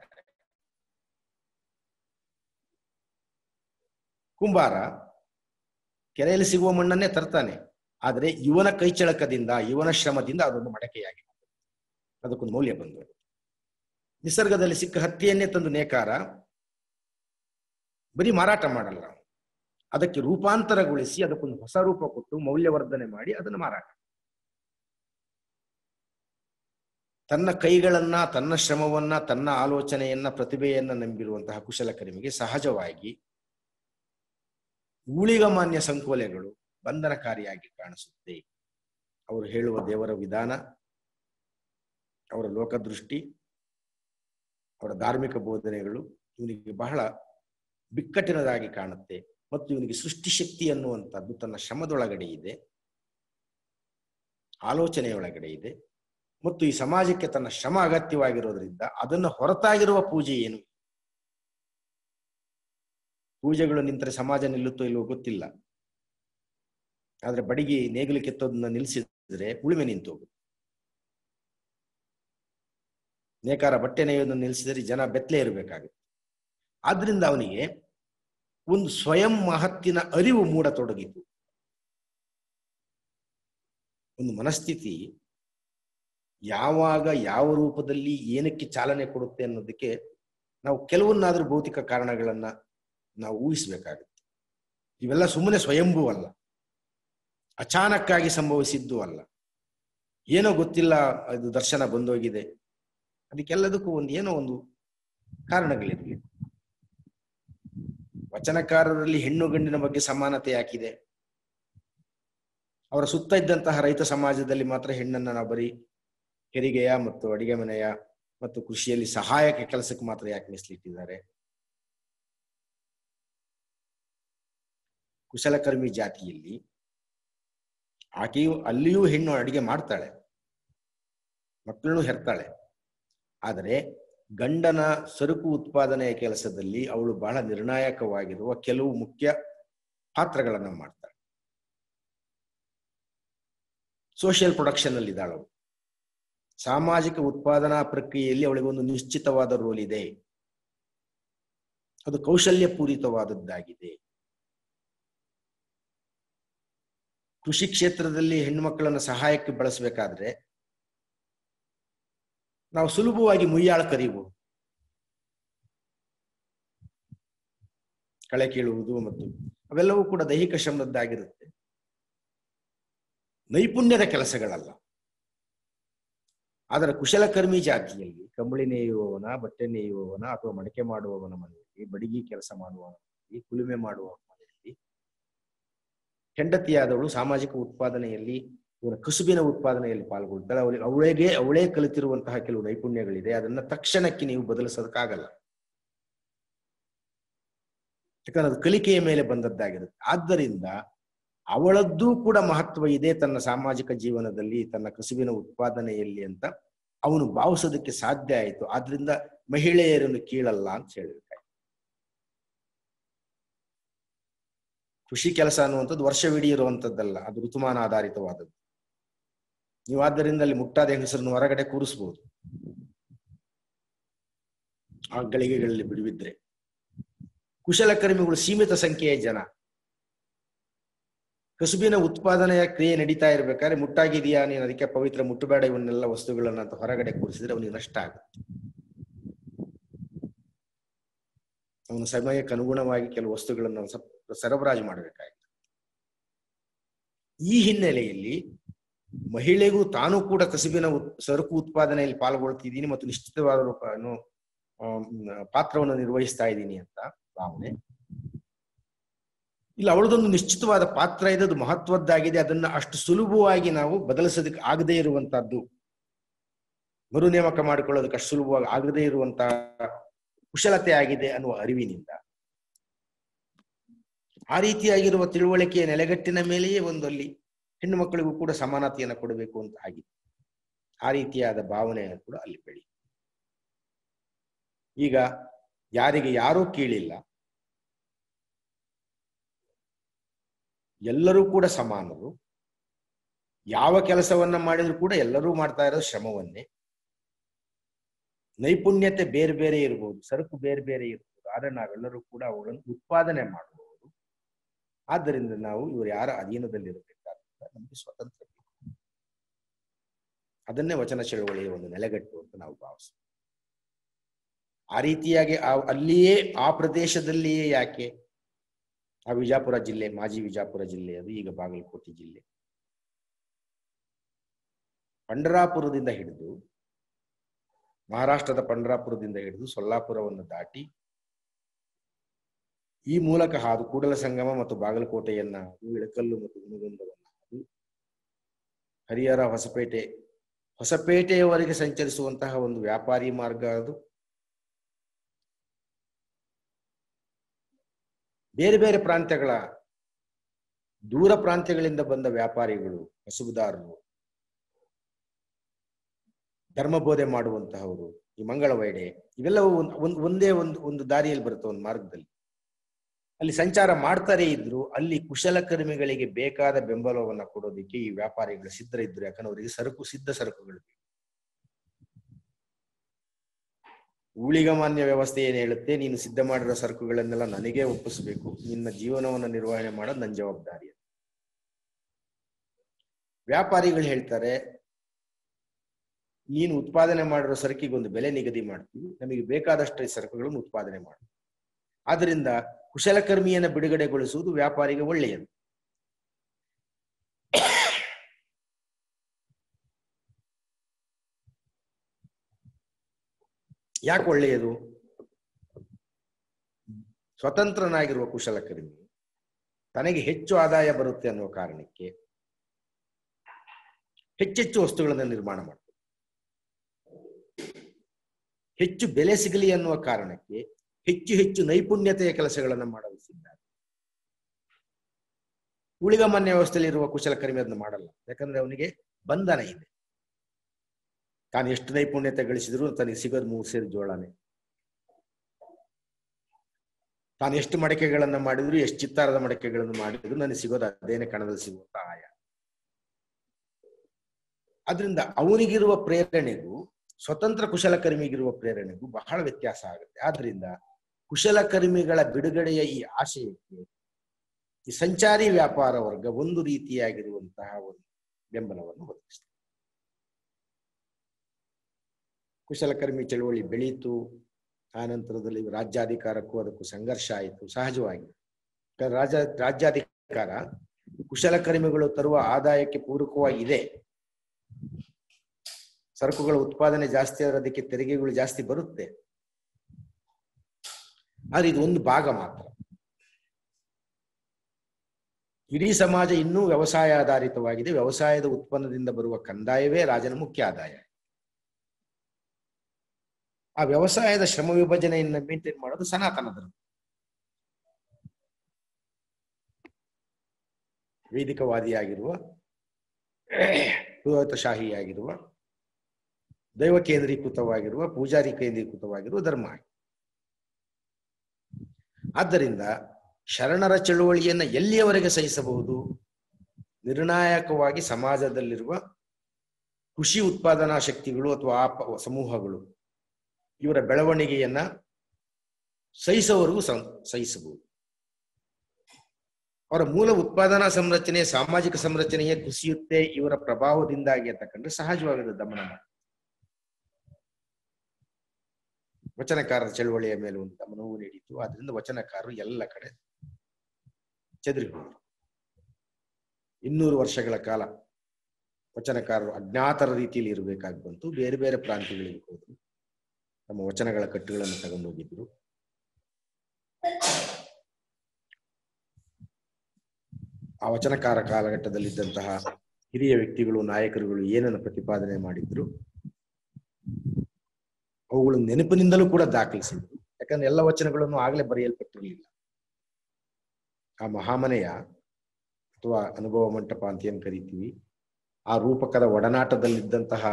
ಕುಂಬಾರ ಕೆರೆಯಲ್ಲಿ ಸಿಗುವ ಮಣ್ಣನ್ನೇ ತರ್ತಾನೆ ಆದ್ರೆ ಇವನ ಕೈಚಳಕದಿಂದ ಇವನ ಶ್ರಮದಿಂದ ಅದೊಂದು ಮಡಕೆಯಾಗಿದೆ ಅದಕ್ಕೊಂದು ಮೌಲ್ಯ ಬಂದು ನಿಸರ್ಗದಲ್ಲಿ ಸಿಕ್ಕ ಹತ್ತಿಯನ್ನೇ ತಂದು ನೇಕಾರ ಬರೀ ಮಾರಾಟ ಮಾಡಲ್ಲ ಅದಕ್ಕೆ ರೂಪಾಂತರಗೊಳಿಸಿ ಅದಕ್ಕೊಂದು ಹೊಸ ರೂಪ ಕೊಟ್ಟು ಮೌಲ್ಯವರ್ಧನೆ ಮಾಡಿ ಅದನ್ನು ಮಾರಾಟ ತನ್ನ ಕೈಗಳನ್ನ ತನ್ನ ಶ್ರಮವನ್ನ ತನ್ನ ಆಲೋಚನೆಯನ್ನ ಪ್ರತಿಭೆಯನ್ನ ನಂಬಿರುವಂತಹ ಕುಶಲಕರ್ಮಿಗೆ ಸಹಜವಾಗಿ ಊಳಿಗಮಾನ್ಯ ಸಂಕೋಲೆಗಳು ಬಂಧನಕಾರಿಯಾಗಿ ಕಾಣಿಸುತ್ತೆ ಅವರು ಹೇಳುವ ದೇವರ ವಿಧಾನ ಅವರ ಲೋಕದೃಷ್ಟಿ ಅವರ ಧಾರ್ಮಿಕ ಬೋಧನೆಗಳು ಇವನಿಗೆ ಬಹಳ ಬಿಕ್ಕಟ್ಟಿನದಾಗಿ ಕಾಣುತ್ತೆ ಮತ್ತು ಇವನಿಗೆ ಸೃಷ್ಟಿಶಕ್ತಿ ಅನ್ನುವಂಥದ್ದು ತನ್ನ ಶ್ರಮದೊಳಗಡೆ ಇದೆ ಆಲೋಚನೆಯೊಳಗಡೆ ಇದೆ ಮತ್ತು ಈ ಸಮಾಜಕ್ಕೆ ತನ್ನ ಶ್ರಮ ಅಗತ್ಯವಾಗಿರೋದ್ರಿಂದ ಅದನ್ನು ಹೊರತಾಗಿರುವ ಪೂಜೆ ಏನು ಪೂಜೆಗಳು ನಿಂತರೆ ಸಮಾಜ ನಿಲ್ಲುತ್ತೋ ಇಲ್ವೋ ಗೊತ್ತಿಲ್ಲ ಆದ್ರೆ ಬಡಿಗೆ ನೇಗಿಲು ಕೆತ್ತೋದನ್ನ ನಿಲ್ಲಿಸಿದ್ರೆ ಉಳುಮೆ ನಿಂತು ಹೋಗುತ್ತೆ ನೇಕಾರ ಬಟ್ಟೆ ನೇಯೋದನ್ನು ನಿಲ್ಲಿಸಿದರೆ ಜನ ಬೆತ್ತಲೆ ಇರಬೇಕಾಗುತ್ತೆ ಆದ್ರಿಂದ ಅವನಿಗೆ ಒಂದು ಸ್ವಯಂ ಮಹತ್ತಿನ ಅರಿವು ಮೂಡತೊಡಗಿತು ಒಂದು ಮನಸ್ಥಿತಿ ಯಾವಾಗ ಯಾವ ರೂಪದಲ್ಲಿ ಏನಕ್ಕೆ ಚಾಲನೆ ಕೊಡುತ್ತೆ ಅನ್ನೋದಕ್ಕೆ ನಾವು ಕೆಲವನ್ನಾದ್ರೂ ಭೌತಿಕ ಕಾರಣಗಳನ್ನ ನಾವು ಊಹಿಸ್ಬೇಕಾಗುತ್ತೆ ಇವೆಲ್ಲ ಸುಮ್ಮನೆ ಸ್ವಯಂಭೂ ಅಲ್ಲ ಅಚಾನಕ್ಕಾಗಿ ಸಂಭವಿಸಿದ್ದು ಅಲ್ಲ ಏನೋ ಗೊತ್ತಿಲ್ಲ ಅದು ದರ್ಶನ ಬಂದೋಗಿದೆ ಅದಕ್ಕೆಲ್ಲದಕ್ಕೂ ಒಂದು ಏನೋ ಒಂದು ಕಾರಣಗಳಿರಲಿ ವಚನಕಾರರಲ್ಲಿ ಹೆಣ್ಣು ಗಂಡಿನ ಬಗ್ಗೆ ಸಮಾನತೆ ಯಾಕಿದೆ ಅವರ ಸುತ್ತ ಇದ್ದಂತಹ ರೈತ ಸಮಾಜದಲ್ಲಿ ಮಾತ್ರ ಹೆಣ್ಣನ್ನ ನಾವು ಬರೀ ಹೆರಿಗೆಯ ಮತ್ತು ಅಡಿಗೆ ಮನೆಯ ಮತ್ತು ಕೃಷಿಯಲ್ಲಿ ಸಹಾಯಕ ಕೆಲಸಕ್ಕೆ ಮಾತ್ರ ಯಾಕೆ ಮೀಸಲಿಟ್ಟಿದ್ದಾರೆ ಕುಶಲಕರ್ಮಿ ಜಾತಿಯಲ್ಲಿ ಆಕೆಯು ಅಲ್ಲಿಯೂ ಹೆಣ್ಣು ಅಡಿಗೆ ಮಾಡ್ತಾಳೆ ಮಕ್ಕಳನ್ನು ಹೆರ್ತಾಳೆ ಆದರೆ ಗಂಡನ ಸರಕು ಉತ್ಪಾದನೆಯ ಕೆಲಸದಲ್ಲಿ ಅವಳು ಬಹಳ ನಿರ್ಣಾಯಕವಾಗಿರುವ ಕೆಲವು ಮುಖ್ಯ ಪಾತ್ರಗಳನ್ನು ಮಾಡ್ತಾಳೆ ಸೋಷಿಯಲ್ ಪ್ರೊಡಕ್ಷನ್ ಅಲ್ಲಿ ಇದ್ದಾಳು ಸಾಮಾಜಿಕ ಉತ್ಪಾದನಾ ಪ್ರಕ್ರಿಯೆಯಲ್ಲಿ ಅವಳಿಗೆ ಒಂದು ನಿಶ್ಚಿತವಾದ ರೋಲ್ ಇದೆ ಅದು ಕೌಶಲ್ಯ ಪೂರಿತವಾದದ್ದಾಗಿದೆ ಕೃಷಿ ಕ್ಷೇತ್ರದಲ್ಲಿ ಹೆಣ್ಣು ಮಕ್ಕಳನ್ನು ಸಹಾಯಕ್ಕೆ ಬಳಸಬೇಕಾದ್ರೆ ನಾವು ಸುಲಭವಾಗಿ ಮುಯ್ಯಾಳ ಕರೀಬಹುದು ಕಳೆ ಕೀಳುವುದು ಮತ್ತು ಅವೆಲ್ಲವೂ ಕೂಡ ದೈಹಿಕ ಶ್ರಮದ್ದಾಗಿರುತ್ತೆ ನೈಪುಣ್ಯದ ಕೆಲಸಗಳಲ್ಲ ಆದರೆ ಕುಶಲಕರ್ಮಿ ಜಾತಿಯಲ್ಲಿ ಕಂಬಳಿ ನೇಯುವವನ ಬಟ್ಟೆ ನೇಯುವವನ ಅಥವಾ ಮಡಕೆ ಮಾಡುವವನ ಮನೆಯಲ್ಲಿ ಬಡಿಗಿ ಕೆಲಸ ಮಾಡುವವನ ಮನೆಯಲ್ಲಿ ಕುಲುಮೆ ಮಾಡುವವನ ಮನೆಯಲ್ಲಿ ಹೆಂಡತಿಯಾದವಳು ಸಾಮಾಜಿಕ ಉತ್ಪಾದನೆಯಲ್ಲಿ ಇವನ ಕಸುಬಿನ ಉತ್ಪಾದನೆಯಲ್ಲಿ ಪಾಲ್ಗೊಳ್ತಾಳೆ ಅವಳಿಗೆ ಅವಳಿಗೆ ಅವಳೇ ಕಲಿತಿರುವಂತಹ ಕೆಲವು ನೈಪುಣ್ಯಗಳಿದೆ ಅದನ್ನ ತಕ್ಷಣಕ್ಕೆ ನೀವು ಬದಲಿಸೋದಕ್ಕಾಗಲ್ಲ ಯಾಕಂದ್ರೆ ಅದು ಕಲಿಕೆಯ ಮೇಲೆ ಬಂದದ್ದಾಗಿರುತ್ತೆ ಆದ್ದರಿಂದ ಅವಳದ್ದೂ ಕೂಡ ಮಹತ್ವ ಇದೆ ತನ್ನ ಸಾಮಾಜಿಕ ಜೀವನದಲ್ಲಿ ತನ್ನ ಕಸುಬಿನ ಉತ್ಪಾದನೆಯಲ್ಲಿ ಅಂತ ಅವನು ಭಾವಿಸೋದಕ್ಕೆ ಸಾಧ್ಯ ಆಯಿತು ಆದ್ರಿಂದ ಮಹಿಳೆಯರನ್ನು ಕೀಳಲ್ಲ ಅಂತ ಹೇಳಿರ್ತಾರೆ ಕೃಷಿ ಕೆಲಸ ಅನ್ನುವಂಥದ್ದು ವರ್ಷವಿಡೀ ಇರುವಂತದ್ದಲ್ಲ ಅದು ಋತುಮಾನ ಆಧಾರಿತವಾದದ್ದು ನೀವು ಆದ್ದರಿಂದ ಅಲ್ಲಿ ಮುಟ್ಟಾದ ಹೆಂಗಸರನ್ನು ಹೊರಗಡೆ ಕೂರಿಸ್ಬೋದು ಆ ಗಳಿಗೆಗಳಲ್ಲಿ ಬಿಡುವಿದ್ರೆ ಕುಶಲಕರ್ಮಿಗಳು ಸೀಮಿತ ಸಂಖ್ಯೆಯ ಜನ ಕಸುಬಿನ ಉತ್ಪಾದನೆಯ ಕ್ರಿಯೆ ನಡೀತಾ ಇರ್ಬೇಕಾದ್ರೆ ಮುಟ್ಟಾಗಿದೆಯಾ ನೀನು ಅದಕ್ಕೆ ಪವಿತ್ರ ಮುಟ್ಟಬೇಡ ಇವನ್ನೆಲ್ಲ ವಸ್ತುಗಳನ್ನ ಅಂತ ಹೊರಗಡೆ ಕೂರಿಸಿದ್ರೆ ಅವನಿಗೆ ನಷ್ಟ ಆಗುತ್ತೆ ಅವನ ಸಮಯಕ್ಕೆ ಅನುಗುಣವಾಗಿ ಕೆಲವು ವಸ್ತುಗಳನ್ನು ಸರಬರಾಜು ಮಾಡಬೇಕಾಗಿದೆ ಈ ಹಿನ್ನೆಲೆಯಲ್ಲಿ ಮಹಿಳೆಗೂ ತಾನು ಕೂಡ ಕಸುಬಿನ ಸರಕು ಉತ್ಪಾದನೆಯಲ್ಲಿ ಪಾಲ್ಗೊಳ್ತಿದ್ದೀನಿ ಮತ್ತು ನಿಶ್ಚಿತವಾದ ರೂಪವನ್ನು ಪಾತ್ರವನ್ನು ನಿರ್ವಹಿಸ್ತಾ ಇದ್ದೀನಿ ಅಂತ ಭಾವನೆ ಇಲ್ಲ ಅವಳದೊಂದು ನಿಶ್ಚಿತವಾದ ಪಾತ್ರ ಇದೆ ಅದು ಮಹತ್ವದ್ದಾಗಿದೆ ಅದನ್ನ ಅಷ್ಟು ಸುಲಭವಾಗಿ ನಾವು ಬದಲಿಸೋದಕ್ಕೆ ಆಗದೇ ಇರುವಂತಹದ್ದು ಮರು ನೇಮಕ ಮಾಡಿಕೊಳ್ಳೋದಕ್ಕೆ ಅಷ್ಟು ಸುಲಭವಾಗಿ ಆಗದೇ ಇರುವಂತಹ ಕುಶಲತೆ ಆಗಿದೆ ಅನ್ನುವ ಅರಿವಿನಿಂದ ಆ ರೀತಿಯಾಗಿರುವ ತಿಳುವಳಿಕೆಯ ನೆಲೆಗಟ್ಟಿನ ಮೇಲೆಯೇ ಒಂದು ಅಲ್ಲಿ ಹೆಣ್ಣು ಮಕ್ಕಳಿಗೂ ಕೂಡ ಸಮಾನತೆಯನ್ನು ಕೊಡಬೇಕು ಅಂತ ಆಗಿದೆ ಆ ರೀತಿಯಾದ ಭಾವನೆ ಕೂಡ ಅಲ್ಲಿ ಬೆಳಿ ಈಗ ಯಾರಿಗೆ ಯಾರೂ ಕೀಳಿಲ್ಲ ಎಲ್ಲರೂ ಕೂಡ ಸಮಾನರು ಯಾವ ಕೆಲಸವನ್ನ ಮಾಡಿದ್ರು ಕೂಡ ಎಲ್ಲರೂ ಮಾಡ್ತಾ ಇರೋದು ಶ್ರಮವನ್ನೇ ನೈಪುಣ್ಯತೆ ಬೇರೆ ಬೇರೆ ಇರಬಹುದು ಸರಕು ಬೇರೆ ಬೇರೆ ಇರಬಹುದು ಆದ್ರೆ ನಾವೆಲ್ಲರೂ ಕೂಡ ಅವುಗಳನ್ನು ಉತ್ಪಾದನೆ ಮಾಡಬಹುದು ಆದ್ದರಿಂದ ನಾವು ಇವರು ಯಾರ ಅಧೀನದಲ್ಲಿರಬೇಕಾದ್ರೆ ನಮಗೆ ಸ್ವತಂತ್ರ ಅದನ್ನೇ ವಚನ ಚಳವಳಿಯ ಒಂದು ನೆಲೆಗಟ್ಟು ಅಂತ ನಾವು ಭಾವಿಸ್ತೀವಿ ಆ ರೀತಿಯಾಗಿ ಆ ಅಲ್ಲಿಯೇ ಆ ಪ್ರದೇಶದಲ್ಲಿಯೇ ಯಾಕೆ ಆ ವಿಜಾಪುರ ಜಿಲ್ಲೆ ಮಾಜಿ ವಿಜಾಪುರ ಜಿಲ್ಲೆ ಅದು ಈಗ ಬಾಗಲಕೋಟೆ ಜಿಲ್ಲೆ ಪಂಡರಾಪುರದಿಂದ ಹಿಡಿದು ಮಹಾರಾಷ್ಟ್ರದ ಪಂಡರಾಪುರದಿಂದ ಹಿಡಿದು ಸೊಲ್ಲಾಪುರವನ್ನು ದಾಟಿ ಈ ಮೂಲಕ ಹಾದು ಕೂಡಲ ಸಂಗಮ ಮತ್ತು ಬಾಗಲಕೋಟೆಯನ್ನ ಹಾದು ಇಳಕಲ್ಲು ಮತ್ತು ಗುಣಗುಂದವನ್ನು ಹಾದು ಹರಿಹರ ಹೊಸಪೇಟೆ ಹೊಸಪೇಟೆಯವರೆಗೆ ಸಂಚರಿಸುವಂತಹ ಒಂದು ವ್ಯಾಪಾರಿ ಮಾರ್ಗ ಅದು ಬೇರೆ ಬೇರೆ ಪ್ರಾಂತ್ಯಗಳ ದೂರ ಪ್ರಾಂತ್ಯಗಳಿಂದ ಬಂದ ವ್ಯಾಪಾರಿಗಳು ಕಸುಬುದಾರರು ಧರ್ಮಬೋಧೆ ಮಾಡುವಂತಹವರು ಈ ಮಂಗಳವೈಡೆ ಇವೆಲ್ಲವೂ ಒಂದ್- ಒಂದ್ ಒಂದೇ ಒಂದು ಒಂದು ದಾರಿಯಲ್ಲಿ ಬರುತ್ತೆ ಒಂದು ಮಾರ್ಗದಲ್ಲಿ ಅಲ್ಲಿ ಸಂಚಾರ ಮಾಡ್ತಾರೆ ಇದ್ರು ಅಲ್ಲಿ ಕುಶಲಕರ್ಮಿಗಳಿಗೆ ಬೇಕಾದ ಬೆಂಬಲವನ್ನ ಕೊಡೋದಕ್ಕೆ ಈ ವ್ಯಾಪಾರಿಗಳು ಸಿದ್ಧರಿದ್ರು ಯಾಕಂದ್ರೆ ಅವರಿಗೆ ಸರಕು ಸಿದ್ಧ ಸರಕುಗಳು ಬೇಕು. ಊಳಿಗಮಾನ್ಯ ವ್ಯವಸ್ಥೆ ಏನ್ ಹೇಳುತ್ತೆ ನೀನು ಸಿದ್ಧ ಮಾಡಿರೋ ಸರಕುಗಳನ್ನೆಲ್ಲ ನನಗೆ ಒಪ್ಪಿಸ್ಬೇಕು ನಿನ್ನ ಜೀವನವನ್ನು ನಿರ್ವಹಣೆ ಮಾಡೋದು ನನ್ನ ಜವಾಬ್ದಾರಿ ಅಂತ. ವ್ಯಾಪಾರಿಗಳು ಹೇಳ್ತಾರೆ ನೀನು ಉತ್ಪಾದನೆ ಮಾಡಿರೋ ಸರಕಿಗೆ ಒಂದು ಬೆಲೆ ನಿಗದಿ ಮಾಡ್ತೀವಿ ನಮಗೆ ಬೇಕಾದಷ್ಟು ಈ ಸರಕುಗಳನ್ನು ಉತ್ಪಾದನೆ ಮಾಡು ಆದ್ರಿಂದ ಕುಶಲಕರ್ಮಿಯನ್ನ ಬಿಡುಗಡೆಗೊಳಿಸುವುದು ವ್ಯಾಪಾರಿಗೆ ಒಳ್ಳೆಯದು ಯಾಕೆ ಒಳ್ಳೆಯದು ಸ್ವತಂತ್ರನಾಗಿರುವ ಕುಶಲಕರ್ಮಿ ತನಗೆ ಹೆಚ್ಚು ಆದಾಯ ಬರುತ್ತೆ ಅನ್ನುವ ಕಾರಣಕ್ಕೆ ಹೆಚ್ಚೆಚ್ಚು ವಸ್ತುಗಳನ್ನು ನಿರ್ಮಾಣ ಮಾಡ್ತಾರೆ ಹೆಚ್ಚು ಬೆಲೆ ಸಿಗಲಿ ಅನ್ನುವ ಕಾರಣಕ್ಕೆ ಹೆಚ್ಚು ಹೆಚ್ಚು ನೈಪುಣ್ಯತೆಯ ಕೆಲಸಗಳನ್ನು ಮಾಡಲಿಸಿದ್ದಾರೆ ಉಳಿಗಮಾನ್ಯ ವ್ಯವಸ್ಥೆಯಲ್ಲಿ ಇರುವ ಕುಶಲಕರ್ಮಿ ಅದನ್ನು ಮಾಡಲ್ಲ ಯಾಕಂದ್ರೆ ಅವನಿಗೆ ಬಂಧನ ಇದೆ ತಾನು ಎಷ್ಟು ನೈಪುಣ್ಯತೆ ಗಳಿಸಿದ್ರು ತನಗೆ ಸಿಗೋದು ಮೂರು ಸೇರು ಜೋಳನೆ ತಾನು ಎಷ್ಟು ಮಡಕೆಗಳನ್ನ ಮಾಡಿದ್ರು ಎಷ್ಟು ಚಿತ್ತಾರದ ಮಡಕೆಗಳನ್ನು ಮಾಡಿದ್ರು ನನಗೆ ಸಿಗೋದು ಅದೇನೆ ಕಣದಲ್ಲಿ ಸಿಗುವಂತ ಆಯ ಅದರಿಂದ ಅವನಿಗಿರುವ ಪ್ರೇರಣೆಗೂ ಸ್ವತಂತ್ರ ಕುಶಲಕರ್ಮಿಗಿರುವ ಪ್ರೇರಣೆಗೂ ಬಹಳ ವ್ಯತ್ಯಾಸ ಆಗುತ್ತೆ ಆದ್ರಿಂದ ಕುಶಲಕರ್ಮಿಗಳ ಬಿಡುಗಡೆಯ ಈ ಆಶಯಕ್ಕೆ ಈ ಸಂಚಾರಿ ವ್ಯಾಪಾರ ವರ್ಗ ಒಂದು ರೀತಿಯಾಗಿರುವಂತಹ ಒಂದು ಬೆಂಬಲವನ್ನು ಒದಗಿಸ್ತದೆ ಕುಶಲಕರ್ಮಿ ಚಳವಳಿ ಬೆಳೀತು ಆ ನಂತರದಲ್ಲಿ ರಾಜ್ಯಾಧಿಕಾರಕ್ಕೂ ಅದಕ್ಕೂ ಸಂಘರ್ಷ ಆಯಿತು ಸಹಜವಾಗಿ ಯಾಕಂದ್ರೆ ರಾಜ ರಾಜ್ಯಾಧಿಕಾರ ಕುಶಲಕರ್ಮಿಗಳು ತರುವ ಆದಾಯಕ್ಕೆ ಪೂರಕವಾಗಿ ಇದೆ ಸರಕುಗಳ ಉತ್ಪಾದನೆ ಜಾಸ್ತಿ ಆದ್ರೆ ಅದಕ್ಕೆ ತೆರಿಗೆಗಳು ಜಾಸ್ತಿ ಬರುತ್ತೆ ಆದ್ರೆ ಇದು ಒಂದು ಭಾಗ ಮಾತ್ರ ಇಡೀ ಸಮಾಜ ಇನ್ನೂ ವ್ಯವಸಾಯ ಆಧಾರಿತವಾಗಿದೆ ವ್ಯವಸಾಯದ ಉತ್ಪನ್ನದಿಂದ ಬರುವ ಕಂದಾಯವೇ ರಾಜನ ಮುಖ್ಯ ಆದಾಯ ಆ ವ್ಯವಸಾಯದ ಶ್ರಮ ವಿಭಜನೆಯನ್ನ ಮೇಂಟೈನ್ ಮಾಡೋದು ಸನಾತನ ಧರ್ಮ ವೇದಿಕವಾದಿಯಾಗಿರುವ ಪುರೋಹಿತಶಾಹಿಯಾಗಿರುವ ದೈವ ಕೇಂದ್ರೀಕೃತವಾಗಿರುವ ಪೂಜಾರಿ ಕೇಂದ್ರೀಕೃತವಾಗಿರುವ ಧರ್ಮ ಆದ್ದರಿಂದ ಶರಣರ ಚಳುವಳಿಯನ್ನ ಎಲ್ಲಿಯವರೆಗೆ ಸಹಿಸಬಹುದು ನಿರ್ಣಾಯಕವಾಗಿ ಸಮಾಜದಲ್ಲಿರುವ ಕೃಷಿ ಉತ್ಪಾದನಾ ಶಕ್ತಿಗಳು ಅಥವಾ ಆ ಪ- ಸಮೂಹಗಳು ಇವರ ಬೆಳವಣಿಗೆಯನ್ನ ಸಹಿಸುವವರೆಗೂ ಸಂ- ಸಹಿಸಬಹುದು ಅವರ ಮೂಲ ಉತ್ಪಾದನಾ ಸಂರಚನೆ ಸಾಮಾಜಿಕ ಸಂರಚನೆಯೇ ಕುಸಿಯುತ್ತೆ ಇವರ ಪ್ರಭಾವದಿಂದಾಗಿ ಅಂತ ಕಂಡ್ರೆ ಸಹಜವಾಗಿ ಅದು ದಮನ ಮಾಡಿ ವಚನಕಾರರ ಚಳುವಳಿಯ ಮೇಲೆ ಒಂದು ದಮನವೂ ನೀಡಿತು ಆದ್ರಿಂದ ವಚನಕಾರರು ಎಲ್ಲ ಕಡೆ ಚೆದರಿ ಹೋದರು ಇನ್ನೂರು ವರ್ಷಗಳ ಕಾಲ ವಚನಕಾರರು ಅಜ್ಞಾತರ ರೀತಿಯಲ್ಲಿ ಇರಬೇಕಾಗಿ ಬಂತು ಬೇರೆ ಬೇರೆ ಪ್ರಾಂತ್ಯಗಳಿಗೆ ಹೋದ್ರು ತಮ್ಮ ವಚನಗಳ ಕಟ್ಟುಗಳನ್ನು ತಗೊಂಡೋಗಿದ್ರು ಆ ವಚನಕಾರ ಕಾಲಘಟ್ಟದಲ್ಲಿದ್ದಂತಹ ಹಿರಿಯ ವ್ಯಕ್ತಿಗಳು ನಾಯಕರುಗಳು ಏನನ್ನು ಪ್ರತಿಪಾದನೆ ಮಾಡಿದ್ರು ಅವುಗಳು ನೆನಪಿನಿಂದಲೂ ಕೂಡ ದಾಖಲಿಸಿದ್ರು ಯಾಕಂದ್ರೆ ಎಲ್ಲ ವಚನಗಳನ್ನು ಆಗಲೇ ಬರೆಯಲ್ಪಟ್ಟಿರಲಿಲ್ಲ ಆ ಮಹಾಮನೆಯ ಅಥವಾ ಅನುಭವ ಮಂಟಪ ಅಂತ ಏನ್ ಕರಿತೀವಿ ಆ ರೂಪಕದ ಒಡನಾಟದಲ್ಲಿದ್ದಂತಹ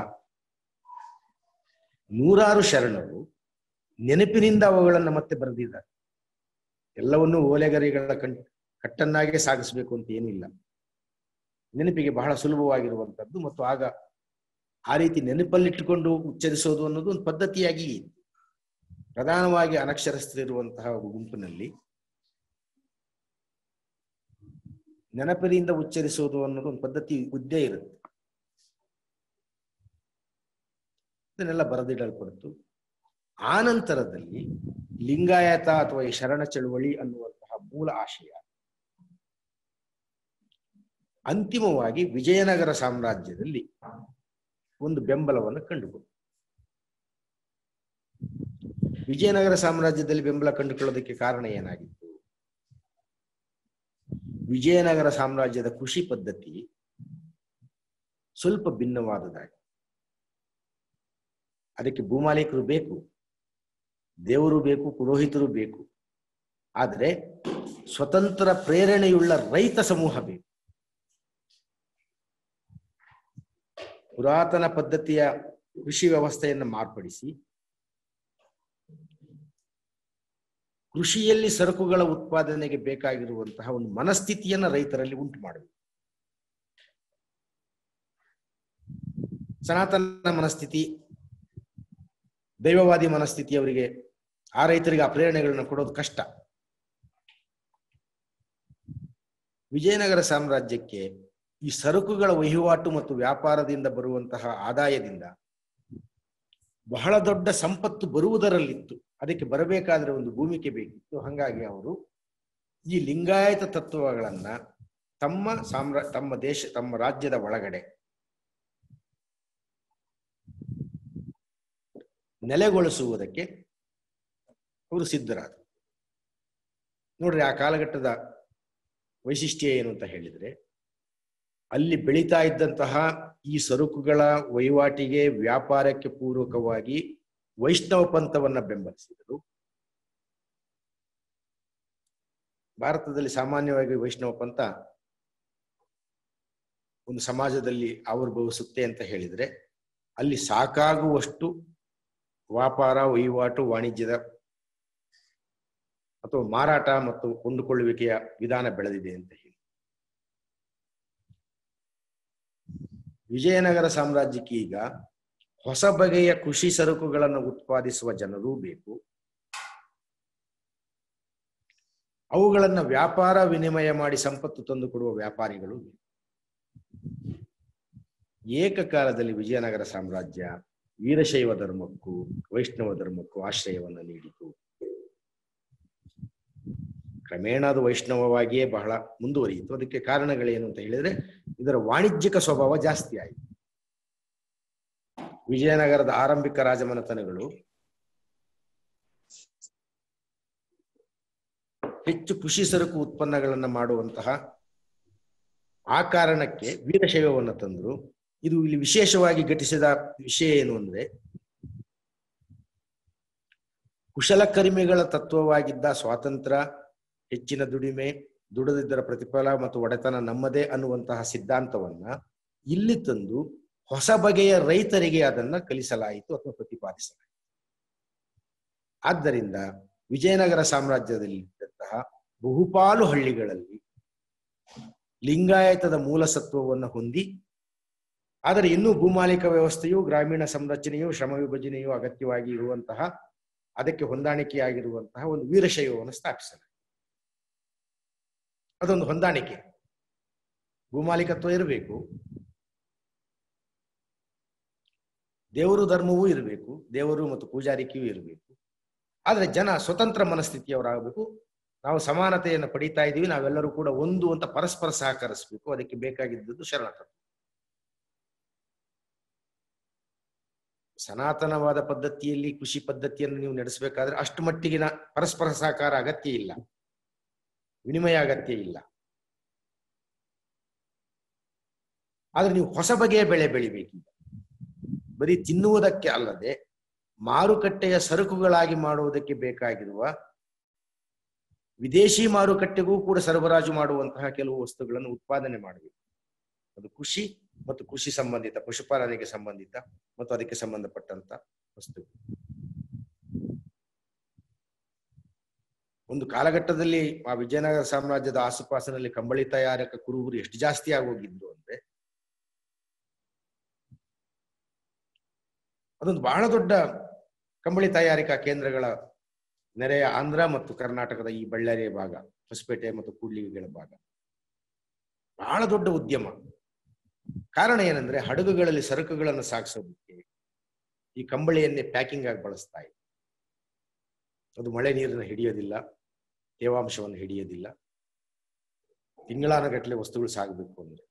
ನೂರಾರು ಶರಣರು ನೆನಪಿನಿಂದ ಅವುಗಳನ್ನ ಮತ್ತೆ ಬರೆದಿದ್ದಾರೆ ಎಲ್ಲವನ್ನೂ ಓಲೆಗರಿಗಳ ಕಣ್ ಕಟ್ಟನ್ನಾಗೆ ಸಾಗಿಸ್ಬೇಕು ಅಂತ ಏನಿಲ್ಲ ನೆನಪಿಗೆ ಬಹಳ ಸುಲಭವಾಗಿರುವಂತದ್ದು ಮತ್ತು ಆಗ ಆ ರೀತಿ ನೆನಪಲ್ಲಿಟ್ಟುಕೊಂಡು ಉಚ್ಚರಿಸೋದು ಅನ್ನೋದು ಒಂದು ಪದ್ಧತಿಯಾಗಿ ಇತ್ತು. ಪ್ರಧಾನವಾಗಿ ಅನಕ್ಷರಸ್ಥರಿರುವಂತಹ ಒಬ್ಬ ಗುಂಪಿನಲ್ಲಿ ನೆನಪಿನಿಂದ ಉಚ್ಚರಿಸೋದು ಅನ್ನೋದು ಒಂದು ಪದ್ಧತಿ ಉದ್ದೇ ಇರುತ್ತೆ ಇದನ್ನೆಲ್ಲ ಬರೆದಿಡಲ್ಪಡ್ತು ಆ ನಂತರದಲ್ಲಿ ಲಿಂಗಾಯತ ಅಥವಾ ಈ ಶರಣ ಚಳುವಳಿ ಅನ್ನುವಂತಹ ಮೂಲ ಆಶಯ ಅಂತಿಮವಾಗಿ ವಿಜಯನಗರ ಸಾಮ್ರಾಜ್ಯದಲ್ಲಿ ಒಂದು ಬೆಂಬಲವನ್ನು ಕಂಡುಕೊಂಡು ವಿಜಯನಗರ ಸಾಮ್ರಾಜ್ಯದಲ್ಲಿ ಬೆಂಬಲ ಕಂಡುಕೊಳ್ಳೋದಕ್ಕೆ ಕಾರಣ ಏನಾಗಿತ್ತು ವಿಜಯನಗರ ಸಾಮ್ರಾಜ್ಯದ ಕೃಷಿ ಪದ್ಧತಿ ಸ್ವಲ್ಪ ಭಿನ್ನವಾದದಾಗಿ ಅದಕ್ಕೆ ಭೂಮಾಲೀಕರು ಬೇಕು ದೇವರು ಬೇಕು ಪುರೋಹಿತರು ಬೇಕು ಆದರೆ ಸ್ವತಂತ್ರ ಪ್ರೇರಣೆಯುಳ್ಳ ರೈತ ಸಮೂಹ ಬೇಕು ಪುರಾತನ ಪದ್ಧತಿಯ ಕೃಷಿ ವ್ಯವಸ್ಥೆಯನ್ನು ಮಾರ್ಪಡಿಸಿ ಕೃಷಿಯಲ್ಲಿ ಸರಕುಗಳ ಉತ್ಪಾದನೆಗೆ ಬೇಕಾಗಿರುವಂತಹ ಒಂದು ಮನಸ್ಥಿತಿಯನ್ನ ರೈತರಲ್ಲಿ ಉಂಟು ಮಾಡಬೇಕು ಸನಾತನ ಮನಸ್ಥಿತಿ ದೈವವಾದಿ ಮನಸ್ಥಿತಿ ಅವರಿಗೆ ಆ ರೈತರಿಗೆ ಆ ಪ್ರೇರಣೆಗಳನ್ನು ಕೊಡೋದು ಕಷ್ಟ ವಿಜಯನಗರ ಸಾಮ್ರಾಜ್ಯಕ್ಕೆ ಈ ಸರಕುಗಳ ವಹಿವಾಟು ಮತ್ತು ವ್ಯಾಪಾರದಿಂದ ಬರುವಂತಹ ಆದಾಯದಿಂದ ಬಹಳ ದೊಡ್ಡ ಸಂಪತ್ತು ಬರುವುದರಲ್ಲಿತ್ತು ಅದಕ್ಕೆ ಬರಬೇಕಾದ್ರೆ ಒಂದು ಭೂಮಿಕೆ ಬೇಕಿತ್ತು ಹಾಗಾಗಿ ಅವರು ಈ ಲಿಂಗಾಯತ ತತ್ವಗಳನ್ನ ತಮ್ಮ ಸಾಮ್ರಾ ತಮ್ಮ ದೇಶ ತಮ್ಮ ರಾಜ್ಯದ ಒಳಗಡೆ ನೆಲೆಗೊಳಿಸುವುದಕ್ಕೆ ಅವರು ಸಿದ್ಧರಾದರು ನೋಡ್ರಿ ಆ ಕಾಲಘಟ್ಟದ ವೈಶಿಷ್ಟ್ಯ ಏನು ಅಂತ ಹೇಳಿದ್ರೆ ಅಲ್ಲಿ ಬೆಳೀತಾ ಇದ್ದಂತಹ ಈ ಸರಕುಗಳ ವಹಿವಾಟಿಗೆ ವ್ಯಾಪಾರಕ್ಕೆ ಪೂರಕವಾಗಿ ವೈಷ್ಣವ ಪಂಥವನ್ನ ಬೆಂಬಲಿಸಿದರು ಭಾರತದಲ್ಲಿ ಸಾಮಾನ್ಯವಾಗಿ ವೈಷ್ಣವ ಪಂಥ ಒಂದು ಸಮಾಜದಲ್ಲಿ ಆವಿರ್ಭವಿಸುತ್ತೆ ಅಂತ ಹೇಳಿದ್ರೆ ಅಲ್ಲಿ ಸಾಕಾಗುವಷ್ಟು ವ್ಯಾಪಾರ ವಹಿವಾಟು ವಾಣಿಜ್ಯದ ಅಥವಾ ಮಾರಾಟ ಮತ್ತು ಕೊಂಡುಕೊಳ್ಳುವಿಕೆಯ ವಿಧಾನ ಬೆಳೆದಿದೆ ಅಂತ ಹೇಳಿ ವಿಜಯನಗರ ಸಾಮ್ರಾಜ್ಯಕ್ಕೆ ಈಗ ಹೊಸ ಬಗೆಯ ಕೃಷಿ ಸರಕುಗಳನ್ನು ಉತ್ಪಾದಿಸುವ ಜನರೂ ಬೇಕು ಅವುಗಳನ್ನು ವ್ಯಾಪಾರ ವಿನಿಮಯ ಮಾಡಿ ಸಂಪತ್ತು ತಂದುಕೊಡುವ ವ್ಯಾಪಾರಿಗಳು ಬೇಕು ಏಕಕಾಲದಲ್ಲಿ ವಿಜಯನಗರ ಸಾಮ್ರಾಜ್ಯ ವೀರಶೈವ ಧರ್ಮಕ್ಕೂ ವೈಷ್ಣವ ಧರ್ಮಕ್ಕೂ ಆಶ್ರಯವನ್ನು ನೀಡಿತು ಕ್ರಮೇಣ ಅದು ವೈಷ್ಣವವಾಗಿಯೇ ಬಹಳ ಮುಂದುವರಿಯಿತು ಅದಕ್ಕೆ ಕಾರಣಗಳೇನು ಅಂತ ಹೇಳಿದ್ರೆ ಇದರ ವಾಣಿಜ್ಯಿಕ ಸ್ವಭಾವ ಜಾಸ್ತಿ ಆಯಿತು ವಿಜಯನಗರದ ಆರಂಭಿಕ ರಾಜಮನೆತನಗಳು ಹೆಚ್ಚು ಕೃಷಿ ಸರಕು ಉತ್ಪನ್ನಗಳನ್ನು ಮಾಡುವಂತಹ ಆ ಕಾರಣಕ್ಕೆ ವೀರಶೈವವನ್ನು ತಂದರು ಇದು ಇಲ್ಲಿ ವಿಶೇಷವಾಗಿ ಘಟಿಸಿದ ವಿಷಯ ಏನು ಅಂದ್ರೆ ಕುಶಲಕರ್ಮಿಗಳ ತತ್ವವಾಗಿದ್ದ ಸ್ವಾತಂತ್ರ್ಯ ಹೆಚ್ಚಿನ ದುಡಿಮೆ ದುಡದಿದ್ದರ ಪ್ರತಿಫಲ ಮತ್ತು ಒಡೆತನ ನಮ್ಮದೇ ಅನ್ನುವಂತಹ ಸಿದ್ಧಾಂತವನ್ನ ಇಲ್ಲಿ ತಂದು ಹೊಸ ಬಗೆಯ ರೈತರಿಗೆ ಅದನ್ನ ಕಲಿಸಲಾಯಿತು ಅಥವಾ ಪ್ರತಿಪಾದಿಸಲಾಯಿತು ಆದ್ದರಿಂದ ವಿಜಯನಗರ ಸಾಮ್ರಾಜ್ಯದಲ್ಲಿದ್ದಂತಹ ಬಹುಪಾಲು ಹಳ್ಳಿಗಳಲ್ಲಿ ಲಿಂಗಾಯತದ ಮೂಲಸತ್ವವನ್ನು ಹೊಂದಿ ಆದರೆ ಇನ್ನೂ ಭೂಮಾಲಿಕ ವ್ಯವಸ್ಥೆಯು ಗ್ರಾಮೀಣ ಸಂರಚನೆಯು ಶ್ರಮ ವಿಭಜನೆಯು ಅಗತ್ಯವಾಗಿ ಇರುವಂತಹ ಅದಕ್ಕೆ ಹೊಂದಾಣಿಕೆಯಾಗಿರುವಂತಹ ಒಂದು ವೀರಶೈವವನ್ನು ಸ್ಥಾಪಿಸಲಾಯಿತು ಅದೊಂದು ಹೊಂದಾಣಿಕೆ ಭೂಮಾಲಿಕತ್ವ ಇರಬೇಕು ದೇವರು ಧರ್ಮವೂ ಇರಬೇಕು ದೇವರು ಮತ್ತು ಪೂಜಾರಿಕೆಯೂ ಇರಬೇಕು ಆದ್ರೆ ಜನ ಸ್ವತಂತ್ರ ಮನಸ್ಥಿತಿಯವರಾಗಬೇಕು ನಾವು ಸಮಾನತೆಯನ್ನು ಪಡಿತಾ ಇದ್ದೀವಿ ನಾವೆಲ್ಲರೂ ಕೂಡ ಒಂದು ಅಂತ ಪರಸ್ಪರ ಸಹಕರಿಸಬೇಕು ಅದಕ್ಕೆ ಬೇಕಾಗಿದ್ದದ್ದು ಶರಣತತ್ವ ಸನಾತನವಾದ ಪದ್ಧತಿಯಲ್ಲಿ ಕೃಷಿ ಪದ್ಧತಿಯನ್ನು ನೀವು ನಡೆಸಬೇಕಾದ್ರೆ ಅಷ್ಟು ಮಟ್ಟಿಗಿನ ಪರಸ್ಪರ ಸಹಕಾರ ಅಗತ್ಯ ಇಲ್ಲ ವಿನಿಮಯ ಅಗತ್ಯ ಇಲ್ಲ ಆದ್ರೆ ನೀವು ಹೊಸ ಬಗೆಯ ಬೆಳೆ ಬೆಳಿಬೇಕೀಗ ಬರೀ ತಿನ್ನುವುದಕ್ಕೆ ಅಲ್ಲದೆ ಮಾರುಕಟ್ಟೆಯ ಸರಕುಗಳಾಗಿ ಮಾಡುವುದಕ್ಕೆ ಬೇಕಾಗಿರುವ ವಿದೇಶಿ ಮಾರುಕಟ್ಟೆಗೂ ಕೂಡ ಸರಬರಾಜು ಮಾಡುವಂತಹ ಕೆಲವು ವಸ್ತುಗಳನ್ನು ಉತ್ಪಾದನೆ ಮಾಡಬೇಕು ಅದು ಕೃಷಿ ಮತ್ತು ಕೃಷಿ ಸಂಬಂಧಿತ ಪಶುಪಾಲನೆಗೆ ಸಂಬಂಧಿತ ಮತ್ತು ಅದಕ್ಕೆ ಸಂಬಂಧಪಟ್ಟಂತ ವಸ್ತು ಒಂದು ಕಾಲಘಟ್ಟದಲ್ಲಿ ಆ ವಿಜಯನಗರ ಸಾಮ್ರಾಜ್ಯದ ಆಸುಪಾಸಿನಲ್ಲಿ ಕಂಬಳಿ ತಯಾರಕ ಕುರುಬರು ಎಷ್ಟು ಜಾಸ್ತಿ ಆಗೋಗಿದ್ರು ಅಂದ್ರೆ ಅದೊಂದು ಬಹಳ ದೊಡ್ಡ ಕಂಬಳಿ ತಯಾರಿಕಾ ಕೇಂದ್ರಗಳ ನೆರೆಯ ಆಂಧ್ರ ಮತ್ತು ಕರ್ನಾಟಕದ ಈ ಬಳ್ಳಾರಿಯ ಭಾಗ ಹೊಸಪೇಟೆ ಮತ್ತು ಕೂಡ್ಲಿಗೆಗಳ ಭಾಗ ಬಹಳ ದೊಡ್ಡ ಉದ್ಯಮ ಕಾರಣ ಏನಂದ್ರೆ ಹಡಗುಗಳಲ್ಲಿ ಸರಕುಗಳನ್ನು ಸಾಗಿಸೋದಕ್ಕೆ ಈ ಕಂಬಳಿಯನ್ನೇ ಪ್ಯಾಕಿಂಗ್ ಆಗಿ ಬಳಸ್ತಾ ಇತ್ತು ಅದು ಮಳೆ ನೀರನ್ನು ಹಿಡಿಯೋದಿಲ್ಲ ತೇವಾಂಶವನ್ನು ಹಿಡಿಯೋದಿಲ್ಲ ತಿಂಗಳಾನಗಟ್ಟಲೆ ವಸ್ತುಗಳು ಸಾಗಬೇಕು ಅಂದ್ರೆ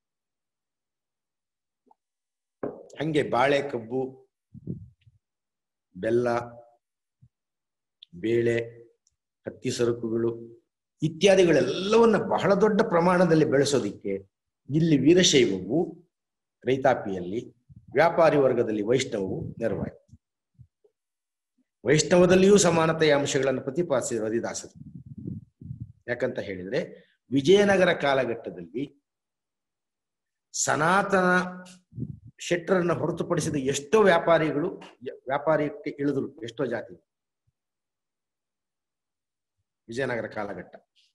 ಹಂಗೆ ಬಾಳೆ ಕಬ್ಬು ಬೆಲ್ಲ ಬೇಳೆ ಹತ್ತಿ ಸರಕುಗಳು ಇತ್ಯಾದಿಗಳೆಲ್ಲವನ್ನ ಬಹಳ ದೊಡ್ಡ ಪ್ರಮಾಣದಲ್ಲಿ ಬೆಳೆಸೋದಿಕ್ಕೆ ಇಲ್ಲಿ ವೀರಶೈವವು ರೈತಾಪಿಯಲ್ಲಿ ವ್ಯಾಪಾರಿ ವರ್ಗದಲ್ಲಿ ವೈಷ್ಣವವು ನೆರವಾಯಿತು ವೈಷ್ಣವದಲ್ಲಿಯೂ ಸಮಾನತೆಯ ಅಂಶಗಳನ್ನು ಪ್ರತಿಪಾದಿಸಿದ ರವಿದಾಸರು ಯಾಕಂತ ಹೇಳಿದ್ರೆ ವಿಜಯನಗರ ಕಾಲಘಟ್ಟದಲ್ಲಿ ಸನಾತನ ಶೆಟ್ಟರನ್ನ ಹೊರತುಪಡಿಸಿದ ಎಷ್ಟೋ ವ್ಯಾಪಾರಿಗಳು ಯ- ವ್ಯಾಪಾರಕ್ಕೆ ಇಳಿದ್ರು ಎಷ್ಟೋ ಜಾತಿ ವಿಜಯನಗರ ಕಾಲಘಟ್ಟ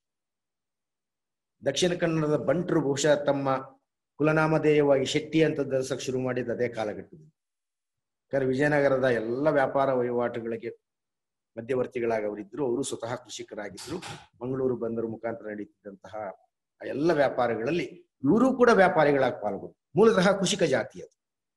ದಕ್ಷಿಣ ಕನ್ನಡದ ಬಂಟರು ಬಹುಶಃ ತಮ್ಮ ಕುಲನಾಮಧೇಯವಾಗಿ ಶೆಟ್ಟಿ ಅಂತ ಧರಿಸಕ್ ಶುರು ಮಾಡಿದ ಅದೇ ಕಾಲಘಟ್ಟದಲ್ಲಿ ಯಾಕಂದ್ರೆ ವಿಜಯನಗರದ ಎಲ್ಲ ವ್ಯಾಪಾರ ವಹಿವಾಟುಗಳಿಗೆ ಮಧ್ಯವರ್ತಿಗಳಾಗಿ ಅವರಿದ್ರು ಅವರು ಸ್ವತಃ ಕೃಷಿಕರಾಗಿದ್ರು ಮಂಗಳೂರು ಬಂದರು ಮುಖಾಂತರ ನಡೀತಿದ್ದಂತಹ ಆ ಎಲ್ಲ ವ್ಯಾಪಾರಗಳಲ್ಲಿ ಇವರು ಕೂಡ ವ್ಯಾಪಾರಿಗಳಾಗಿ ಪಾಲ್ಗೊಂಡು ಮೂಲತಃ ಕೃಷಿಕ ಜಾತಿ ಅದು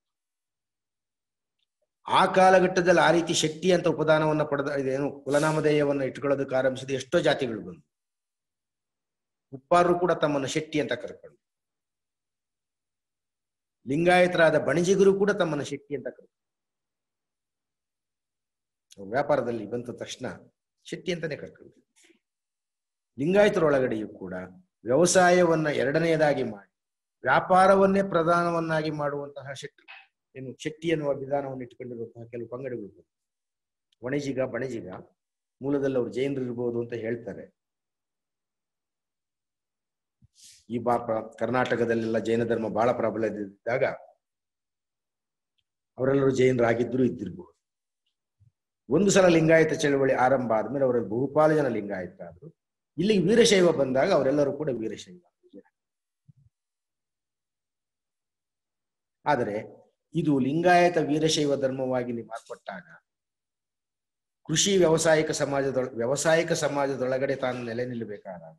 ಆ ಕಾಲಘಟ್ಟದಲ್ಲಿ ಆ ರೀತಿ ಶೆಟ್ಟಿ ಅಂತ ಉಪದಾನವನ್ನ ಪಡೆದ ಇದೇನು ಕುಲನಾಮಧೇಯವನ್ನ ಇಟ್ಕೊಳ್ಳೋದಕ್ಕೆ ಆರಂಭಿಸಿದ ಎಷ್ಟೋ ಜಾತಿಗಳು ಬಂದು ಉಪ್ಪಾರರು ಕೂಡ ತಮ್ಮನ್ನು ಶೆಟ್ಟಿ ಅಂತ ಕರ್ಕೊಂಡು ಲಿಂಗಾಯತರಾದ ಬಣಿಜಿಗರು ಕೂಡ ತಮ್ಮನ್ನು ಶೆಟ್ಟಿ ಅಂತ ಕರ್ಕೊಂಡು ವ್ಯಾಪಾರದಲ್ಲಿ ಬಂದ ತಕ್ಷಣ ಶೆಟ್ಟಿ ಅಂತಾನೆ ಕರ್ಕೊಂಡು ಲಿಂಗಾಯತರೊಳಗಡೆಯೂ ಕೂಡ ವ್ಯವಸಾಯವನ್ನ ಎರಡನೆಯದಾಗಿ ಮಾಡಿ ವ್ಯಾಪಾರವನ್ನೇ ಪ್ರಧಾನವನ್ನಾಗಿ ಮಾಡುವಂತಹ ಶೆಟ್ಟಿ ಏನು ಶೆಟ್ಟಿ ಎನ್ನುವ ವಿಧಾನವನ್ನು ಇಟ್ಟುಕೊಂಡಿರುವಂತಹ ಕೆಲವು ಪಂಗಡಗಳು ಬಂತು. ವಣಿಜಿಗ ಬಣಿಜಿಗ ಮೂಲದಲ್ಲಿ ಅವರು ಜೈನರು ಇರ್ಬೋದು ಅಂತ ಹೇಳ್ತಾರೆ ಈ ಬಾ ಪ್ರ- ಕರ್ನಾಟಕದಲ್ಲೆಲ್ಲ ಜೈನ ಧರ್ಮ ಬಹಳ ಪ್ರಬಲದಿದ್ದಾಗ ಅವರೆಲ್ಲರೂ ಜೈನರಾಗಿದ್ದರೂ ಇದ್ದಿರ್ಬೋದು ಒಂದು ಸಲ ಲಿಂಗಾಯತ ಚಳವಳಿ ಆರಂಭ ಆದ್ಮೇಲೆ ಅವರಲ್ಲಿ ಬಹುಪಾಲು ಜನ ಲಿಂಗಾಯತರಾದ್ರು ಇಲ್ಲಿ ವೀರಶೈವ ಬಂದಾಗ ಅವರೆಲ್ಲರೂ ಕೂಡ ವೀರಶೈವ ಆದರೆ ಇದು ಲಿಂಗಾಯತ ವೀರಶೈವ ಧರ್ಮವಾಗಿ ಮಾರ್ಪಟ್ಟಾಗ ಕೃಷಿ ವ್ಯಾವಸಾಯಿಕ ಸಮಾಜದೊಳ ವ್ಯಾವಸಾಯಿಕ ಸಮಾಜದೊಳಗಡೆ ತಾನು ನೆಲೆ ನಿಲ್ಲಬೇಕಾದಾಗ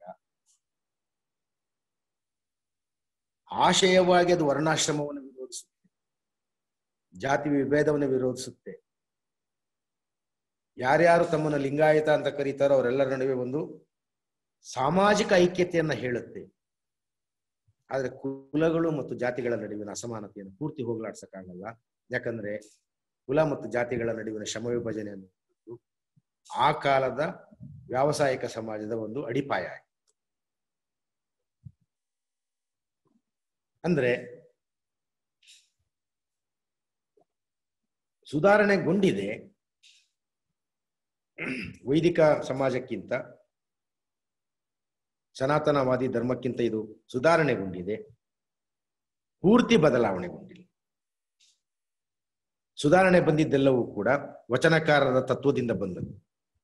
ಆಶಯವಾಗಿ ಅದು ವರ್ಣಾಶ್ರಮವನ್ನು ವಿರೋಧಿಸುತ್ತೆ ಜಾತಿ ವಿಭೇದವನ್ನು ವಿರೋಧಿಸುತ್ತೆ ಯಾರ್ಯಾರು ತಮ್ಮನ್ನು ಲಿಂಗಾಯತ ಅಂತ ಕರೀತಾರೋ ಅವರೆಲ್ಲರ ನಡುವೆ ಒಂದು ಸಾಮಾಜಿಕ ಐಕ್ಯತೆಯನ್ನ ಹೇಳುತ್ತೆ ಆದ್ರೆ ಕುಲಗಳು ಮತ್ತು ಜಾತಿಗಳ ನಡುವಿನ ಅಸಮಾನತೆಯನ್ನು ಪೂರ್ತಿ ಹೋಗಲಾಡ್ಸಕ್ಕಾಗಲ್ಲ ಯಾಕಂದ್ರೆ ಕುಲ ಮತ್ತು ಜಾತಿಗಳ ನಡುವಿನ ಶ್ರಮ ವಿಭಜನೆ ಅನ್ನುವುದು ಆ ಕಾಲದ ವ್ಯಾವಸಾಯಿಕ ಸಮಾಜದ ಒಂದು ಅಡಿಪಾಯ ಆಗಿದೆ. ಅಂದ್ರೆ ಸುಧಾರಣೆಗೊಂಡಿದೆ ವೈದಿಕ ಸಮಾಜಕ್ಕಿಂತ ಸನಾತನವಾದಿ ಧರ್ಮಕ್ಕಿಂತ ಇದು ಸುಧಾರಣೆಗೊಂಡಿದೆ ಪೂರ್ತಿ ಬದಲಾವಣೆಗೊಂಡಿಲ್ಲ ಸುಧಾರಣೆ ಬಂದಿದ್ದೆಲ್ಲವೂ ಕೂಡ ವಚನಕಾರರ ತತ್ವದಿಂದ ಬಂದದ್ದು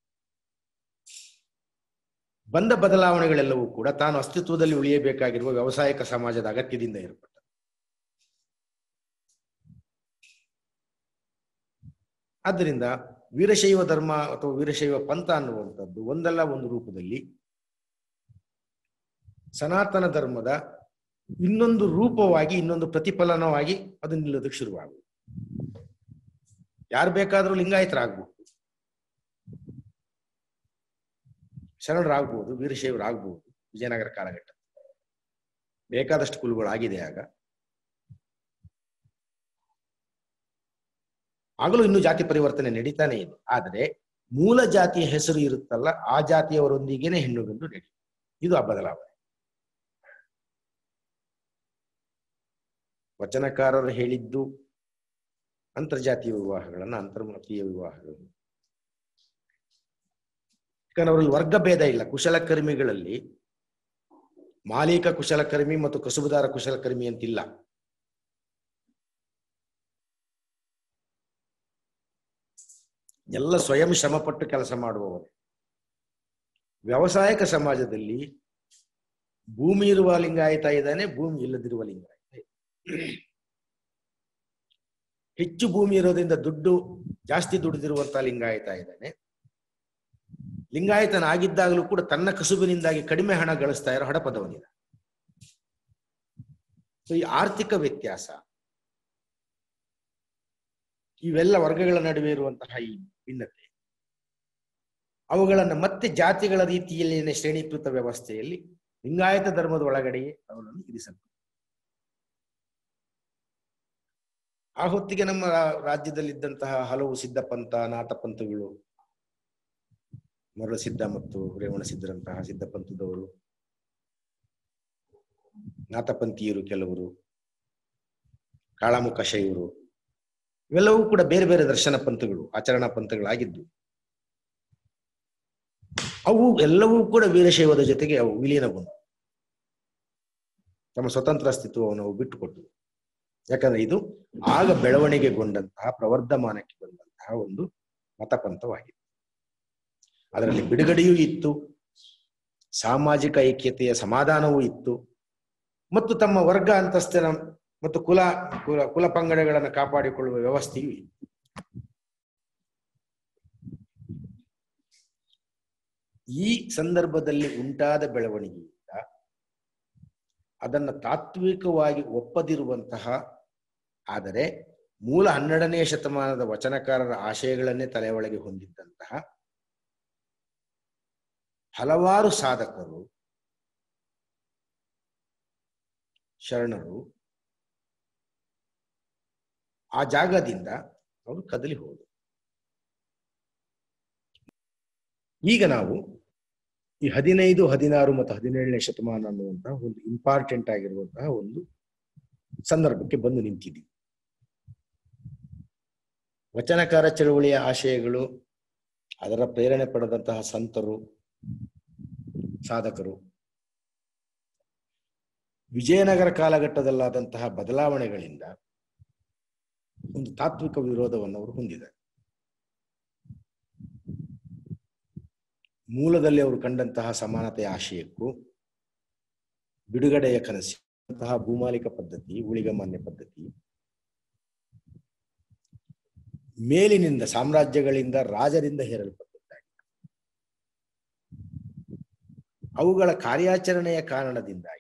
ಬಂದ ಬದಲಾವಣೆಗಳೆಲ್ಲವೂ ಕೂಡ ತಾನು ಅಸ್ತಿತ್ವದಲ್ಲಿ ಉಳಿಯಬೇಕಾಗಿರುವ ವ್ಯಾವಸಾಯಿಕ ಸಮಾಜದ ಅಗತ್ಯದಿಂದ ಏರ್ಪಟ್ಟ ಆದ್ದರಿಂದ ವೀರಶೈವ ಧರ್ಮ ಅಥವಾ ವೀರಶೈವ ಪಂಥ ಅನ್ನುವಂಥದ್ದು ಒಂದಲ್ಲ ಒಂದು ರೂಪದಲ್ಲಿ ಸನಾತನ ಧರ್ಮದ ಇನ್ನೊಂದು ರೂಪವಾಗಿ ಇನ್ನೊಂದು ಪ್ರತಿಫಲನವಾಗಿ ಅದು ನಿಲ್ಲೋದಕ್ಕೆ ಶುರುವಾಗುವುದು ಯಾರು ಬೇಕಾದ್ರೂ ಲಿಂಗಾಯತರಾಗ್ಬೋದು ಶರಣರಾಗ್ಬೋದು ವೀರಶೈವರಾಗ್ಬೋದು ವಿಜಯನಗರ ಕಾಲಘಟ್ಟ ಬೇಕಾದಷ್ಟು ಕುಲಗಳು ಆಗಿದೆ ಆಗ ಆಗಲೂ ಇನ್ನೂ ಜಾತಿ ಪರಿವರ್ತನೆ ನಡೀತಾನೆ ಇದೆ ಆದರೆ ಮೂಲ ಜಾತಿಯ ಹೆಸರು ಇರುತ್ತಲ್ಲ ಆ ಜಾತಿಯವರೊಂದಿಗೇನೆ ಹೆಣ್ಣು ಗಂಡು ನಡಿ ಇದು ಆ ಬದಲಾವಣೆ ವಚನಕಾರರು ಹೇಳಿದ್ದು ಅಂತರ್ಜಾತೀಯ ವಿವಾಹಗಳನ್ನ ಅಂತರ್ಮತೀಯ ವಿವಾಹಗಳನ್ನು ಯಾಕಂದ್ರೆ ಅವರಲ್ಲಿ ವರ್ಗ ಭೇದ ಇಲ್ಲ ಕುಶಲಕರ್ಮಿಗಳಲ್ಲಿ ಮಾಲೀಕ ಕುಶಲಕರ್ಮಿ ಮತ್ತು ಕಸುಬುದಾರ ಕುಶಲಕರ್ಮಿ ಅಂತಿಲ್ಲ ಎಲ್ಲ ಸ್ವಯಂ ಶ್ರಮಪಟ್ಟು ಕೆಲಸ ಮಾಡುವವರು ವ್ಯಾವಸಾಯಿಕ ಸಮಾಜದಲ್ಲಿ ಭೂಮಿ ಇರುವ ಲಿಂಗಾಯತ ಇದ್ದಾನೆ ಭೂಮಿ ಇಲ್ಲದಿರುವ ಲಿಂಗಾಯತ ಇದೆ. ಹೆಚ್ಚು ಭೂಮಿ ಇರೋದ್ರಿಂದ ದುಡ್ಡು ಜಾಸ್ತಿ ದುಡಿದಿರುವಂತಹ ಲಿಂಗಾಯತ ಇದ್ದಾನೆ ಲಿಂಗಾಯತನಾಗಿದ್ದಾಗಲೂ ಕೂಡ ತನ್ನ ಕಸುಬಿನಿಂದಾಗಿ ಕಡಿಮೆ ಹಣ ಗಳಿಸ್ತಾ ಇರೋ ಹಡಪದವನಿದ ಸೊ ಈ ಆರ್ಥಿಕ ವ್ಯತ್ಯಾಸ ಇವೆಲ್ಲ ವರ್ಗಗಳ ನಡುವೆ ಇರುವಂತಹ ಈ ಭಿನ್ನತೆ ಅವುಗಳನ್ನ ಮತ್ತೆ ಜಾತಿಗಳ ರೀತಿಯಲ್ಲಿನ ಶ್ರೇಣೀಕೃತ ವ್ಯವಸ್ಥೆಯಲ್ಲಿ ಲಿಂಗಾಯತ ಧರ್ಮದ ಒಳಗಡೆಯೇ ಅವುಗಳನ್ನು ಇರಿಸಬೇಕು ಆ ಹೊತ್ತಿಗೆ ನಮ್ಮ ರಾ- ರಾಜ್ಯದಲ್ಲಿದ್ದಂತಹ ಹಲವು ಸಿದ್ಧಪಂಥ ನಾಥಪಂಥಗಳು ಮರಳ ಸಿದ್ಧ ಮತ್ತು ರೇವಣ ಸಿದ್ಧರಂತಹ ಸಿದ್ಧಪಂಥದವರು ನಾಥಪಂಥೀಯರು ಕೆಲವರು ಕಾಳಾಮುಖ ಶೈವರು ಇವೆಲ್ಲವೂ ಕೂಡ ಬೇರೆ ಬೇರೆ ದರ್ಶನ ಪಂಥಗಳು ಆಚರಣಾ ಪಂಥಗಳಾಗಿದ್ದು ಅವು ಎಲ್ಲವೂ ಕೂಡ ವೀರಶೈವದ ಜೊತೆಗೆ ಅವು ವಿಲೀನಗೊಂಡು ತಮ್ಮ ಸ್ವತಂತ್ರ ಅಸ್ತಿತ್ವವನ್ನು ಅವು ಬಿಟ್ಟುಕೊಟ್ಟು ಯಾಕಂದ್ರೆ ಇದು ಆಗ ಬೆಳವಣಿಗೆಗೊಂಡಂತಹ ಪ್ರವರ್ಧಮಾನಕ್ಕೆ ಬಂದಂತಹ ಒಂದು ಮತಪಂಥವಾಗಿದೆ ಅದರಲ್ಲಿ ಬಿಡುಗಡೆಯೂ ಇತ್ತು ಸಾಮಾಜಿಕ ಐಕ್ಯತೆಯ ಸಮಾಧಾನವೂ ಇತ್ತು ಮತ್ತು ತಮ್ಮ ವರ್ಗ ಅಂತಸ್ತಿನ ಮತ್ತು ಕುಲ ಕುಲ ಕುಲ ಪಂಗಡಗಳನ್ನು ಕಾಪಾಡಿಕೊಳ್ಳುವ ವ್ಯವಸ್ಥೆಯೂ ಇತ್ತು ಈ ಸಂದರ್ಭದಲ್ಲಿ ಉಂಟಾದ ಬೆಳವಣಿಗೆಯಿಂದ ಅದನ್ನು ತಾತ್ವಿಕವಾಗಿ ಒಪ್ಪದಿರುವಂತಹ ಆದರೆ ಮೂಲ ಹನ್ನೆರಡನೇ ಶತಮಾನದ ವಚನಕಾರರ ಆಶಯಗಳನ್ನೇ ತಲೆ ಒಳಗೆ ಹೊಂದಿದ್ದಂತಹ ಹಲವಾರು ಸಾಧಕರು ಶರಣರು ಆ ಜಾಗದಿಂದ ಅವರು ಕದಲಿ ಹೋದರು ಈಗ ನಾವು ಈ ಹದಿನೈದು ಹದಿನಾರು ಮತ್ತು ಹದಿನೇಳನೇ ಶತಮಾನ ಅನ್ನುವಂತಹ ಒಂದು ಇಂಪಾರ್ಟೆಂಟ್ ಆಗಿರುವಂತಹ ಒಂದು ಸಂದರ್ಭಕ್ಕೆ ಬಂದು ನಿಂತಿದ್ದೀವಿ ವಚನಕಾರ ಚಳುವಳಿಯ ಆಶಯಗಳು ಅದರ ಪ್ರೇರಣೆ ಪಡೆದಂತಹ ಸಂತರು ಸಾಧಕರು ವಿಜಯನಗರ ಕಾಲಘಟ್ಟದಲ್ಲಾದಂತಹ ಬದಲಾವಣೆಗಳಿಂದ ಒಂದು ತಾತ್ವಿಕ ವಿರೋಧವನ್ನು ಅವರು ಹೊಂದಿದ್ದಾರೆ ಮೂಲದಲ್ಲಿ ಅವರು ಕಂಡಂತಹ ಸಮಾನತೆಯ ಆಶಯಕ್ಕೂ ಬಿಡುಗಡೆಯ ಕನಸಿನಂತಹ ಭೂಮಾಲಿಕ ಪದ್ಧತಿ ಉಳಿಗಮಾನ್ಯ ಪದ್ಧತಿ ಮೇಲಿನಿಂದ ಸಾಮ್ರಾಜ್ಯಗಳಿಂದ ರಾಜರಿಂದ ಹೇರಲ್ಪಟ್ಟಿದ್ದಾಗಿದೆ ಅವುಗಳ ಕಾರ್ಯಾಚರಣೆಯ ಕಾರಣದಿಂದಾಗಿ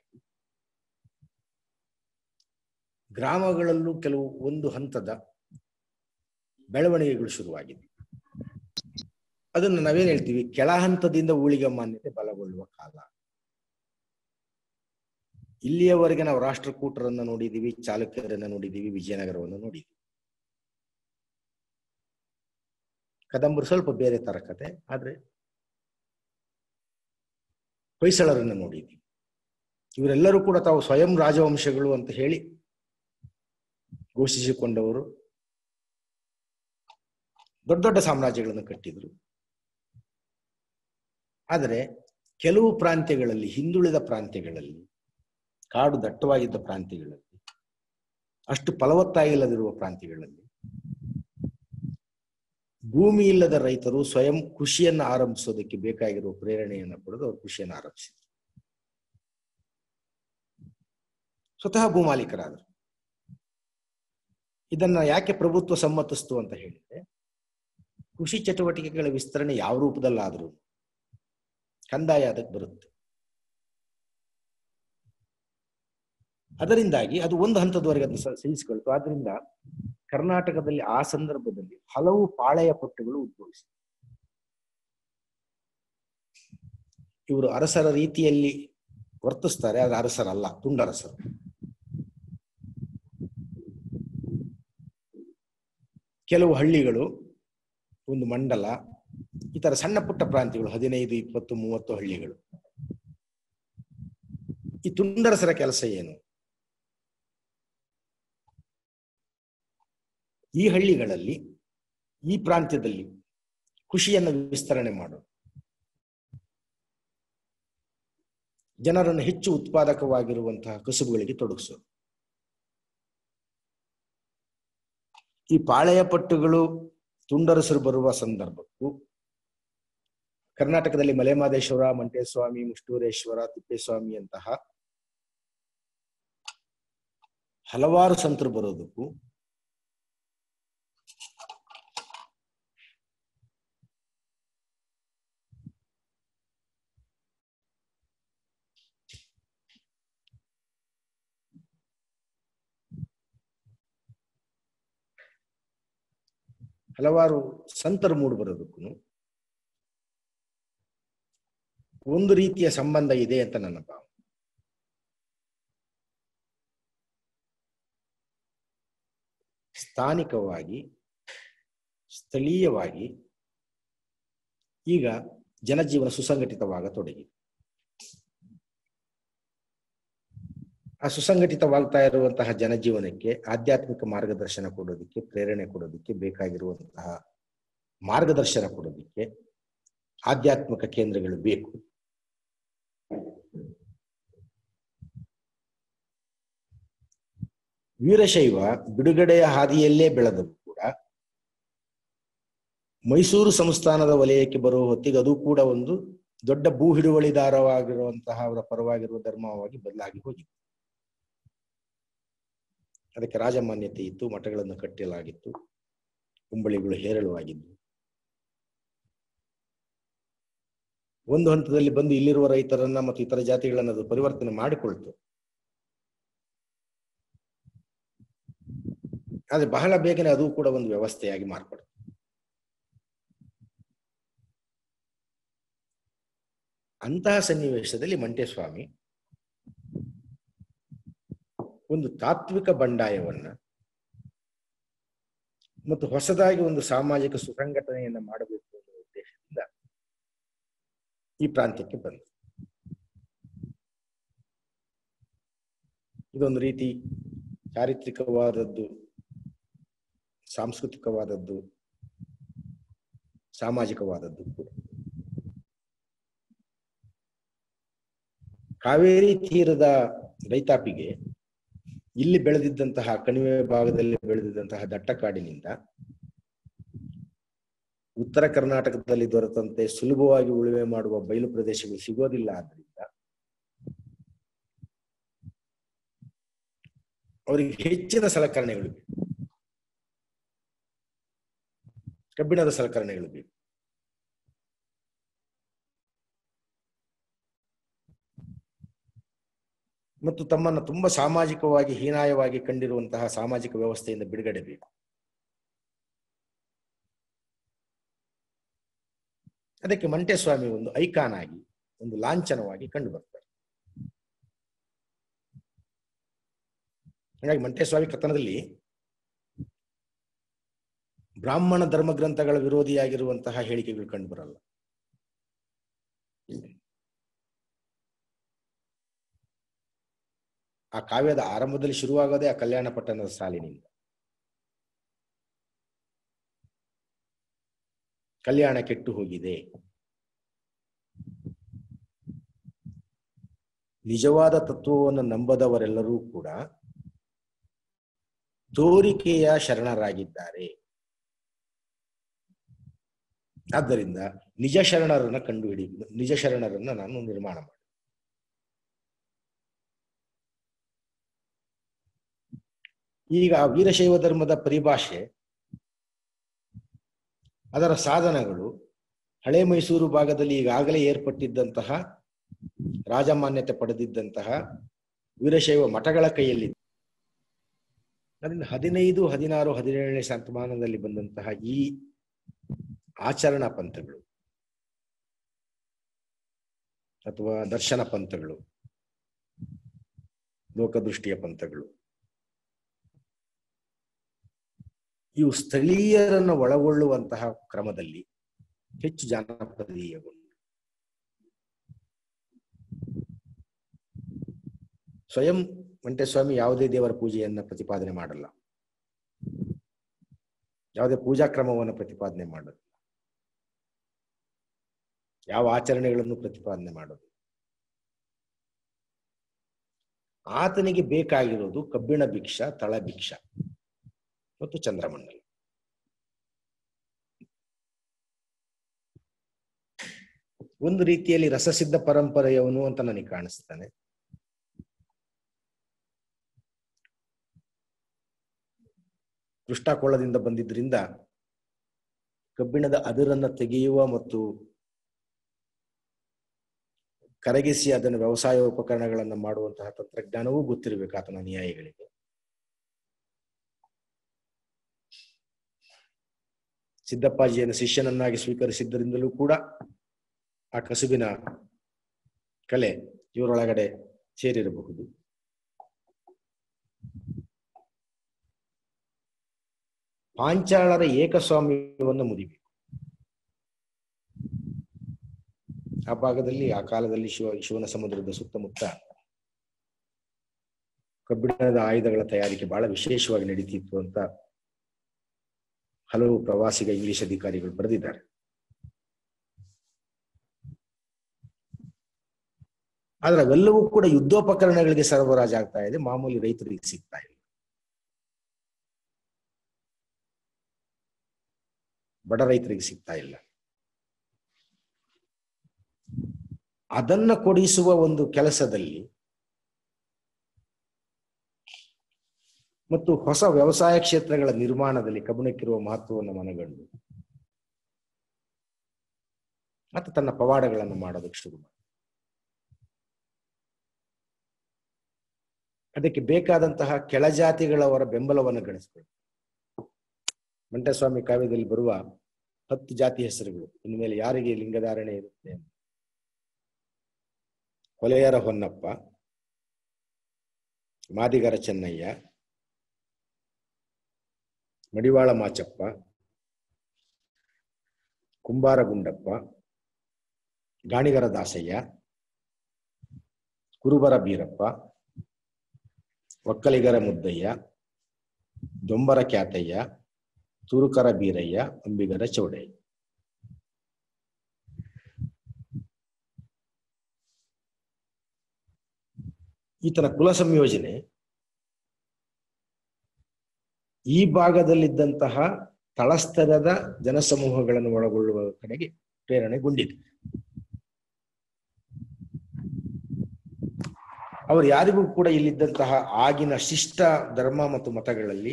ಗ್ರಾಮಗಳಲ್ಲೂ ಕೆಲವು ಒಂದು ಹಂತದ ಬೆಳವಣಿಗೆಗಳು ಶುರುವಾಗಿದೆ ಅದನ್ನು ನಾವೇನ್ ಹೇಳ್ತೀವಿ ಕೆಳ ಹಂತದಿಂದ ಊಳಿಗ ಮಾನ್ಯತೆ ಬಲಗೊಳ್ಳುವ ಕಾಲ ಇಲ್ಲಿಯವರೆಗೆ ನಾವು ರಾಷ್ಟ್ರಕೂಟರನ್ನ ನೋಡಿದೀವಿ ಚಾಲುಕ್ಯರನ್ನ ನೋಡಿದೀವಿ ವಿಜಯನಗರವನ್ನು ನೋಡಿದೀವಿ ಕದಂಬರು ಸ್ವಲ್ಪ ಬೇರೆ ತರ ಕತೆ ಆದ್ರೆ ಹೊಯ್ಸಳರನ್ನ ನೋಡಿದ್ವಿ ಇವರೆಲ್ಲರೂ ಕೂಡ ತಾವು ಸ್ವಯಂ ರಾಜವಂಶಗಳು ಅಂತ ಹೇಳಿ ಘೋಷಿಸಿಕೊಂಡವರು ದೊಡ್ಡ ದೊಡ್ಡ ಸಾಮ್ರಾಜ್ಯಗಳನ್ನು ಕಟ್ಟಿದ್ರು ಆದರೆ ಕೆಲವು ಪ್ರಾಂತ್ಯಗಳಲ್ಲಿ ಹಿಂದುಳಿದ ಪ್ರಾಂತ್ಯಗಳಲ್ಲಿ ಕಾಡು ದಟ್ಟವಾಗಿದ್ದ ಪ್ರಾಂತ್ಯಗಳಲ್ಲಿ ಅಷ್ಟು ಫಲವತ್ತಾಗಿಲ್ಲದಿರುವ ಪ್ರಾಂತ್ಯಗಳಲ್ಲಿ ಭೂಮಿ ಇಲ್ಲದ ರೈತರು ಸ್ವಯಂ ಕೃಷಿಯನ್ನು ಆರಂಭಿಸೋದಕ್ಕೆ ಬೇಕಾಗಿರುವ ಪ್ರೇರಣೆಯನ್ನು ಪಡೆದು ಅವರು ಕೃಷಿಯನ್ನು ಆರಂಭಿಸಿದರು ಸ್ವತಃ ಭೂಮಾಲೀಕರಾದರು ಇದನ್ನ ಯಾಕೆ ಪ್ರಭುತ್ವ ಸಮ್ಮತಿಸ್ತು ಅಂತ ಹೇಳಿದ್ರೆ ಕೃಷಿ ಚಟುವಟಿಕೆಗಳ ವಿಸ್ತರಣೆ ಯಾವ ರೂಪದಲ್ಲಾದರೂ ಕಂದಾಯ ಅದಕ್ಕೆ ಬರುತ್ತೆ ಅದರಿಂದಾಗಿ ಅದು ಒಂದು ಹಂತದವರೆಗೆ ಅದನ್ನು ಸಹಿಸಿಕೊಳ್ತು ಆದ್ರಿಂದ ಕರ್ನಾಟಕದಲ್ಲಿ ಆ ಸಂದರ್ಭದಲ್ಲಿ ಹಲವು ಪಾಳೆಯ ಪಟ್ಟುಗಳು ಉದ್ಭವಿಸಿವೆ ಇವರು ಅರಸರ ರೀತಿಯಲ್ಲಿ ವರ್ತಿಸ್ತಾರೆ ಅದು ಅರಸರಲ್ಲ ತುಂಡರಸರು ಕೆಲವು ಹಳ್ಳಿಗಳು ಒಂದು ಮಂಡಲ ಈ ತರ ಸಣ್ಣ ಪುಟ್ಟ ಪ್ರಾಂತ್ಯಗಳು ಹದಿನೈದು ಇಪ್ಪತ್ತು ಮೂವತ್ತು ಹಳ್ಳಿಗಳು ಈ ತುಂಡರಸರ ಕೆಲಸ ಏನು ಈ ಹಳ್ಳಿಗಳಲ್ಲಿ ಈ ಪ್ರಾಂತ್ಯದಲ್ಲಿ ಕೃಷಿಯನ್ನು ವಿಸ್ತರಣೆ ಮಾಡೋದು ಜನರನ್ನು ಹೆಚ್ಚು ಉತ್ಪಾದಕವಾಗಿರುವಂತಹ ಕಸುಬುಗಳಿಗೆ ತೊಡಗಿಸೋದು ಈ ಪಾಳೆಯ ಪಟ್ಟುಗಳು ತುಂಡರಸರು ಬರುವ ಸಂದರ್ಭಕ್ಕೂ ಕರ್ನಾಟಕದಲ್ಲಿ ಮಲೆಮಾದೇಶ್ವರ ಮಂಟೇಸ್ವಾಮಿ ಮುಷ್ಟೂರೇಶ್ವರ ತಿಪ್ಪೇಸ್ವಾಮಿ ಅಂತಹ ಹಲವಾರು ಸಂತರು ಬರೋದಕ್ಕೂ ಹಲವಾರು ಸಂತರು ಮೂಡು ಬರೋದಕ್ಕೂ ಒಂದು ರೀತಿಯ ಸಂಬಂಧ ಇದೆ ಅಂತ ನನ್ನ ಭಾವ ಸ್ಥಾನಿಕವಾಗಿ ಸ್ಥಳೀಯವಾಗಿ ಈಗ ಜನಜೀವನ ಸುಸಂಘಟಿತವಾಗತೊಡಗಿದೆ ಆ ಸುಸಂಘಟಿತವಾಗ್ತಾ ಇರುವಂತಹ ಜನಜೀವನಕ್ಕೆ ಆಧ್ಯಾತ್ಮಿಕ ಮಾರ್ಗದರ್ಶನ ಕೊಡೋದಕ್ಕೆ ಪ್ರೇರಣೆ ಕೊಡೋದಕ್ಕೆ ಬೇಕಾಗಿರುವಂತಹ ಮಾರ್ಗದರ್ಶನ ಕೊಡೋದಕ್ಕೆ ಆಧ್ಯಾತ್ಮಿಕ ಕೇಂದ್ರಗಳು ಬೇಕು ವೀರಶೈವ ಬಿಡುಗಡೆಯ ಹಾದಿಯಲ್ಲೇ ಬೆಳೆದರೂ ಕೂಡ ಮೈಸೂರು ಸಂಸ್ಥಾನದ ವಲಯಕ್ಕೆ ಬರುವ ಹೊತ್ತಿಗೆ ಅದು ಕೂಡ ಒಂದು ದೊಡ್ಡ ಭೂ ಹಿಡುವಳಿದಾರವಾಗಿರುವಂತಹ ಅವರ ಪರವಾಗಿರುವ ಧರ್ಮವಾಗಿ ಬದಲಾಗಿ ಹೋಗಿತ್ತು ಅದಕ್ಕೆ ರಾಜಮಾನ್ಯತೆ ಇತ್ತು ಮಠಗಳನ್ನು ಕಟ್ಟಲಾಗಿತ್ತು ಕುಂಬಳಿಗಳು ಹೇರಳವಾಗಿದ್ದು ಒಂದು ಹಂತದಲ್ಲಿ ಬಂದು ಇಲ್ಲಿರುವ ರೈತರನ್ನ ಮತ್ತು ಇತರ ಜಾತಿಗಳನ್ನ ಅದು ಪರಿವರ್ತನೆ ಮಾಡಿಕೊಳ್ತು ಆದ್ರೆ ಬಹಳ ಬೇಗನೆ ಅದು ಕೂಡ ಒಂದು ವ್ಯವಸ್ಥೆಯಾಗಿ ಮಾರ್ಪಡ್ತು ಅಂತಹ ಸನ್ನಿವೇಶದಲ್ಲಿ ಮಂಟೇಸ್ವಾಮಿ ಒಂದು ತಾತ್ವಿಕ ಬಂಡಾಯವನ್ನ ಮತ್ತು ಹೊಸದಾಗಿ ಒಂದು ಸಾಮಾಜಿಕ ಸುಸಂಘಟನೆಯನ್ನ ಮಾಡಬೇಕು ಅನ್ನೋ ಉದ್ದೇಶದಿಂದ ಈ ಪ್ರಾಂತ್ಯಕ್ಕೆ ಬಂತು ಇದೊಂದು ರೀತಿ ಚಾರಿತ್ರಿಕವಾದದ್ದು ಸಾಂಸ್ಕೃತಿಕವಾದದ್ದು ಸಾಮಾಜಿಕವಾದದ್ದು ಕೂಡ ಕಾವೇರಿ ತೀರದ ರೈತಾಪಿಗೆ ಇಲ್ಲಿ ಬೆಳೆದಿದ್ದಂತಹ ಕಣಿವೆ ಭಾಗದಲ್ಲಿ ಬೆಳೆದಿದ್ದಂತಹ ದಟ್ಟ ಕಾಡಿನಿಂದ ಉತ್ತರ ಕರ್ನಾಟಕದಲ್ಲಿ ದೊರೆತಂತೆ ಸುಲಭವಾಗಿ ಉಳುಮೆ ಮಾಡುವ ಬಯಲು ಪ್ರದೇಶಗಳು ಸಿಗೋದಿಲ್ಲ ಆದ್ರಿಂದ ಅವರಿಗೆ ಹೆಚ್ಚಿನ ಸಲಕರಣೆಗಳು ಬೇಕು ಕಬ್ಬಿಣದ ಸಲಕರಣೆಗಳು ಬೇಕು ಮತ್ತು ತಮ್ಮನ್ನು ತುಂಬಾ ಸಾಮಾಜಿಕವಾಗಿ ಹೀನಾಯವಾಗಿ ಕಂಡಿರುವಂತಹ ಸಾಮಾಜಿಕ ವ್ಯವಸ್ಥೆಯಿಂದ ಬಿಡುಗಡೆ ಬೇಕು ಅದಕ್ಕೆ ಮಂಟೇಸ್ವಾಮಿ ಒಂದು ಐಕಾನ್ ಆಗಿ ಒಂದು ಲಾಂಛನವಾಗಿ ಕಂಡು ಬರ್ತಾರೆ ಹಾಗಾಗಿ ಮಂಟೇಸ್ವಾಮಿ ಕಥನದಲ್ಲಿ ಬ್ರಾಹ್ಮಣ ಧರ್ಮ ಗ್ರಂಥಗಳ ವಿರೋಧಿಯಾಗಿರುವಂತಹ ಹೇಳಿಕೆಗಳು ಕಂಡು ಬರಲ್ಲ ಆ ಕಾವ್ಯದ ಆರಂಭದಲ್ಲಿ ಶುರುವಾಗೋದೇ ಆ ಕಲ್ಯಾಣ ಪಟ್ಟಣದ ಸಾಲಿನಿಂದ ಕಲ್ಯಾಣ ಕೆಟ್ಟು ಹೋಗಿದೆ ನಿಜವಾದ ತತ್ವವನ್ನು ನಂಬದವರೆಲ್ಲರೂ ಕೂಡ ತೋರಿಕೆಯ ಶರಣರಾಗಿದ್ದಾರೆ ಆದ್ದರಿಂದ ನಿಜ ಶರಣರನ್ನ ಕಂಡುಹಿಡಿ ನಿಜ ಶರಣರನ್ನ ನಾನು ನಿರ್ಮಾಣ ಮಾಡಿ ಈಗ ಆ ವೀರಶೈವ ಧರ್ಮದ ಪರಿಭಾಷೆ ಅದರ ಸಾಧನಗಳು ಹಳೆ ಮೈಸೂರು ಭಾಗದಲ್ಲಿ ಈಗಾಗಲೇ ಏರ್ಪಟ್ಟಿದ್ದಂತಹ ರಾಜಮಾನ್ಯತೆ ಪಡೆದಿದ್ದಂತಹ ವೀರಶೈವ ಮಠಗಳ ಕೈಯಲ್ಲಿ ಅದರಿಂದ ಹದಿನೈದು ಹದಿನಾರು ಹದಿನೇಳನೇ ಶತಮಾನದಲ್ಲಿ ಬಂದಂತಹ ಈ ಆಚರಣಾ ಪಂಥಗಳು ಅಥವಾ ದರ್ಶನ ಪಂಥಗಳು ಲೋಕದೃಷ್ಟಿಯ ಪಂಥಗಳು ಇವು ಸ್ಥಳೀಯರನ್ನು ಒಳಗೊಳ್ಳುವಂತಹ ಕ್ರಮದಲ್ಲಿ ಹೆಚ್ಚು ಜನಪ್ರಿಯಗೊಂಡು ಸ್ವಯಂ ವೆಂಕಟೇಶ್ವಾಮಿ ಯಾವುದೇ ದೇವರ ಪೂಜೆಯನ್ನ ಪ್ರತಿಪಾದನೆ ಮಾಡಲ್ಲ ಯಾವುದೇ ಪೂಜಾ ಕ್ರಮವನ್ನು ಪ್ರತಿಪಾದನೆ ಮಾಡಲ್ಲ ಯಾವ ಆಚರಣೆಗಳನ್ನು ಪ್ರತಿಪಾದನೆ ಮಾಡೋದು ಆತನಿಗೆ ಬೇಕಾಗಿರೋದು ಕಬ್ಬಿಣ ಭಿಕ್ಷ ತಳ ಭಿಕ್ಷ ಮತ್ತು ಚಂದ್ರಮಂಡಲ ಒಂದು ರೀತಿಯಲ್ಲಿ ರಸಸಿದ್ಧ ಪರಂಪರೆಯವನು ಅಂತ ನನಗೆ ಕಾಣಿಸ್ತಾನೆ ಕೃಷ್ಣಾಕೋಳದಿಂದ ಬಂದಿದ್ರಿಂದ ಕಬ್ಬಿಣದ ಅದಿರನ್ನ ತೆಗೆಯುವ ಮತ್ತು ಕರಗಿಸಿ ಅದನ್ನು ವ್ಯವಸಾಯ ಉಪಕರಣಗಳನ್ನು ಮಾಡುವಂತಹ ತಂತ್ರಜ್ಞಾನವೂ ಗೊತ್ತಿರಬೇಕು ಆತನ ಅನುಯಾಯಿಗಳಿಗೆ ಸಿದ್ದಪ್ಪಾಜಿಯನ್ನು ಶಿಷ್ಯನನ್ನಾಗಿ ಸ್ವೀಕರಿಸಿದ್ದರಿಂದಲೂ ಕೂಡ ಆ ಕಸುಬಿನ ಕಲೆ ಇವರೊಳಗಡೆ ಸೇರಿರಬಹುದು ಪಾಂಚಾಳರ ಏಕಸ್ವಾಮ್ಯವನ್ನು ಮುರಿಬೇಕು ಆ ಭಾಗದಲ್ಲಿ ಆ ಕಾಲದಲ್ಲಿ ಶಿವ ಶಿವನ ಸಮುದ್ರದ ಸುತ್ತಮುತ್ತ ಕಬ್ಬಿಣದ ಆಯುಧಗಳ ತಯಾರಿಕೆ ಬಹಳ ವಿಶೇಷವಾಗಿ ನಡೀತಿತ್ತು ಅಂತ ಹಲವು ಪ್ರವಾಸಿಗ ಇಂಗ್ಲಿಷ್ ಅಧಿಕಾರಿಗಳು ಬರೆದಿದ್ದಾರೆ ಆದ್ರೆ ಅವೆಲ್ಲವೂ ಕೂಡ ಯುದ್ಧೋಪಕರಣಗಳಿಗೆ ಸರಬರಾಜು ಆಗ್ತಾ ಇದೆ ಮಾಮೂಲಿ ರೈತರಿಗೆ ಸಿಗ್ತಾ ಇಲ್ಲ ಬಡ ರೈತರಿಗೆ ಸಿಗ್ತಾ ಇಲ್ಲ ಅದನ್ನ ಕೊಡಿಸುವ ಒಂದು ಕೆಲಸದಲ್ಲಿ ಮತ್ತು ಹೊಸ ವ್ಯವಸಾಯ ಕ್ಷೇತ್ರಗಳ ನಿರ್ಮಾಣದಲ್ಲಿ ಕಬ್ಬಣಕ್ಕಿರುವ ಮಹತ್ವವನ್ನು ಮನಗಂಡು ಮತ್ತು ತನ್ನ ಪವಾಡಗಳನ್ನು ಮಾಡೋದಕ್ಕೆ ಶುರು ಮಾಡಿ ಅದಕ್ಕೆ ಬೇಕಾದಂತಹ ಕೆಳಜಾತಿಗಳವರ ಬೆಂಬಲವನ್ನು ಗಳಿಸ್ಬೇಕು ಮಂಟಸ್ವಾಮಿ ಕಾವ್ಯದಲ್ಲಿ ಬರುವ ಹತ್ತು ಜಾತಿ ಹೆಸರುಗಳು ಇನ್ಮೇಲೆ ಯಾರಿಗೆ ಲಿಂಗಧಾರಣೆ ಇರುತ್ತೆ ಕೊಲೆಯರ ಹೊನ್ನಪ್ಪ ಮಾದಿಗರ ಚೆನ್ನಯ್ಯ ಮಡಿವಾಳ ಮಾಚಪ್ಪ ಕುಂಬಾರ ಗುಂಡಪ್ಪ ಗಾಣಿಗರ ದಾಸಯ್ಯ ಕುರುಬರ ಬೀರಪ್ಪ ಒಕ್ಕಲಿಗರ ಮುದ್ದಯ್ಯ ದೊಂಬರ ಕ್ಯಾತಯ್ಯ ತುರುಕರ ಬೀರಯ್ಯ ಅಂಬಿಗರ ಚೌಡಯ್ಯ ಈತನ ಕುಲ ಸಂಯೋಜನೆ ಈ ಭಾಗದಲ್ಲಿದ್ದಂತಹ ತಳಸ್ತರದ ಜನಸಮೂಹಗಳನ್ನು ಒಳಗೊಳ್ಳುವ ಕಡೆಗೆ ಪ್ರೇರಣೆಗೊಂಡಿದೆ ಅವರು ಯಾರಿಗೂ ಕೂಡ ಇಲ್ಲಿದ್ದಂತಹ ಆಗಿನ ಶಿಷ್ಟ ಧರ್ಮ ಮತ್ತು ಮತಗಳಲ್ಲಿ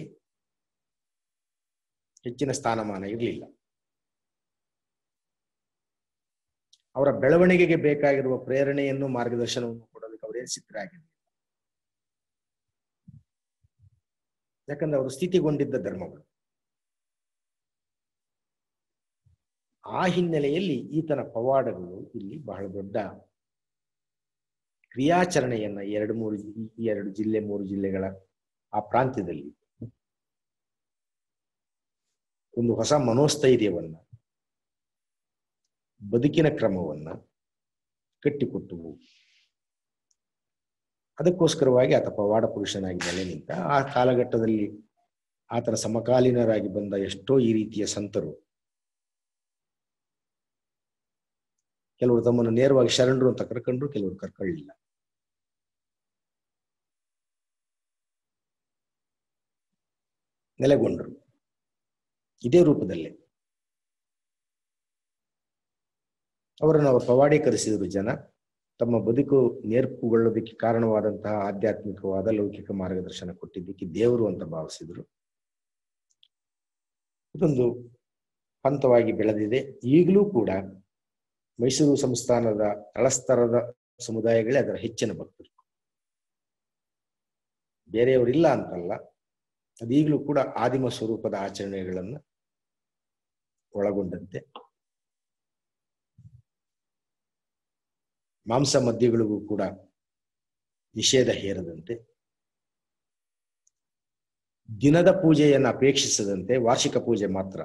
ಹೆಚ್ಚಿನ ಸ್ಥಾನಮಾನ ಇರಲಿಲ್ಲ ಅವರ ಬೆಳವಣಿಗೆಗೆ ಬೇಕಾಗಿರುವ ಪ್ರೇರಣೆಯನ್ನು ಮಾರ್ಗದರ್ಶನವನ್ನು ಕೊಡೋದಕ್ಕೆ ಅವರೇನು ಸಿದ್ಧರಾಗಿರಲಿಲ್ಲ ಯಾಕಂದ್ರೆ ಅವರು ಸ್ಥಿತಿಗೊಂಡಿದ್ದ ಧರ್ಮಗಳು ಆ ಹಿನ್ನೆಲೆಯಲ್ಲಿ ಈತನ ಪವಾಡಗಳು ಇಲ್ಲಿ ಬಹಳ ದೊಡ್ಡ ಕ್ರಿಯಾಚರಣೆಯನ್ನ ಎರಡು ಮೂರು ಈ ಎರಡು ಜಿಲ್ಲೆ ಮೂರು ಜಿಲ್ಲೆಗಳ ಆ ಪ್ರಾಂತ್ಯದಲ್ಲಿ ಒಂದು ಹೊಸ ಮನೋಸ್ಥೈರ್ಯವನ್ನ ಬದುಕಿನ ಕ್ರಮವನ್ನ ಕಟ್ಟಿಕೊಟ್ಟುವು ಅದಕ್ಕೋಸ್ಕರವಾಗಿ ಆತ ಪವಾಡ ಪುರುಷನಾಗಿ ನೆಲೆ ನಿಂತ ಆ ಕಾಲಘಟ್ಟದಲ್ಲಿ ಆತನ ಸಮಕಾಲೀನರಾಗಿ ಬಂದ ಎಷ್ಟೋ ಈ ರೀತಿಯ ಸಂತರು ಕೆಲವರು ತಮ್ಮನ್ನು ನೇರವಾಗಿ ಶರಣರು ಅಂತ ಕರ್ಕೊಂಡ್ರು ಕೆಲವರು ಕರ್ಕೊಳ್ಳಿಲ್ಲ ನೆಲೆಗೊಂಡ್ರು ಇದೇ ರೂಪದಲ್ಲೇ ಅವರನ್ನು ಅವರು ಪವಾಡೀಕರಿಸಿದರು ಜನ ತಮ್ಮ ಬದುಕು ನೇರ್ಪುಗೊಳ್ಳೋದಕ್ಕೆ ಕಾರಣವಾದಂತಹ ಆಧ್ಯಾತ್ಮಿಕವಾದ ಲೌಕಿಕ ಮಾರ್ಗದರ್ಶನ ಕೊಟ್ಟಿದ್ದಕ್ಕೆ ದೇವರು ಅಂತ ಭಾವಿಸಿದ್ರು ಇದೊಂದು ಹಂತವಾಗಿ ಬೆಳೆದಿದೆ ಈಗಲೂ ಕೂಡ ಮೈಸೂರು ಸಂಸ್ಥಾನದ ತಳಸ್ತರದ ಸಮುದಾಯಗಳೇ ಅದರ ಹೆಚ್ಚಿನ ಭಕ್ತರು ಬೇರೆಯವರಿಲ್ಲ ಅಂತಲ್ಲ ಅದೀಗಲೂ ಕೂಡ ಆದಿಮ ಸ್ವರೂಪದ ಆಚರಣೆಗಳನ್ನು ಒಳಗೊಂಡಂತೆ ಮಾಂಸ ಮದ್ಯಗಳಿಗೂ ಕೂಡ ನಿಷೇಧ ಹೇರದಂತೆ ದಿನದ ಪೂಜೆಯನ್ನು ಅಪೇಕ್ಷಿಸದಂತೆ ವಾರ್ಷಿಕ ಪೂಜೆ ಮಾತ್ರ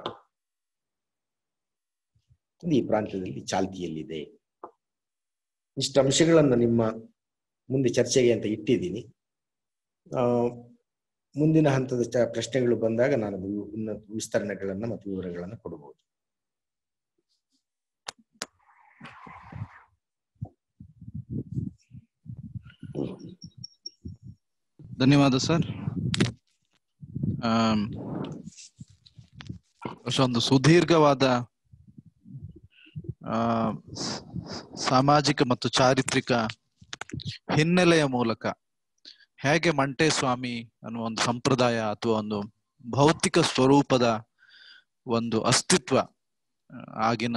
ಈ ಪ್ರಾಂತ್ಯದಲ್ಲಿ ಚಾಲ್ತಿಯಲ್ಲಿದೆ ಇಷ್ಟು ಅಂಶಗಳನ್ನು ನಿಮ್ಮ ಮುಂದೆ ಚರ್ಚೆಗೆ ಅಂತ ಇಟ್ಟಿದ್ದೀನಿ ಆ ಮುಂದಿನ ಹಂತದ ಚ ಪ್ರಶ್ನೆಗಳು ಬಂದಾಗ ನಾನು ಅದು ಉನ್ನತ ವಿಸ್ತರಣೆಗಳನ್ನ ಮತ್ತು ವಿವರಗಳನ್ನು ಕೊಡಬಹುದು ಧನ್ಯವಾದ ಸರ್ ಒಂದು ಸುದೀರ್ಘವಾದ ಆ ಸಾಮಾಜಿಕ ಮತ್ತು ಚಾರಿತ್ರಿಕ ಹಿನ್ನೆಲೆಯ ಮೂಲಕ ಹೇಗೆ ಮಂಟೇಸ್ವಾಮಿ ಅನ್ನುವ ಒಂದು ಸಂಪ್ರದಾಯ ಅಥವಾ ಒಂದು ಭೌತಿಕ ಸ್ವರೂಪದ ಒಂದು ಅಸ್ತಿತ್ವ ಆಗಿನ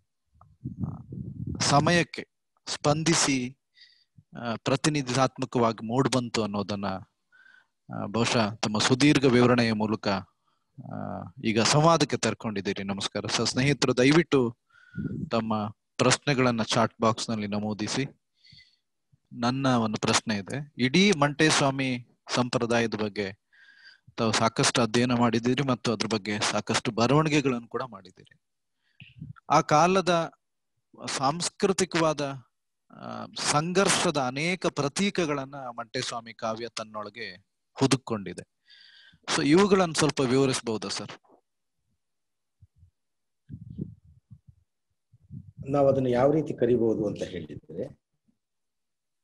ಸಮಯಕ್ಕೆ ಸ್ಪಂದಿಸಿ ಪ್ರತಿನಿಧಿತಾತ್ಮಕವಾಗಿ ಮೂಡ್ಬಂತು ಅನ್ನೋದನ್ನ ಬಹುಶಃ ತಮ್ಮ ಸುದೀರ್ಘ ವಿವರಣೆಯ ಮೂಲಕ ಈಗ ಸಂವಾದಕ್ಕೆ ತರ್ಕೊಂಡಿದ್ದೀರಿ ನಮಸ್ಕಾರ ಸರ್ ಸ್ನೇಹಿತರು ದಯವಿಟ್ಟು ತಮ್ಮ ಪ್ರಶ್ನೆಗಳನ್ನ ಚಾಟ್ ಬಾಕ್ಸ್ ನಲ್ಲಿ ನಮೂದಿಸಿ ನನ್ನ ಒಂದು ಪ್ರಶ್ನೆ ಇದೆ ಇಡೀ ಮಂಟೇಸ್ವಾಮಿ ಸಂಪ್ರದಾಯದ ಬಗ್ಗೆ ತಾವು ಸಾಕಷ್ಟು ಅಧ್ಯಯನ ಮಾಡಿದ್ದೀರಿ ಮತ್ತು ಅದ್ರ ಬಗ್ಗೆ ಸಾಕಷ್ಟು ಬರವಣಿಗೆಗಳನ್ನು ಕೂಡ ಮಾಡಿದ್ದೀರಿ ಆ ಕಾಲದ ಸಾಂಸ್ಕೃತಿಕವಾದ ಸಂಘರ್ಷದ ಅನೇಕ ಪ್ರತೀಕಗಳನ್ನ ಮಂಟೇಸ್ವಾಮಿ ಕಾವ್ಯ ತನ್ನೊಳಗೆ ಹುದುಕೊಂಡಿದೆ ಸೊ ಇವುಗಳನ್ನು ಸ್ವಲ್ಪ ವಿವರಿಸಬಹುದಾ ಸರ್ ನಾವು ಅದನ್ನು ಯಾವ ರೀತಿ ಕರಿಬಹುದು ಅಂತ ಹೇಳಿದ್ರೆ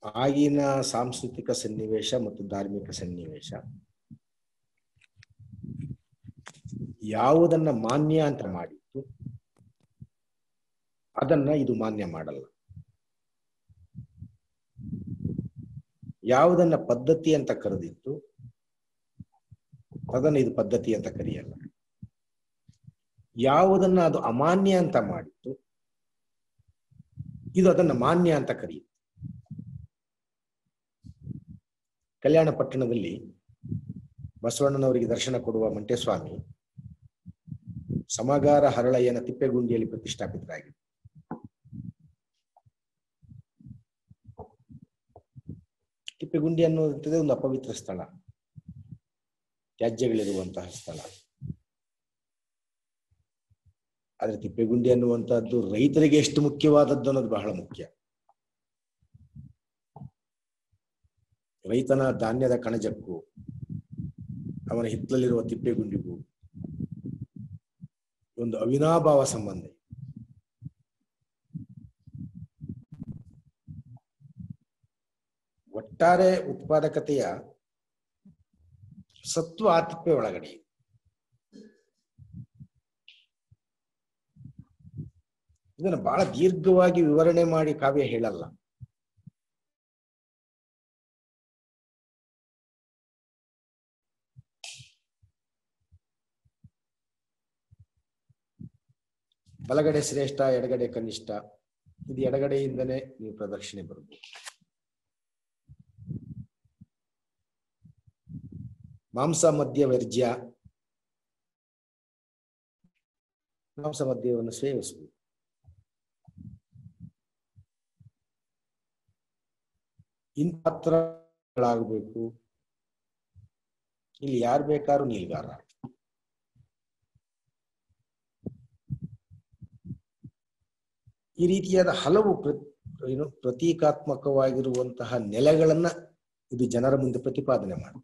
ಆಗಿನ ಸಾಂಸ್ಕೃತಿಕ ಸನ್ನಿವೇಶ ಮತ್ತು ಧಾರ್ಮಿಕ ಸನ್ನಿವೇಶ ಯಾವುದನ್ನ ಮಾನ್ಯ ಅಂತ ಮಾಡಿತ್ತು ಅದನ್ನ ಇದು ಮಾನ್ಯ ಮಾಡಲ್ಲ ಯಾವುದನ್ನ ಪದ್ಧತಿ ಅಂತ ಕರೆದಿತ್ತು ಅದನ್ನ ಇದು ಪದ್ಧತಿ ಅಂತ ಕರೆಯಲ್ಲ ಯಾವುದನ್ನ ಅದು ಅಮಾನ್ಯ ಅಂತ ಮಾಡಿತ್ತು ಇದು ಅದನ್ನ ಮಾನ್ಯ ಅಂತ ಕರೆಯುತ್ತೆ ಕಲ್ಯಾಣ ಪಟ್ಟಣದಲ್ಲಿ ಬಸವಣ್ಣನವರಿಗೆ ದರ್ಶನ ಕೊಡುವ ಮಂಟೇಸ್ವಾಮಿ ಸಮಗಾರ ಹರಳಯ್ಯನ ತಿಪ್ಪೆಗುಂಡಿಯಲ್ಲಿ ಪ್ರತಿಷ್ಠಾಪಿತರಾಗಿದ್ದರು ತಿಪ್ಪೆಗುಂಡಿ ಅನ್ನುವಂಥದ್ದೇ ಒಂದು ಅಪವಿತ್ರ ಸ್ಥಳ ತ್ಯಾಜ್ಯಗಳಿರುವಂತಹ ಸ್ಥಳ ಆದ್ರೆ ತಿಪ್ಪೆಗುಂಡಿ ಅನ್ನುವಂತಹದ್ದು ರೈತರಿಗೆ ಎಷ್ಟು ಮುಖ್ಯವಾದದ್ದು ಅನ್ನೋದು ಬಹಳ ಮುಖ್ಯ ರೈತನ ಧಾನ್ಯದ ಕಣಜಕ್ಕೂ ಅವನ ಹಿತ್ತಲಲ್ಲಿರುವ ತಿಪ್ಪೆಗುಂಡಿಗೂ ಒಂದು ಅವಿನಾಭಾವ ಸಂಬಂಧ ಇದೆ. ಒಟ್ಟಾರೆ ಉತ್ಪಾದಕತೆಯ ಸತ್ವ ಆ ತಿಪ್ಪೆ ಒಳಗಡೆ ಇದೆ. ಇದನ್ನ ಬಹಳ ದೀರ್ಘವಾಗಿ ವಿವರಣೆ ಮಾಡಿ ಕಾವ್ಯ ಹೇಳಲ್ಲ ಬಲಗಡೆ ಶ್ರೇಷ್ಠ ಎಡಗಡೆ ಕನಿಷ್ಠ ಇದು ಎಡಗಡೆಯಿಂದನೇ ನೀವು ಪ್ರದರ್ಶನೆ ಬರಬಹುದು ಮಾಂಸ ಮದ್ಯ ವರ್ಜ್ಯ ಮಾಂಸ ಮದ್ಯವನ್ನು ಸೇವಿಸಬಹುದು ಇನ್ ಪಾತ್ರಗಳಾಗಬೇಕು ಇಲ್ಲಿ ಯಾರು ಬೇಕಾದ್ರೂ ನೀಲ್ಗಾರ ಈ ರೀತಿಯಾದ ಹಲವು ಪ್ರ ಏನು ಪ್ರತೀಕಾತ್ಮಕವಾಗಿರುವಂತಹ ನೆಲೆಗಳನ್ನ ಇದು ಜನರ ಮುಂದೆ ಪ್ರತಿಪಾದನೆ ಮಾಡಿ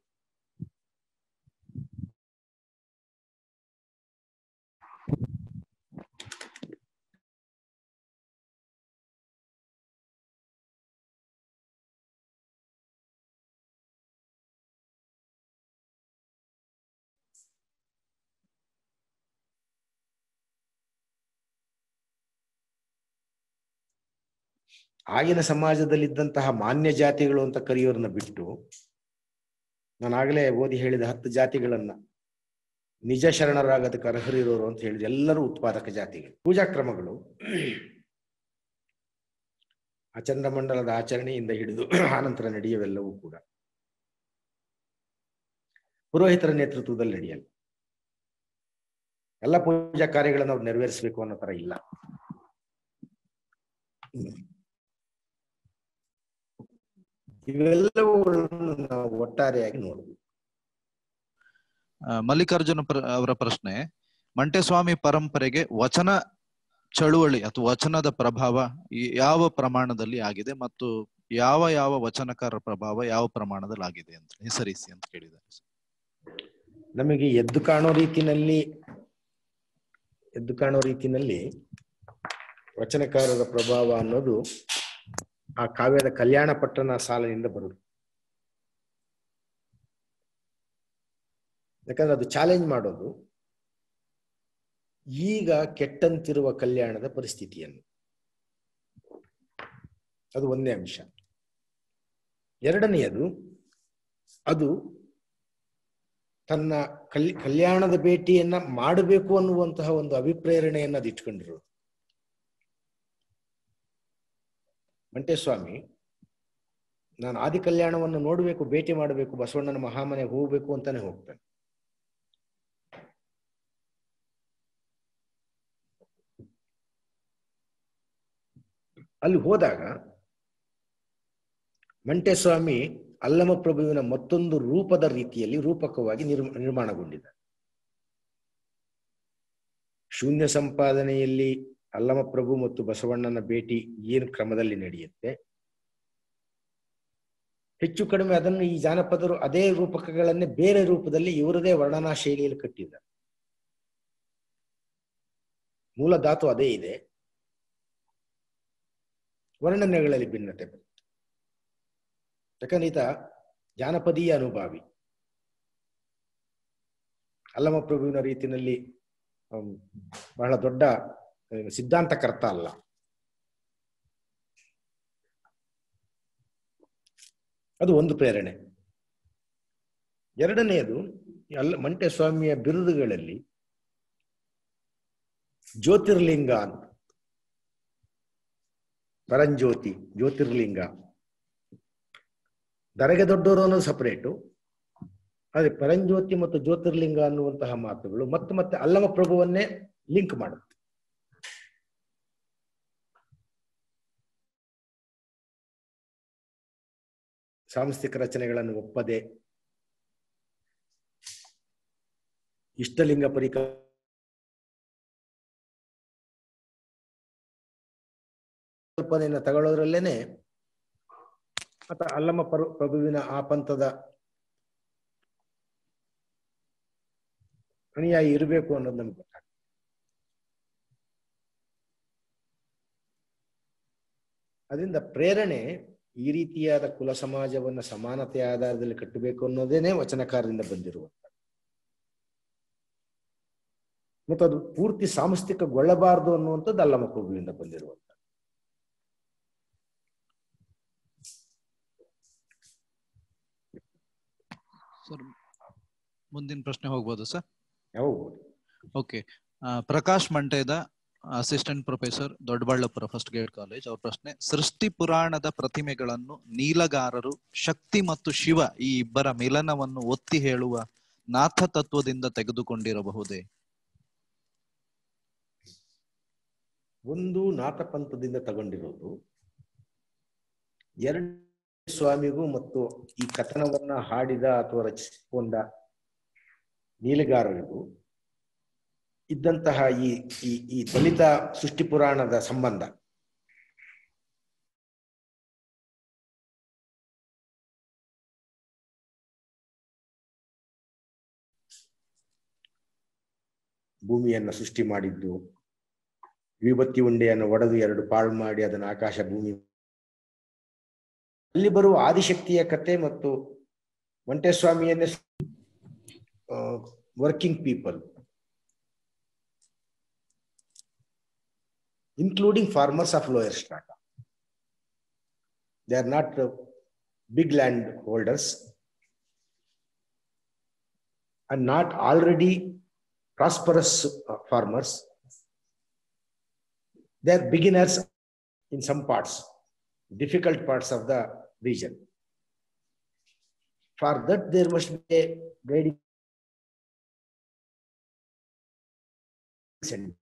ಆಗಿನ ಸಮಾಜದಲ್ಲಿದ್ದಂತಹ ಮಾನ್ಯ ಜಾತಿಗಳು ಅಂತ ಕರೆಯೋರನ್ನ ಬಿಟ್ಟು ನಾನು ಆಗಲೇ ಓದಿ ಹೇಳಿದ ಹತ್ತು ಜಾತಿಗಳನ್ನ ನಿಜ ಶರಣರಾಗೋದಕ್ಕೆ ಅರ್ಹರಿರೋರು ಅಂತ ಹೇಳಿದ್ರೆ ಎಲ್ಲರೂ ಉತ್ಪಾದಕ ಜಾತಿಗಳು ಪೂಜಾ ಕ್ರಮಗಳು ಆ ಚಂದ್ರಮಂಡಲದ ಆಚರಣೆಯಿಂದ ಹಿಡಿದು ಆನಂತರ ನಡೆಯುವೆಲ್ಲವೂ ಕೂಡ ಪುರೋಹಿತರ ನೇತೃತ್ವದಲ್ಲಿ ನಡೆಯಲ್ಲ ಎಲ್ಲ ಪೂಜಾ ಕಾರ್ಯಗಳನ್ನು ಅವ್ರು ನೆರವೇರಿಸಬೇಕು ಅನ್ನೋ ತರ ಇಲ್ಲ ಇವೆಲ್ಲವುಗಳನ್ನು ನಾವು ಒಟ್ಟಾರೆಯಾಗಿ ನೋಡಬೇಕು ಆ, ಮಲ್ಲಿಕಾರ್ಜುನ ಪ್ರ- ಅವರ ಪ್ರಶ್ನೆ ಮಂಟೆಸ್ವಾಮಿ ಪರಂಪರೆಗೆ ವಚನ ಚಳುವಳಿ ಅಥವಾ ವಚನದ ಪ್ರಭಾವ ಈ ಯಾವ ಪ್ರಮಾಣದಲ್ಲಿ ಆಗಿದೆ ಮತ್ತು ಯಾವ ಯಾವ ವಚನಕಾರ ಪ್ರಭಾವ ಯಾವ ಪ್ರಮಾಣದಲ್ಲಿ ಆಗಿದೆ ಅಂತ ಹೆಸರಿಸಿ ಅಂತ ಕೇಳಿದ್ದಾರೆ ನಮಗೆ ಎದ್ದು ಕಾಣೋ ರೀತಿನಲ್ಲಿ ಎದ್ದು ಕಾಣೋ ರೀತಿನಲ್ಲಿ ವಚನಕಾರರ ಪ್ರಭಾವ ಅನ್ನೋದು ಆ ಕಾವ್ಯದ ಕಲ್ಯಾಣ ಪಟ್ಟಣ ಸಾಲಿನಿಂದ ಬರುವುದು ಯಾಕಂದ್ರೆ ಅದು ಚಾಲೆಂಜ್ ಮಾಡೋದು ಈಗ ಕೆಟ್ಟಂತಿರುವ ಕಲ್ಯಾಣದ ಪರಿಸ್ಥಿತಿಯನ್ನು ಅದು ಒಂದೇ ಅಂಶ ಎರಡನೆಯದು ಅದು ತನ್ನ ಕಲ್ ಕಲ್ಯಾಣದ ಭೇಟಿಯನ್ನ ಮಾಡಬೇಕು ಅನ್ನುವಂತಹ ಒಂದು ಅಭಿಪ್ರೇರಣೆಯನ್ನ ಅದು ಇಟ್ಕೊಂಡಿರೋದು ಮಂಟೇಸ್ವಾಮಿ ನಾನು ಆದಿ ಕಲ್ಯಾಣವನ್ನು ನೋಡಬೇಕು ಭೇಟಿ ಮಾಡಬೇಕು ಬಸವಣ್ಣನ ಮಹಾಮನೆಗೆ ಹೋಗ್ಬೇಕು ಅಂತಾನೆ ಹೋಗ್ತಾನೆ ಅಲ್ಲಿ ಹೋದಾಗ ಮಂಟೇಸ್ವಾಮಿ ಅಲ್ಲಮ ಪ್ರಭುವಿನ ಮತ್ತೊಂದು ರೂಪದ ರೀತಿಯಲ್ಲಿ ರೂಪಕವಾಗಿ ನಿರ್ ನಿರ್ಮಾಣಗೊಂಡಿದೆ ಶೂನ್ಯ ಸಂಪಾದನೆಯಲ್ಲಿ ಅಲ್ಲಮ ಪ್ರಭು ಮತ್ತು ಬಸವಣ್ಣನ ಭೇಟಿ ಏನು ಕ್ರಮದಲ್ಲಿ ನಡೆಯುತ್ತೆ ಹೆಚ್ಚು ಕಡಿಮೆ ಅದನ್ನು ಈ ಜಾನಪದರು ಅದೇ ರೂಪಕಗಳನ್ನೇ ಬೇರೆ ರೂಪದಲ್ಲಿ ಇವರದೇ ವರ್ಣನಾ ಶೈಲಿಯಲ್ಲಿ ಕಟ್ಟಿದ್ದಾರೆ ಮೂಲ ಧಾತು ಅದೇ ಇದೆ ವರ್ಣನೆಗಳಲ್ಲಿ ಭಿನ್ನತೆ ಬರುತ್ತೆ ಯಾಕಂದ್ರೆ ಈತ ಜಾನಪದೀಯ ಅನುಭಾವಿ ಅಲ್ಲಮ ಪ್ರಭುವಿನ ರೀತಿಯಲ್ಲಿ ಅಮ್, ಬಹಳ ದೊಡ್ಡ ಆ, ಸಿದ್ಧಾಂತಕರ್ತ ಅಲ್ಲ ಅದು ಒಂದು ಪ್ರೇರಣೆ ಎರಡನೆಯದು ಈ ಅಲ್ಲ ಮಂಟೆಸ್ವಾಮಿಯ ಬಿರುದುಗಳಲ್ಲಿ ಜ್ಯೋತಿರ್ಲಿಂಗ ಅಂತ ಪರಂಜ್ಯೋತಿ ಜ್ಯೋತಿರ್ಲಿಂಗ ದರಗೆ ದೊಡ್ಡವರು ಅನ್ನೋದು ಸಪರೇಟು ಆದರೆ ಪರಂಜ್ಯೋತಿ ಮತ್ತು ಜ್ಯೋತಿರ್ಲಿಂಗ ಅನ್ನುವಂತಹ ಮಾತುಗಳು ಮತ್ತೆ ಮತ್ತೆ ಅಲ್ಲಮ ಪ್ರಭುವನ್ನೇ ಲಿಂಕ್ ಮಾಡುತ್ತೆ ಸಾಂಸ್ಥಿಕ ರಚನೆಗಳನ್ನು ಒಪ್ಪದೆ ಇಷ್ಟಲಿಂಗ ಪರಿಕ ಕಲ್ಪನೆಯನ್ನು ತಗೊಳ್ಳೋದ್ರಲ್ಲೇನೆ ಮತ್ತ ಅಲ್ಲಮ ಪರು ಪ್ರಭುವಿನ ಆ ಪಂಥದ ಅನುಯಾಯಿ ಇರಬೇಕು ಅನ್ನೋದು ನಮ್ಗೆ ಗೊತ್ತಾಗ್ತದೆ ಅದರಿಂದ ಪ್ರೇರಣೆ ಈ ರೀತಿಯಾದ ಕುಲ ಸಮಾಜವನ್ನ ಸಮಾನತೆಯ ಆಧಾರದಲ್ಲಿ ಕಟ್ಟಬೇಕು ಅನ್ನೋದೇನೆ ವಚನಕಾರರಿಂದ ಬಂದಿರುವಂತ ಮತ್ತು ಅದು ಪೂರ್ತಿ ಸಾಂಸ್ಥಿಕಗೊಳ್ಳಬಾರದು ಅನ್ನುವಂಥದ್ದು ಅಲ್ಲಮ ಪ್ರಭುವಿಂದ ಬಂದಿರುವಂತ ಸರ್ ಮುಂದಿನ ಪ್ರಶ್ನೆ ಹೋಗ್ಬೋದು ಸರ್ ಹೋಗ್ಬೋದು okay Prakash Manteda assistant professor Doddaballapura first gate college ಅವ್ರ ಪ್ರಶ್ನೆ ಸೃಷ್ಟಿ ಪುರಾಣದ ಪ್ರತಿಮೆಗಳನ್ನು ನೀಲಗಾರರು ಶಕ್ತಿ ಮತ್ತು ಶಿವ ಈ ಇಬ್ಬರ ಮಿಲನವನ್ನು ಒತ್ತಿ ಹೇಳುವ ನಾಥ ತತ್ವದಿಂದ ತೆಗೆದುಕೊಂಡಿರಬಹುದೇ ಒಂದು ನಾಥಪಂಥದಿಂದ ತಗೊಂಡಿರೋದು ಎರಡು ಸ್ವಾಮಿಗೂ ಮತ್ತು ಈ ಕಥನವನ್ನ ಹಾಡಿದ ಅಥವಾ ರಚಿಸಿಕೊಂಡ ನೀಲಗಾರರಿಗೂ ಇದ್ದಂತಹ ಈ ಈ ಈ ದಲಿತ ಸೃಷ್ಟಿ ಪುರಾಣದ ಸಂಬಂಧ ಭೂಮಿಯನ್ನು ಸೃಷ್ಟಿ ಮಾಡಿದ್ದು ವಿಭತ್ತಿ ಉಂಡೆಯನ್ನು ಒಡೆದು ಎರಡು ಪಾಳು ಮಾಡಿ ಅದನ್ನು ಆಕಾಶ ಭೂಮಿ ಅಲ್ಲಿ ಬರುವ ಆದಿಶಕ್ತಿಯ ಕತೆ ಮತ್ತು ಮಂಟೇಸ್ವಾಮಿಯನ್ನೇ working people including farmers of lower strata. They are not uh, big land holders and not already prosperous uh, farmers. They are beginners in some parts, difficult parts of the region. For that, there must be a guiding center.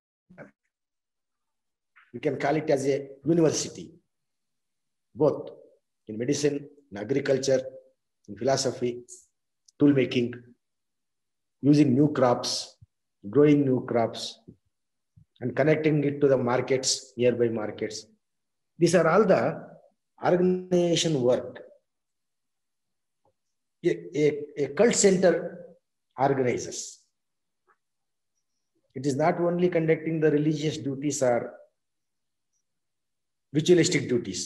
We can call it as a university, both in medicine, in agriculture, in philosophy, tool making, using new crops, growing new crops, and connecting it to the markets, nearby markets. These are all the organization work. A, a, a cult center organizes. It is not only conducting the religious duties or ritualistic duties.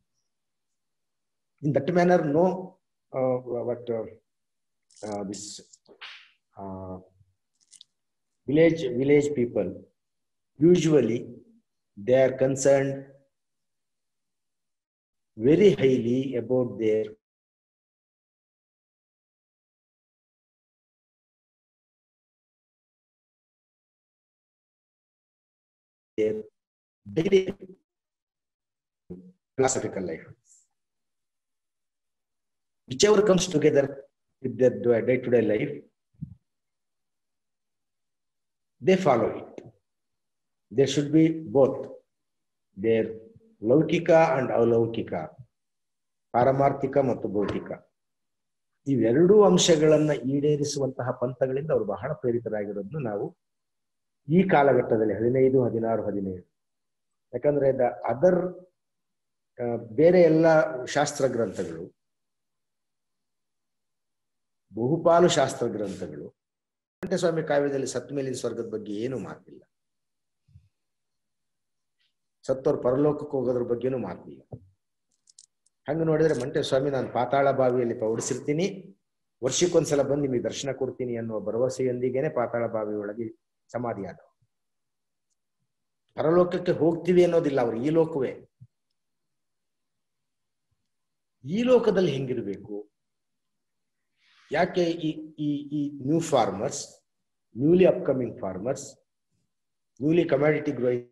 In that manner, no, uh, what uh, uh, this uh, village village people usually they are concerned very highly about their their daily philosophical life. Whichever comes together with their day to day life, they follow it. There should be both their ಲೌಕಿಕ and ಅಲೌಕಿಕ ಪಾರಮಾರ್ಥಿಕ ಮತ್ತು ಭೌತಿಕ ಇವೆರಡೂ ಅಂಶಗಳನ್ನ ಈಡೇರಿಸುವಂತಹ ಪಂಥಗಳಿಂದ ಅವರು ಬಹಳ ಪ್ರೇರಿತರಾಗಿರೋದನ್ನು ನಾವು ಈ ಕಾಲಘಟ್ಟದಲ್ಲಿ ಹದಿನೈದು ಹದಿನಾರು ಹದಿನೈದು ಯಾಕಂದ್ರೆ ದ ಅದರ್ ಬೇರೆ ಎಲ್ಲ ಶಾಸ್ತ್ರ ಗ್ರಂಥಗಳು ಬಹುಪಾಲು ಶಾಸ್ತ್ರ ಗ್ರಂಥಗಳು ಸ್ವಾಮಿ ಕಾವ್ಯದಲ್ಲಿ ಸತ್ ಮೇಲಿನ ಸ್ವರ್ಗದ ಬಗ್ಗೆ ಏನು ಮಾತಿಲ್ಲ ಸತ್ತವ್ರು ಪರಲೋಕಕ್ಕೆ ಹೋಗೋದ್ರ ಬಗ್ಗೆನೂ ಮಾತಿಲ್ಲ ಹಂಗ ನೋಡಿದ್ರೆ ಮಂಟೆ ಸ್ವಾಮಿ ನಾನು ಪಾತಾಳ ಬಾವಿಯಲ್ಲಿ ಪೌಡಿಸಿರ್ತೀನಿ ವರ್ಷಕ್ಕೊಂದ್ಸಲ ಬಂದು ನಿಮಗೆ ದರ್ಶನ ಕೊಡ್ತೀನಿ ಅನ್ನುವ ಭರವಸೆಯೊಂದಿಗೆನೆ ಪಾತಾಳ ಬಾವಿ ಒಳಗೆ ಸಮಾಧಿಯಾದ ಪರಲೋಕಕ್ಕೆ ಹೋಗ್ತೀವಿ ಅನ್ನೋದಿಲ್ಲ ಅವ್ರು ಈ ಲೋಕವೇ ಈ ಲೋಕದಲ್ಲಿ ಹೆಂಗಿರ್ಬೇಕು ಯಾಕೆ ಈ ಈ ಈ new farmers newly upcoming farmers newly commodity growing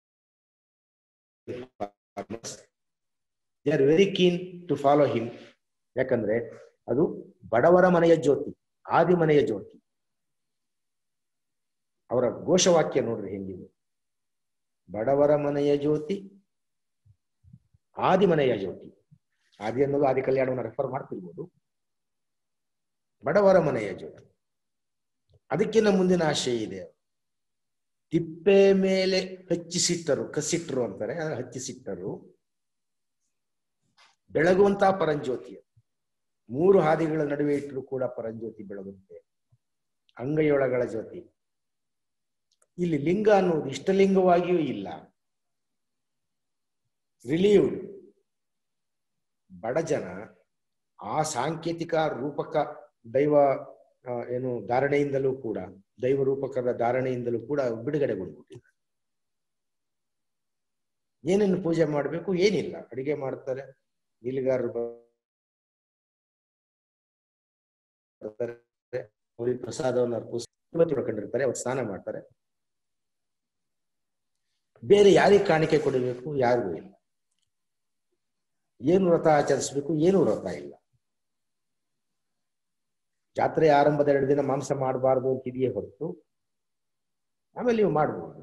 farmers they are very keen to follow him ಯಾಕಂದ್ರೆ ಅದು ಬಡವರ ಮನೆಯ ಜ್ಯೋತಿ ಆದಿ ಮನೆಯ ಜ್ಯೋತಿ ಅವರ ಘೋಷವಾಕ್ಯ ನೋಡ್ರಿ ಹೆಂಗಿದೆ ಬಡವರ ಮನೆಯ ಜ್ಯೋತಿ ಆದಿ ಮನೆಯ ಜ್ಯೋತಿ ಆದಿ ಅನ್ನೋದು ಆದಿ ಕಲ್ಯಾಣವನ್ನು ರೆಫರ್ ಮಾಡ್ತಿರ್ಬೋದು ಬಡವರ ಮನೆಯ ಜ್ಯೋತಿ ಅದಕ್ಕಿಂತ ಮುಂದಿನ ಆಶಯ ಇದೆ ತಿಪ್ಪೆ ಮೇಲೆ ಹಚ್ಚಿಸಿಟ್ಟರು ಕಸಿಟ್ಟರು ಅಂತಾರೆ ಹಚ್ಚಿಸಿಟ್ಟರು ಬೆಳಗುವಂತಹ ಪರಂಜ್ಯೋತಿ ಮೂರು ಹಾದಿಗಳ ನಡುವೆ ಇಟ್ಟರು ಕೂಡ ಪರಂಜ್ಯೋತಿ ಬೆಳಗುತ್ತೆ ಅಂಗೈಯೊಳಗಳ ಜ್ಯೋತಿ ಇಲ್ಲಿ ಲಿಂಗ ಅನ್ನುವುದು ಇಷ್ಟಲಿಂಗವಾಗಿಯೂ ಇಲ್ಲ ರಿಲೀವ್ಡ್ ಬಡ ಜನ ಆ ಸಾಂಕೇತಿಕ ರೂಪಕ ದೈವ ಏನು ಧಾರಣೆಯಿಂದಲೂ ಕೂಡ ದೈವ ರೂಪಕದ ಧಾರಣೆಯಿಂದಲೂ ಕೂಡ ಬಿಡುಗಡೆಗೊಂಡ್ಬಿಟ್ಟಿದ್ದಾರೆ ಏನೇನು ಪೂಜೆ ಮಾಡಬೇಕು ಏನಿಲ್ಲ ಅಡಿಗೆ ಮಾಡ್ತಾರೆ ನೀಲಿಗಾರರು ಬರ್ತಾರೆ ಅವ್ರಿಗೆ ಪ್ರಸಾದವನ್ನು ಅರ್ಪಿಸಿ ತೊಳ್ಕೊಂಡಿರ್ತಾರೆ ಅವ್ರು ಸ್ನಾನ ಮಾಡ್ತಾರೆ ಬೇರೆ ಯಾರಿಗೆ ಕಾಣಿಕೆ ಕೊಡಬೇಕು ಯಾರಿಗೂ ಇಲ್ಲ ಏನು ವ್ರತ ಆಚರಿಸ್ಬೇಕು ಏನು ವ್ರತ ಇಲ್ಲ ಜಾತ್ರೆ ಆರಂಭದ ಎರಡು ದಿನ ಮಾಂಸ ಮಾಡಬಾರ್ದು ಅಂತ ಇದೆಯೇ ಹೊರತು ಆಮೇಲೆ ನೀವು ಮಾಡ್ಬೋದು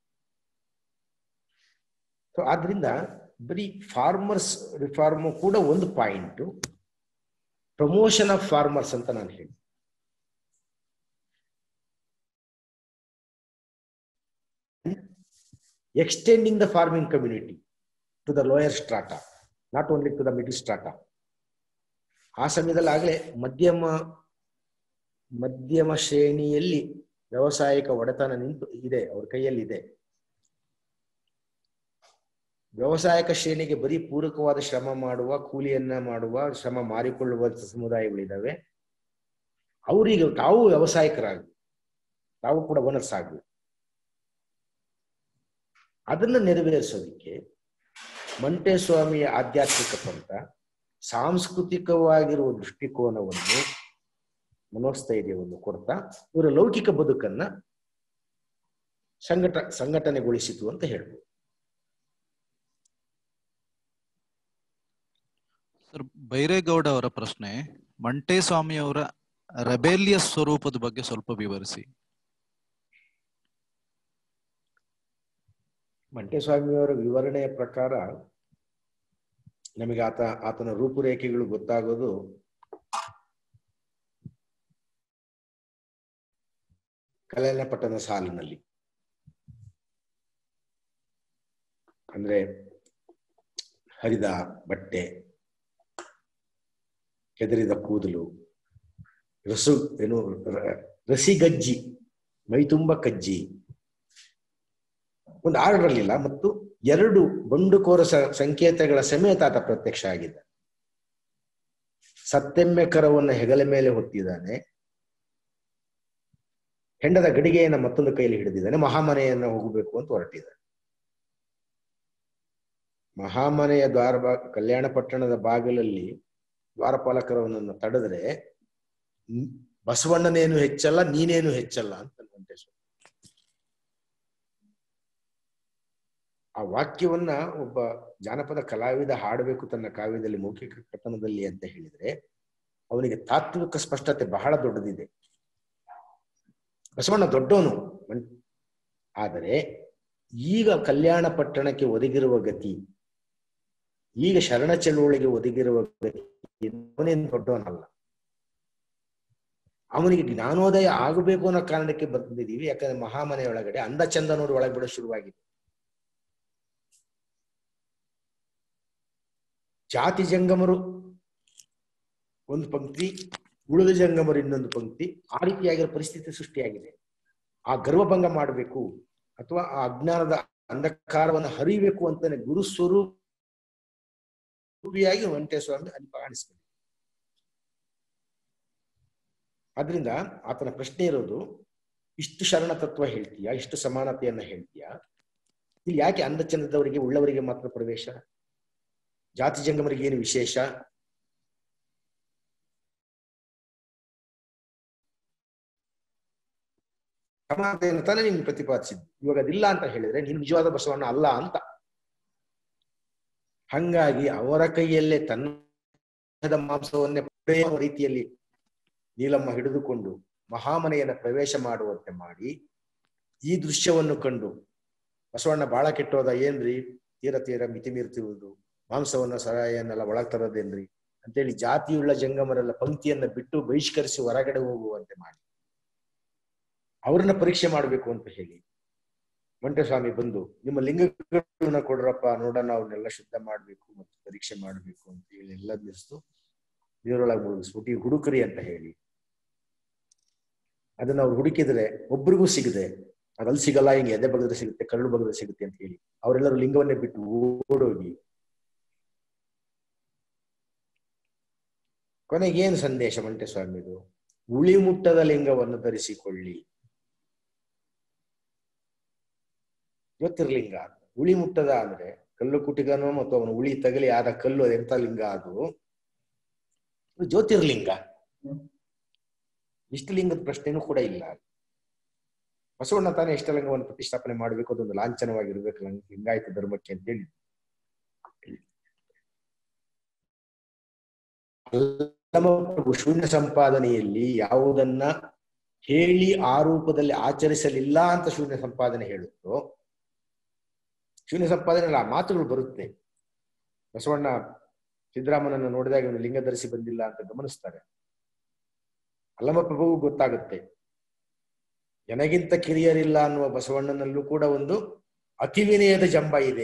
ಸೊ ಆದ್ರಿಂದ ಬರೀ ಫಾರ್ಮರ್ಸ್ ರಿಫಾರ್ಮ್ ಕೂಡ ಒಂದು ಪಾಯಿಂಟ್ ಪ್ರಮೋಷನ್ ಆಫ್ ಫಾರ್ಮರ್ಸ್ ಅಂತ ನಾನು ಹೇಳಿ extending the farming community to the lower strata not only to the middle strata ಆ ಸಮಯದಲ್ಲಿ ಆಗಲೇ ಮಧ್ಯಮ ಮಧ್ಯಮ ಶ್ರೇಣಿಯಲ್ಲಿ ವ್ಯವಸಾಯಿಕ ಒಡೆತನ ನಿಂತು ಇದೆ ಅವ್ರ ಕೈಯಲ್ಲಿ ಇದೆ ವ್ಯವಸಾಯಕ ಶ್ರೇಣಿಗೆ ಬರೀ ಪೂರಕವಾದ ಶ್ರಮ ಮಾಡುವ ಕೂಲಿಯನ್ನ ಮಾಡುವ ಶ್ರಮ ಮಾರಿಕೊಳ್ಳುವ ಸಮುದಾಯಗಳಿದಾವೆ ಅವರಿಗೆ ತಾವು ವ್ಯವಸಾಯಕರಾಗಿ ತಾವು ಕೂಡ ಓನರ್ಸ್ ಆಗಬೇಕು ಅದನ್ನ ನೆರವೇರಿಸೋದಿಕ್ಕೆ ಮಂಟೇಸ್ವಾಮಿಯ ಆಧ್ಯಾತ್ಮಿಕ ಪಂಥ ಸಾಂಸ್ಕೃತಿಕವಾಗಿರುವ ದೃಷ್ಟಿಕೋನವನ್ನು ಮನೋಸ್ಥೈರ್ಯವನ್ನು ಕೊಡ್ತಾ ಇವರ ಲೌಕಿಕ ಬದುಕನ್ನ ಸಂಘಟ ಸಂಘಟನೆಗೊಳಿಸಿತು ಅಂತ ಹೇಳ್ಬೋದು ಸರ್ ಬೈರೇಗೌಡ ಅವರ ಪ್ರಶ್ನೆ ಮಂಟೇಸ್ವಾಮಿ ಅವರ ರೆಬೆಲಿಯಸ್ ಸ್ವರೂಪದ ಬಗ್ಗೆ ಸ್ವಲ್ಪ ವಿವರಿಸಿ ಮಂಟೇಸ್ವಾಮಿಯವರ ವಿವರಣೆಯ ಪ್ರಕಾರ ನಮಗೆ ಆತ ಆತನ ರೂಪುರೇಖೆಗಳು ಗೊತ್ತಾಗೋದು ಕಲ್ಯಾಣ ಪಟ್ಟಣ ಸಾಲಿನಲ್ಲಿ ಅಂದ್ರೆ ಹರಿದ ಬಟ್ಟೆ ಕೆದರಿದ ಕೂದಲು ರಸು ಏನು ರಸಿಗಜ್ಜಿ ಮೈ ತುಂಬ ಕಜ್ಜಿ ಒಂದು ಆರ್ಡರ್ಲಿಲ್ಲ ಮತ್ತು ಎರಡು ಬಂಡುಕೋರ ಸಂಕೇತಗಳ ಸಮೇತ ಆತ ಪ್ರತ್ಯಕ್ಷ ಆಗಿದ್ದ ಸತ್ತೆಮ್ಮೆ ಕರವನ್ನು ಹೆಗಲ ಮೇಲೆ ಹೊತ್ತಿದ್ದಾನೆ ಹೆಂಡದ ಗಡಿಗೆಯನ್ನ ಮತ್ತೊಂದು ಕೈಯಲ್ಲಿ ಹಿಡಿದಿದ್ದಾನೆ ಮಹಾಮನೆಯನ್ನ ಹೋಗಬೇಕು ಅಂತ ಹೊರಟಿದ್ದಾನೆ ಮಹಾಮನೆಯ ದ್ವಾರ ಕಲ್ಯಾಣ ಪಟ್ಟಣದ ಬಾಗಿಲಲ್ಲಿ ದ್ವಾರಪಾಲಕರವನನ್ನು ತಡೆದ್ರೆ ಬಸವಣ್ಣನೇನು ಹೆಚ್ಚಲ್ಲ ನೀನೇನು ಹೆಚ್ಚಲ್ಲ ಅಂತ ವೆಂಕಟೇಶ್ವರ ಆ ವಾಕ್ಯವನ್ನ ಒಬ್ಬ ಜಾನಪದ ಕಲಾವಿದ ಹಾಡಬೇಕು ತನ್ನ ಕಾವ್ಯದಲ್ಲಿ ಮೌಖಿಕ ಕಥನದಲ್ಲಿ ಅಂತ ಹೇಳಿದ್ರೆ ಅವನಿಗೆ ತಾತ್ವಿಕ ಸ್ಪಷ್ಟತೆ ಬಹಳ ದೊಡ್ಡದಿದೆ ಬಸವಣ್ಣ ದೊಡ್ಡವನು ಆದರೆ ಈಗ ಕಲ್ಯಾಣ ಪಟ್ಟಣಕ್ಕೆ ಒದಗಿರುವ ಗತಿ ಈಗ ಶರಣ ಚಳುವಳಿಗೆ ಒದಗಿರುವ ಗತಿ ಅವನೇನು ದೊಡ್ಡವನಲ್ಲ ಅವನಿಗೆ ಜ್ಞಾನೋದಯ ಆಗಬೇಕು ಅನ್ನೋ ಕಾರಣಕ್ಕೆ ಬಂದಿದ್ದೀವಿ ಯಾಕಂದ್ರೆ ಮಹಾಮನೆ ಒಳಗಡೆ ಅಂದ ಚಂದ ನೋಡಿ ಒಳಗೆ ಬಿಡೋ ಶುರುವಾಗಿದೆ ಜಾತಿ ಜಂಗಮರು ಒಂದು ಪಂಕ್ತಿ ಉಳಿದ ಜಂಗಮರು ಇನ್ನೊಂದು ಪಂಕ್ತಿ ಆ ರೀತಿಯಾಗಿರೋ ಪರಿಸ್ಥಿತಿ ಸೃಷ್ಟಿಯಾಗಿದೆ ಆ ಗರ್ವಭಂಗ ಮಾಡಬೇಕು ಅಥವಾ ಆ ಅಜ್ಞಾನದ ಅಂಧಕಾರವನ್ನು ಹರಿಬೇಕು ಅಂತಾನೆ ಗುರು ಸ್ವರೂಪ ರೂಪಿಯಾಗಿ ವೆಂಕಟೇಶ್ವರ ಅಲ್ಲಿ ಕಾಣಿಸ್ಕೊಂಡು ಆದ್ರಿಂದ ಆತನ ಪ್ರಶ್ನೆ ಇರೋದು ಇಷ್ಟು ಶರಣ ತತ್ವ ಹೇಳ್ತೀಯಾ ಇಷ್ಟು ಸಮಾನತೆಯನ್ನ ಹೇಳ್ತೀಯಾ ಇಲ್ಲಿ ಯಾಕೆ ಅಂದಚಂದದವರಿಗೆ ಉಳ್ಳವರಿಗೆ ಮಾತ್ರ ಪ್ರವೇಶ ಜಾತಿ ಜಂಗಮರಿಗೆ ಏನು ವಿಶೇಷ ಸಮಾನತೆಯನ್ನು ತಾನೇ ನೀನು ಪ್ರತಿಪಾದಿಸಿದ್ದು ಇವಾಗ ಅದಿಲ್ಲ ಅಂತ ಹೇಳಿದ್ರೆ ನೀನು ನಿಜವಾದ ಬಸವಣ್ಣ ಅಲ್ಲ ಅಂತ ಹಂಗಾಗಿ ಅವರ ಕೈಯಲ್ಲೇ ತನ್ನ ಮಾಂಸವನ್ನೇ ಪ್ರೇಮ ರೀತಿಯಲ್ಲಿ ನೀಲಮ್ಮ ಹಿಡಿದುಕೊಂಡು ಮಹಾಮನೆಯನ್ನ ಪ್ರವೇಶ ಮಾಡುವಂತೆ ಮಾಡಿ ಈ ದೃಶ್ಯವನ್ನು ಕಂಡು ಬಸವಣ್ಣ ಬಾಳ ಕೆಟ್ಟೋದ ಏನ್ರಿ ತೀರ ತೀರ ಮಿತಿ ಮೀರ್ತಿರುವುದು ಮಾಂಸವನ್ನ ಸರಾಯನ್ನೆಲ್ಲ ಒಳಗ್ ತರೋದೇನ್ರಿ ಅಂತೇಳಿ ಜಾತಿಯುಳ್ಳ ಜಂಗಮರೆಲ್ಲ ಪಂಕ್ತಿಯನ್ನ ಬಿಟ್ಟು ಬಹಿಷ್ಕರಿಸಿ ಹೊರಗಡೆ ಹೋಗುವಂತೆ ಮಾಡಿ ಅವ್ರನ್ನ ಪರೀಕ್ಷೆ ಮಾಡಬೇಕು ಅಂತ ಹೇಳಿ ಮಂಟಸ್ವಾಮಿ ಬಂದು ನಿಮ್ಮ ಲಿಂಗಗಳನ್ನ ಕೊಡ್ರಪ್ಪ ನೋಡೋಣ ಅವ್ರನ್ನೆಲ್ಲ ಶುದ್ಧ ಮಾಡ್ಬೇಕು ಮತ್ತು ಪರೀಕ್ಷೆ ಮಾಡ್ಬೇಕು ಅಂತ ಹೇಳಿ ಎಲ್ಲ ನಿಲ್ಸ್ತು ನೀರೊಳಗೆ ಮುಳುಗಿಸ್ಬಿಟ್ಟು ಈ ಹುಡುಕರಿ ಅಂತ ಹೇಳಿ ಅದನ್ನ ಅವ್ರು ಹುಡುಕಿದ್ರೆ ಒಬ್ರಿಗೂ ಸಿಗದೆ ಅದಲ್ಲಿ ಸಿಗಲ್ಲ ಹಿಂಗೆ ಎದೆ ಬಗದ್ರೆ ಸಿಗುತ್ತೆ ಕರಳು ಬಗದ್ರೆ ಸಿಗುತ್ತೆ ಅಂತ ಹೇಳಿ ಅವರೆಲ್ಲರೂ ಲಿಂಗವನ್ನೇ ಬಿಟ್ಟು ಓಡೋಗಿ ಕೊನೆಗೇನು ಸಂದೇಶ ಮಂಟೆಸ್ವಾಮಿದು ಉಳಿ ಮುಟ್ಟದ ಲಿಂಗವನ್ನು ಧರಿಸಿಕೊಳ್ಳಿ ಜ್ಯೋತಿರ್ಲಿಂಗ ಉಳಿ ಮುಟ್ಟದ ಅಂದ್ರೆ ಕಲ್ಲು ಕುಟಿಗನೋ ಮತ್ತು ಅವನು ಉಳಿ ತಗಲಿ ಆದ ಕಲ್ಲು ಅದೆಂತ ಲಿಂಗ ಅದು ಜ್ಯೋತಿರ್ಲಿಂಗ ಇಷ್ಟಲಿಂಗದ ಪ್ರಶ್ನೆನೂ ಕೂಡ ಇಲ್ಲ ಬಸವಣ್ಣ ತಾನೇ ಇಷ್ಟಲಿಂಗವನ್ನು ಪ್ರತಿಷ್ಠಾಪನೆ ಮಾಡಬೇಕು ಅದೊಂದು ಲಾಂಛನವಾಗಿರ್ಬೇಕು ಲಿಂಗಾಯತ ಧರ್ಮಕ್ಕೆ ಅಂತ ಹೇಳಿ ಪ್ರಭು ಶೂನ್ಯ ಸಂಪಾದನೆಯಲ್ಲಿ ಯಾವುದನ್ನ ಹೇಳಿ ಆ ರೂಪದಲ್ಲಿ ಆಚರಿಸಲಿಲ್ಲ ಅಂತ ಶೂನ್ಯ ಸಂಪಾದನೆ ಹೇಳುತ್ತೋ ಶೂನ್ಯ ಸಂಪಾದನೆ ಆ ಮಾತುಗಳು ಬರುತ್ತೆ ಬಸವಣ್ಣ ಸಿದ್ದರಾಮನನ್ನು ನೋಡಿದಾಗ ಇವನು ಲಿಂಗ ಧರಿಸಿ ಬಂದಿಲ್ಲ ಅಂತ ಗಮನಿಸ್ತಾರೆ ಅಲ್ಲಮ ಪ್ರಭುವು ಗೊತ್ತಾಗುತ್ತೆ ನನಗಿಂತ ಕಿರಿಯರಿಲ್ಲ ಅನ್ನುವ ಬಸವಣ್ಣನಲ್ಲೂ ಕೂಡ ಒಂದು ಅತಿವಿನಯದ ಜಂಬ ಇದೆ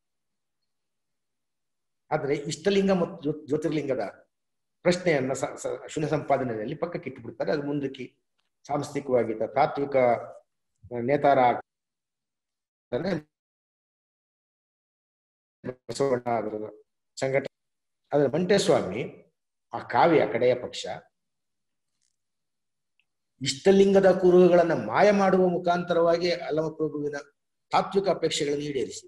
ಆದ್ರೆ ಇಷ್ಟಲಿಂಗ ಮತ್ತು ಜ್ಯೋತಿರ್ಲಿಂಗದ ಪ್ರಶ್ನೆಯನ್ನ ಶೂನ್ಯ ಸಂಪಾದನೆಯಲ್ಲಿ ಪಕ್ಕಕ್ಕೆ ಇಟ್ಟುಬಿಡ್ತಾರೆ ಅದು ಮುಂದಕ್ಕೆ ಸಾಂಸ್ಥಿಕವಾಗಿ ತಾತ್ವಿಕ ನೇತಾರ ಬಸವಣ್ಣ ಅದರ ಸಂಘಟನೆ ಆದ್ರೆ ಮಂಟೇಸ್ವಾಮಿ ಆ ಕಾವ್ಯ ಕಡೆಯ ಪಕ್ಷ ಇಷ್ಟಲಿಂಗದ ಕುರುಹುಗಳನ್ನ ಮಾಯ ಮಾಡುವ ಮುಖಾಂತರವಾಗಿ ಅಲ್ಲಮ ಪ್ರಭುವಿನ ತಾತ್ವಿಕ ಅಪೇಕ್ಷೆಗಳನ್ನು ಈಡೇರಿಸಿ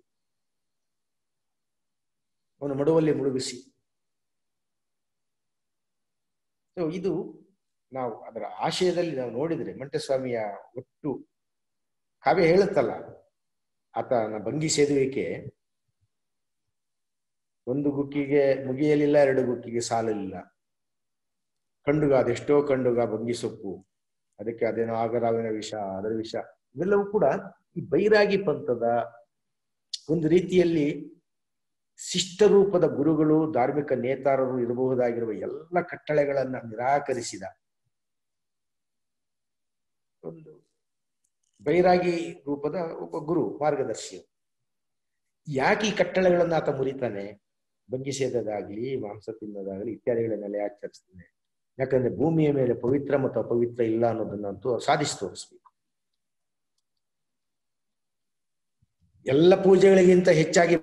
ಅವನು ಮಡುವಲ್ಲಿ ಮುಳುಗಿಸಿ ಸೊ ಇದು ನಾವು ಅದರ ಆಶಯದಲ್ಲಿ ನಾವು ನೋಡಿದ್ರೆ ಮಂಟಸ್ವಾಮಿಯ ಒಟ್ಟು ಕಾವ್ಯ ಹೇಳುತ್ತಲ್ಲ ಆತನ ಭಂಗಿ ಸೇದುವಿಕೆ ಒಂದು ಗುಕ್ಕಿಗೆ ಮುಗಿಯಲಿಲ್ಲ ಎರಡು ಗುಕ್ಕಿಗೆ ಸಾಲಲಿಲ್ಲ ಕಂಡುಗ ಅದೆಷ್ಟೋ ಕಂಡುಗ ಭಂಗಿ ಸೊಪ್ಪು ಅದಕ್ಕೆ ಅದೇನೋ ಆಗರಾವಿನ ವಿಷ ಅದರ ವಿಷ ಇವೆಲ್ಲವೂ ಕೂಡ ಈ ಬೈರಾಗಿ ಪಂಥದ ಒಂದು ರೀತಿಯಲ್ಲಿ ಶಿಷ್ಟ ರೂಪದ ಗುರುಗಳು ಧಾರ್ಮಿಕ ನೇತಾರರು ಇರಬಹುದಾಗಿರುವ ಎಲ್ಲ ಕಟ್ಟಳೆಗಳನ್ನ ನಿರಾಕರಿಸಿದ ಒಂದು ಬೈರಾಗಿ ರೂಪದ ಒಬ್ಬ ಗುರು ಮಾರ್ಗದರ್ಶಿ ಯಾಕೆ ಈ ಕಟ್ಟಳೆಗಳನ್ನ ಆತ ಮುರಿತಾನೆ ಭಂಗಿಸೇದಾಗ್ಲಿ ಮಾಂಸ ತಿನ್ನೋದಾಗ್ಲಿ ಇತ್ಯಾದಿಗಳನ್ನೆಲ್ಲ ಯಾಕೆ ಆಚರಿಸ್ತಾನೆ ಯಾಕಂದ್ರೆ ಭೂಮಿಯ ಮೇಲೆ ಪವಿತ್ರ ಮತ್ತು ಅಪವಿತ್ರ ಇಲ್ಲ ಅನ್ನೋದನ್ನಂತೂ ಸಾಧಿಸಿ ತೋರಿಸ್ಬೇಕು ಎಲ್ಲ ಪೂಜೆಗಳಿಗಿಂತ ಹೆಚ್ಚಾಗಿ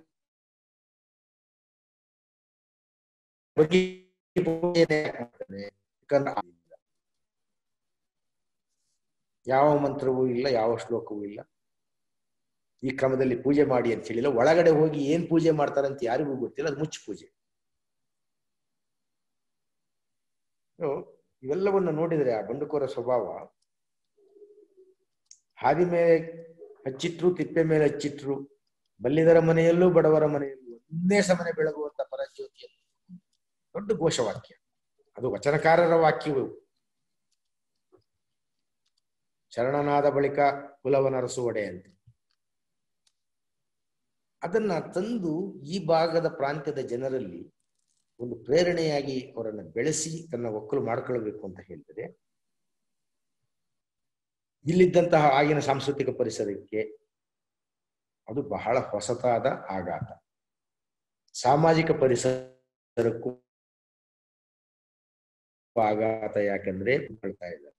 ಯಾವ ಮಂತ್ರವೂ ಇಲ್ಲ ಯಾವ ಶ್ಲೋಕವೂ ಇಲ್ಲ ಈ ಕ್ರಮದಲ್ಲಿ ಪೂಜೆ ಮಾಡಿ ಅಂತ ಹೇಳಿಲ್ಲ ಒಳಗಡೆ ಹೋಗಿ ಏನ್ ಪೂಜೆ ಮಾಡ್ತಾರಂತ ಯಾರಿಗೂ ಗೊತ್ತಿಲ್ಲ ಅದು ಮುಚ್ಚು ಪೂಜೆ ಇವೆಲ್ಲವನ್ನ ನೋಡಿದ್ರೆ ಆ ಬಂಡುಕೋರ ಸ್ವಭಾವ ಹಾದಿ ಮೇಲೆ ಹಚ್ಚಿಟ್ರು ತಿಪ್ಪೆ ಮೇಲೆ ಹಚ್ಚಿಟ್ರು ಬಲ್ಲಿದರ ಮನೆಯಲ್ಲೂ ಬಡವರ ಮನೆಯಲ್ಲೂ ಒಂದೇ ಸಮನೆ ಬೆಳಗುವಂತ ಪರಜ್ಯೋತಿಯನ್ನು ದೊಡ್ಡ ಘೋಷವಾಕ್ಯ ಅದು ವಚನಕಾರರ ವಾಕ್ಯವು ಶರಣನಾದ ಬಳಿಕ ಕುಲವನರಸು ಒಡೆ ಅಂತ ಅದನ್ನ ತಂದು ಈ ಭಾಗದ ಪ್ರಾಂತ್ಯದ ಜನರಲ್ಲಿ ಒಂದು ಪ್ರೇರಣೆಯಾಗಿ ಅವರನ್ನು ಬೆಳೆಸಿ ತನ್ನ ಒಕ್ಕಲು ಮಾಡ್ಕೊಳ್ಬೇಕು ಅಂತ ಹೇಳಿದರೆ ಇಲ್ಲಿದ್ದಂತಹ ಆಗಿನ ಸಾಂಸ್ಕೃತಿಕ ಪರಿಸರಕ್ಕೆ ಅದು ಬಹಳ ಹೊಸತಾದ ಆಘಾತ ಸಾಮಾಜಿಕ ಪರಿಸರಕ್ಕೂ ಆಘಾತ ಯಾಕಂದ್ರೆ ಹೇಳ್ತಾ ಇದ್ದಾರೆ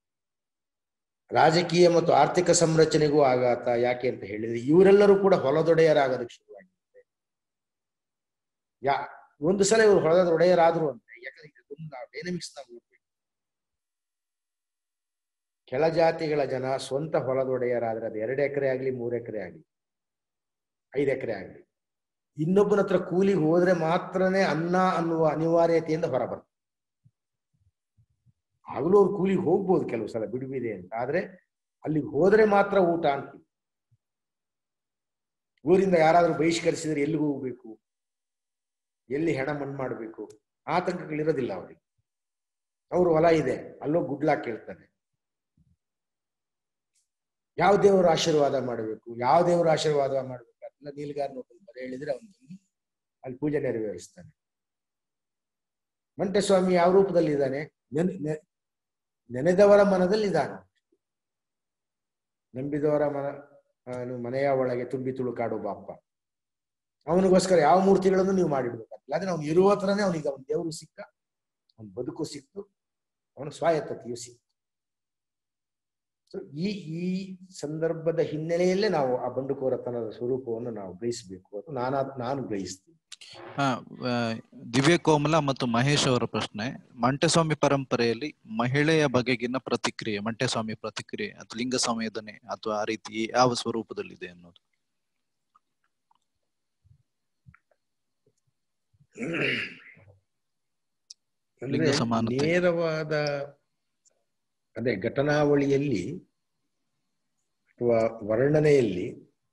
ರಾಜಕೀಯ ಮತ್ತು ಆರ್ಥಿಕ ಸಂರಚನೆಗೂ ಆಘಾತ ಯಾಕೆ ಅಂತ ಹೇಳಿದ್ರೆ ಇವರೆಲ್ಲರೂ ಕೂಡ ಹೊಲದೊಡೆಯರಾಗೋದಕ್ಕೆ ಶುರುವಾಗಿದೆ ಯಾ ಒಂದು ಸಲ ಇವರು ಹೊಳದ ಒಡೆಯರಾದ್ರು ಅಂದ್ರೆ ಯಾಕಂದ್ರೆ ಇದೊಂದು ನಾವು ಡೈನಮಿಕ್ಸ್ ನಾವು ನೋಡ್ಬೇಕು ಕೆಳಜಾತಿಗಳ ಜನ ಸ್ವಂತ ಹೊಲದೊಡೆಯರಾದ್ರೆ ಅದು ಎರಡು ಎಕರೆ ಆಗ್ಲಿ ಮೂರು ಎಕರೆ ಆಗ್ಲಿ ಐದು ಎಕರೆ ಆಗ್ಲಿ ಇನ್ನೊಬ್ಬನ ಹತ್ರ ಕೂಲಿಗೆ ಹೋದ್ರೆ ಮಾತ್ರನೇ ಅನ್ನ ಅನ್ನುವ ಅನಿವಾರ್ಯತೆಯಿಂದ ಹೊರ ಬರ್ತದೆ ಆಗಲೂ ಅವ್ರು ಕೂಲಿಗೆ ಹೋಗ್ಬೋದು ಕೆಲವು ಸಲ ಬಿಡುವಿದೆ ಅಂತ ಆದ್ರೆ ಅಲ್ಲಿಗೆ ಹೋದ್ರೆ ಮಾತ್ರ ಊಟ ಅಂತೀವಿ ಊರಿಂದ ಯಾರಾದ್ರೂ ಬಹಿಷ್ಕರಿಸಿದ್ರೆ ಎಲ್ಲಿಗೆ ಹೋಗ್ಬೇಕು ಎಲ್ಲಿ ಹೆಣ ಮಣ್ಣು ಮಾಡಬೇಕು ಆತಂಕಗಳಿರೋದಿಲ್ಲ ಅವರಿಗೆ ಅವ್ರ ಹೊಲ ಇದೆ ಅಲ್ಲೋ ಗುಡ್ಲಾ ಕೇಳ್ತಾನೆ ಯಾವ ದೇವರ ಆಶೀರ್ವಾದ ಮಾಡಬೇಕು ಯಾವ ದೇವರ ಆಶೀರ್ವಾದ ಮಾಡಬೇಕು ಅದೆಲ್ಲ ನೀಲ್ಗಾರ್ ನೋಡಿ ಬರ ಹೇಳಿದ್ರೆ ಅವನು ಬಂದು ಅಲ್ಲಿ ಪೂಜೆ ನೆರವೇರಿಸ್ತಾನೆ ಮಂಟಸ್ವಾಮಿ ಯಾವ ರೂಪದಲ್ಲಿ ಇದ್ದಾನೆ ನೆನ್- ನೆ- ನೆನೆದವರ ಮನದಲ್ಲಿ ಇದ್ದಾನೆ ನಂಬಿದವರ ಮನ ಅವನು ಮನೆಯ ಒಳಗೆ ತುಂಬಿ ತುಳುಕಾಡು ಬಾಪ್ಪ ಅವನಿಗೋಸ್ಕರ ಯಾವ ಮೂರ್ತಿಗಳನ್ನು ನೀವು ಮಾಡಿಡ್ಬೇಕಾಗಿಲ್ಲ ಆದ್ರೆ ಅವ್ನು ಇರುವ ಹತ್ರನೇ ಅವನಿಗೆ ಅವನ ದೇವರು ಸಿಕ್ಕ ಅವನ ಬದುಕು ಸಿಕ್ತು ಅವನ ಸ್ವಾಯತ್ತತೆಯು ಸಿಕ್ತು So, ಈ ಈ ಸಂದರ್ಭದ ಹಿನ್ನೆಲೆಯಲ್ಲೇ ನಾವು ಆ ಬಂಡುಕೋರತನದ ಸ್ವರೂಪವನ್ನು ನಾವು ಗ್ರಹಿಸಬೇಕು ಅದು ನಾನಾ ನಾನು ಗ್ರಹಿಸ್ತೀನಿ ಹಾ ಆ, ದಿವ್ಯ ಕೋಮಲ ಮತ್ತು ಮಹೇಶ್ ಅವರ ಪ್ರಶ್ನೆ ಮಂಟೆಸ್ವಾಮಿ ಪರಂಪರೆಯಲ್ಲಿ ಮಹಿಳೆಯ ಬಗೆಗಿನ ಪ್ರತಿಕ್ರಿಯೆ ಮಂಟೆಸ್ವಾಮಿ ಪ್ರತಿಕ್ರಿಯೆ ಅಥವಾ ಲಿಂಗ ಸಂವೇದನೆ ಅಥವಾ ಆ ರೀತಿ ಯಾವ ಸ್ವರೂಪದಲ್ಲಿದೆ ಅನ್ನೋದು ಲಿಂಗ ಅಂದ್ರೆ ಸಮಾನತೆ. ನೇರವಾದ ಅದೇ ಘಟನಾವಳಿಯಲ್ಲಿ ಅಥವಾ ವರ್ಣನೆಯಲ್ಲಿ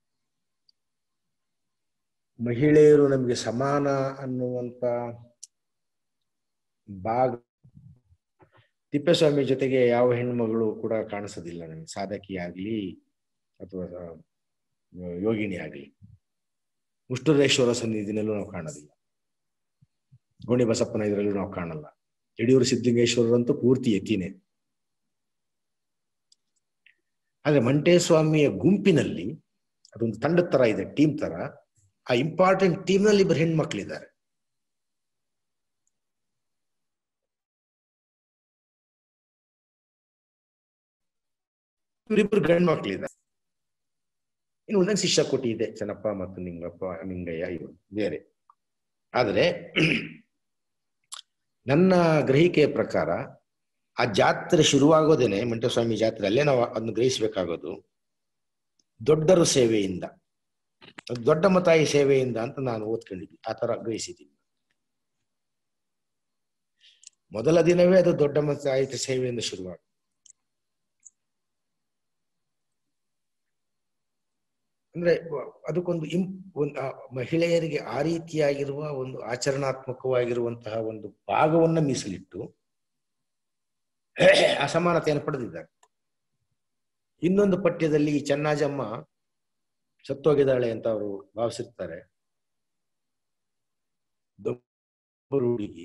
ಮಹಿಳೆಯರು ನಮಗೆ ಸಮಾನ ಅನ್ನುವಂತ ಭಾಗ ತಿಪ್ಪೇಸ್ವಾಮಿ ಜೊತೆಗೆ ಯಾವ ಹೆಣ್ಮಗಳು ಕೂಡ ಕಾಣಿಸೋದಿಲ್ಲ ನಮಗೆ ಸಾಧಕಿ ಆಗ್ಲಿ ಅಥವಾ ಯೋಗಿನಿ ಆಗ್ಲಿ ಮುಷ್ಟುರೇಶ್ವರ ಸನ್ನಿಧಿನಲ್ಲೂ ನಾವು ಕಾಣೋದಿಲ್ಲ ಗೋಣಿ ಬಸಪ್ಪನ ಇದರಲ್ಲೂ ನಾವು ಕಾಣಲ್ಲ ಯಡಿಯೂರು ಸಿದ್ಧಲಿಂಗೇಶ್ವರರಂತೂ ಪೂರ್ತಿ ಎತ್ತಿನೇ ಆದ್ರೆ ಮಂಟೇಸ್ವಾಮಿಯ ಗುಂಪಿನಲ್ಲಿ ಅದೊಂದು ತಂಡದ ತರ ಇದೆ ಟೀಮ್ ತರ ಆ ಇಂಪಾರ್ಟೆಂಟ್ ಟೀಮ್ ನಲ್ಲಿ ಇಬ್ಬರು ಹೆಣ್ಮಕ್ಳಿದ್ದಾರೆ ಇವರಿಬ್ರು ಗಂಡು ಮಕ್ಳಿದ್ದಾರೆ ಇನ್ನು ಉಳಿದಂಗೆ ಶಿಷ್ಯ ಕೊಟ್ಟಿ ಇದೆ ಚೆನ್ನಪ್ಪ ಮತ್ತು ನಿಂಗಪ್ಪ ನಿಂಗಯ್ಯ ಇವರು ಬೇರೆ ಆದರೆ ನನ್ನ ಗ್ರಹಿಕೆಯ ಪ್ರಕಾರ ಆ ಜಾತ್ರೆ ಶುರುವಾಗೋದೇನೆ ಮಂಟಸ್ವಾಮಿ ಜಾತ್ರೆ ಅಲ್ಲೇ ನಾವು ಅದನ್ನು ಗ್ರಹಿಸಬೇಕಾಗೋದು ದೊಡ್ಡರು ಸೇವೆಯಿಂದ ಅದು ದೊಡ್ಡಮ್ಮ ತಾಯಿ ಸೇವೆಯಿಂದ ಅಂತ ನಾನು ಓದ್ಕೊಂಡಿದ್ದೆ ಆ ತರ ಗ್ರಹಿಸಿದ್ದೀನಿ ಮೊದಲ ದಿನವೇ ಅದು ದೊಡ್ಡಮ್ಮ ತಾಯಿ ಸೇವೆಯಿಂದ ಶುರುವಾಗ ಅಂದ್ರೆ ಅದಕ್ಕೊಂದು ಇಂ ಒಂದು ಆ ಮಹಿಳೆಯರಿಗೆ ಆ ರೀತಿಯಾಗಿರುವ ಒಂದು ಆಚರಣಾತ್ಮಕವಾಗಿರುವಂತಹ ಒಂದು ಭಾಗವನ್ನ ಮೀಸಲಿಟ್ಟು ಅಸಮಾನತೆಯನ್ನು ಪಡೆದಿದ್ದಾರೆ ಇನ್ನೊಂದು ಪಠ್ಯದಲ್ಲಿ ಈ ಚೆನ್ನಾಜಮ್ಮ ಸತ್ತೋಗಿದ್ದಾಳೆ ಅಂತ ಅವರು ಭಾವಿಸಿರ್ತಾರೆ ದೊಬ್ಬರು ಹುಡುಗಿ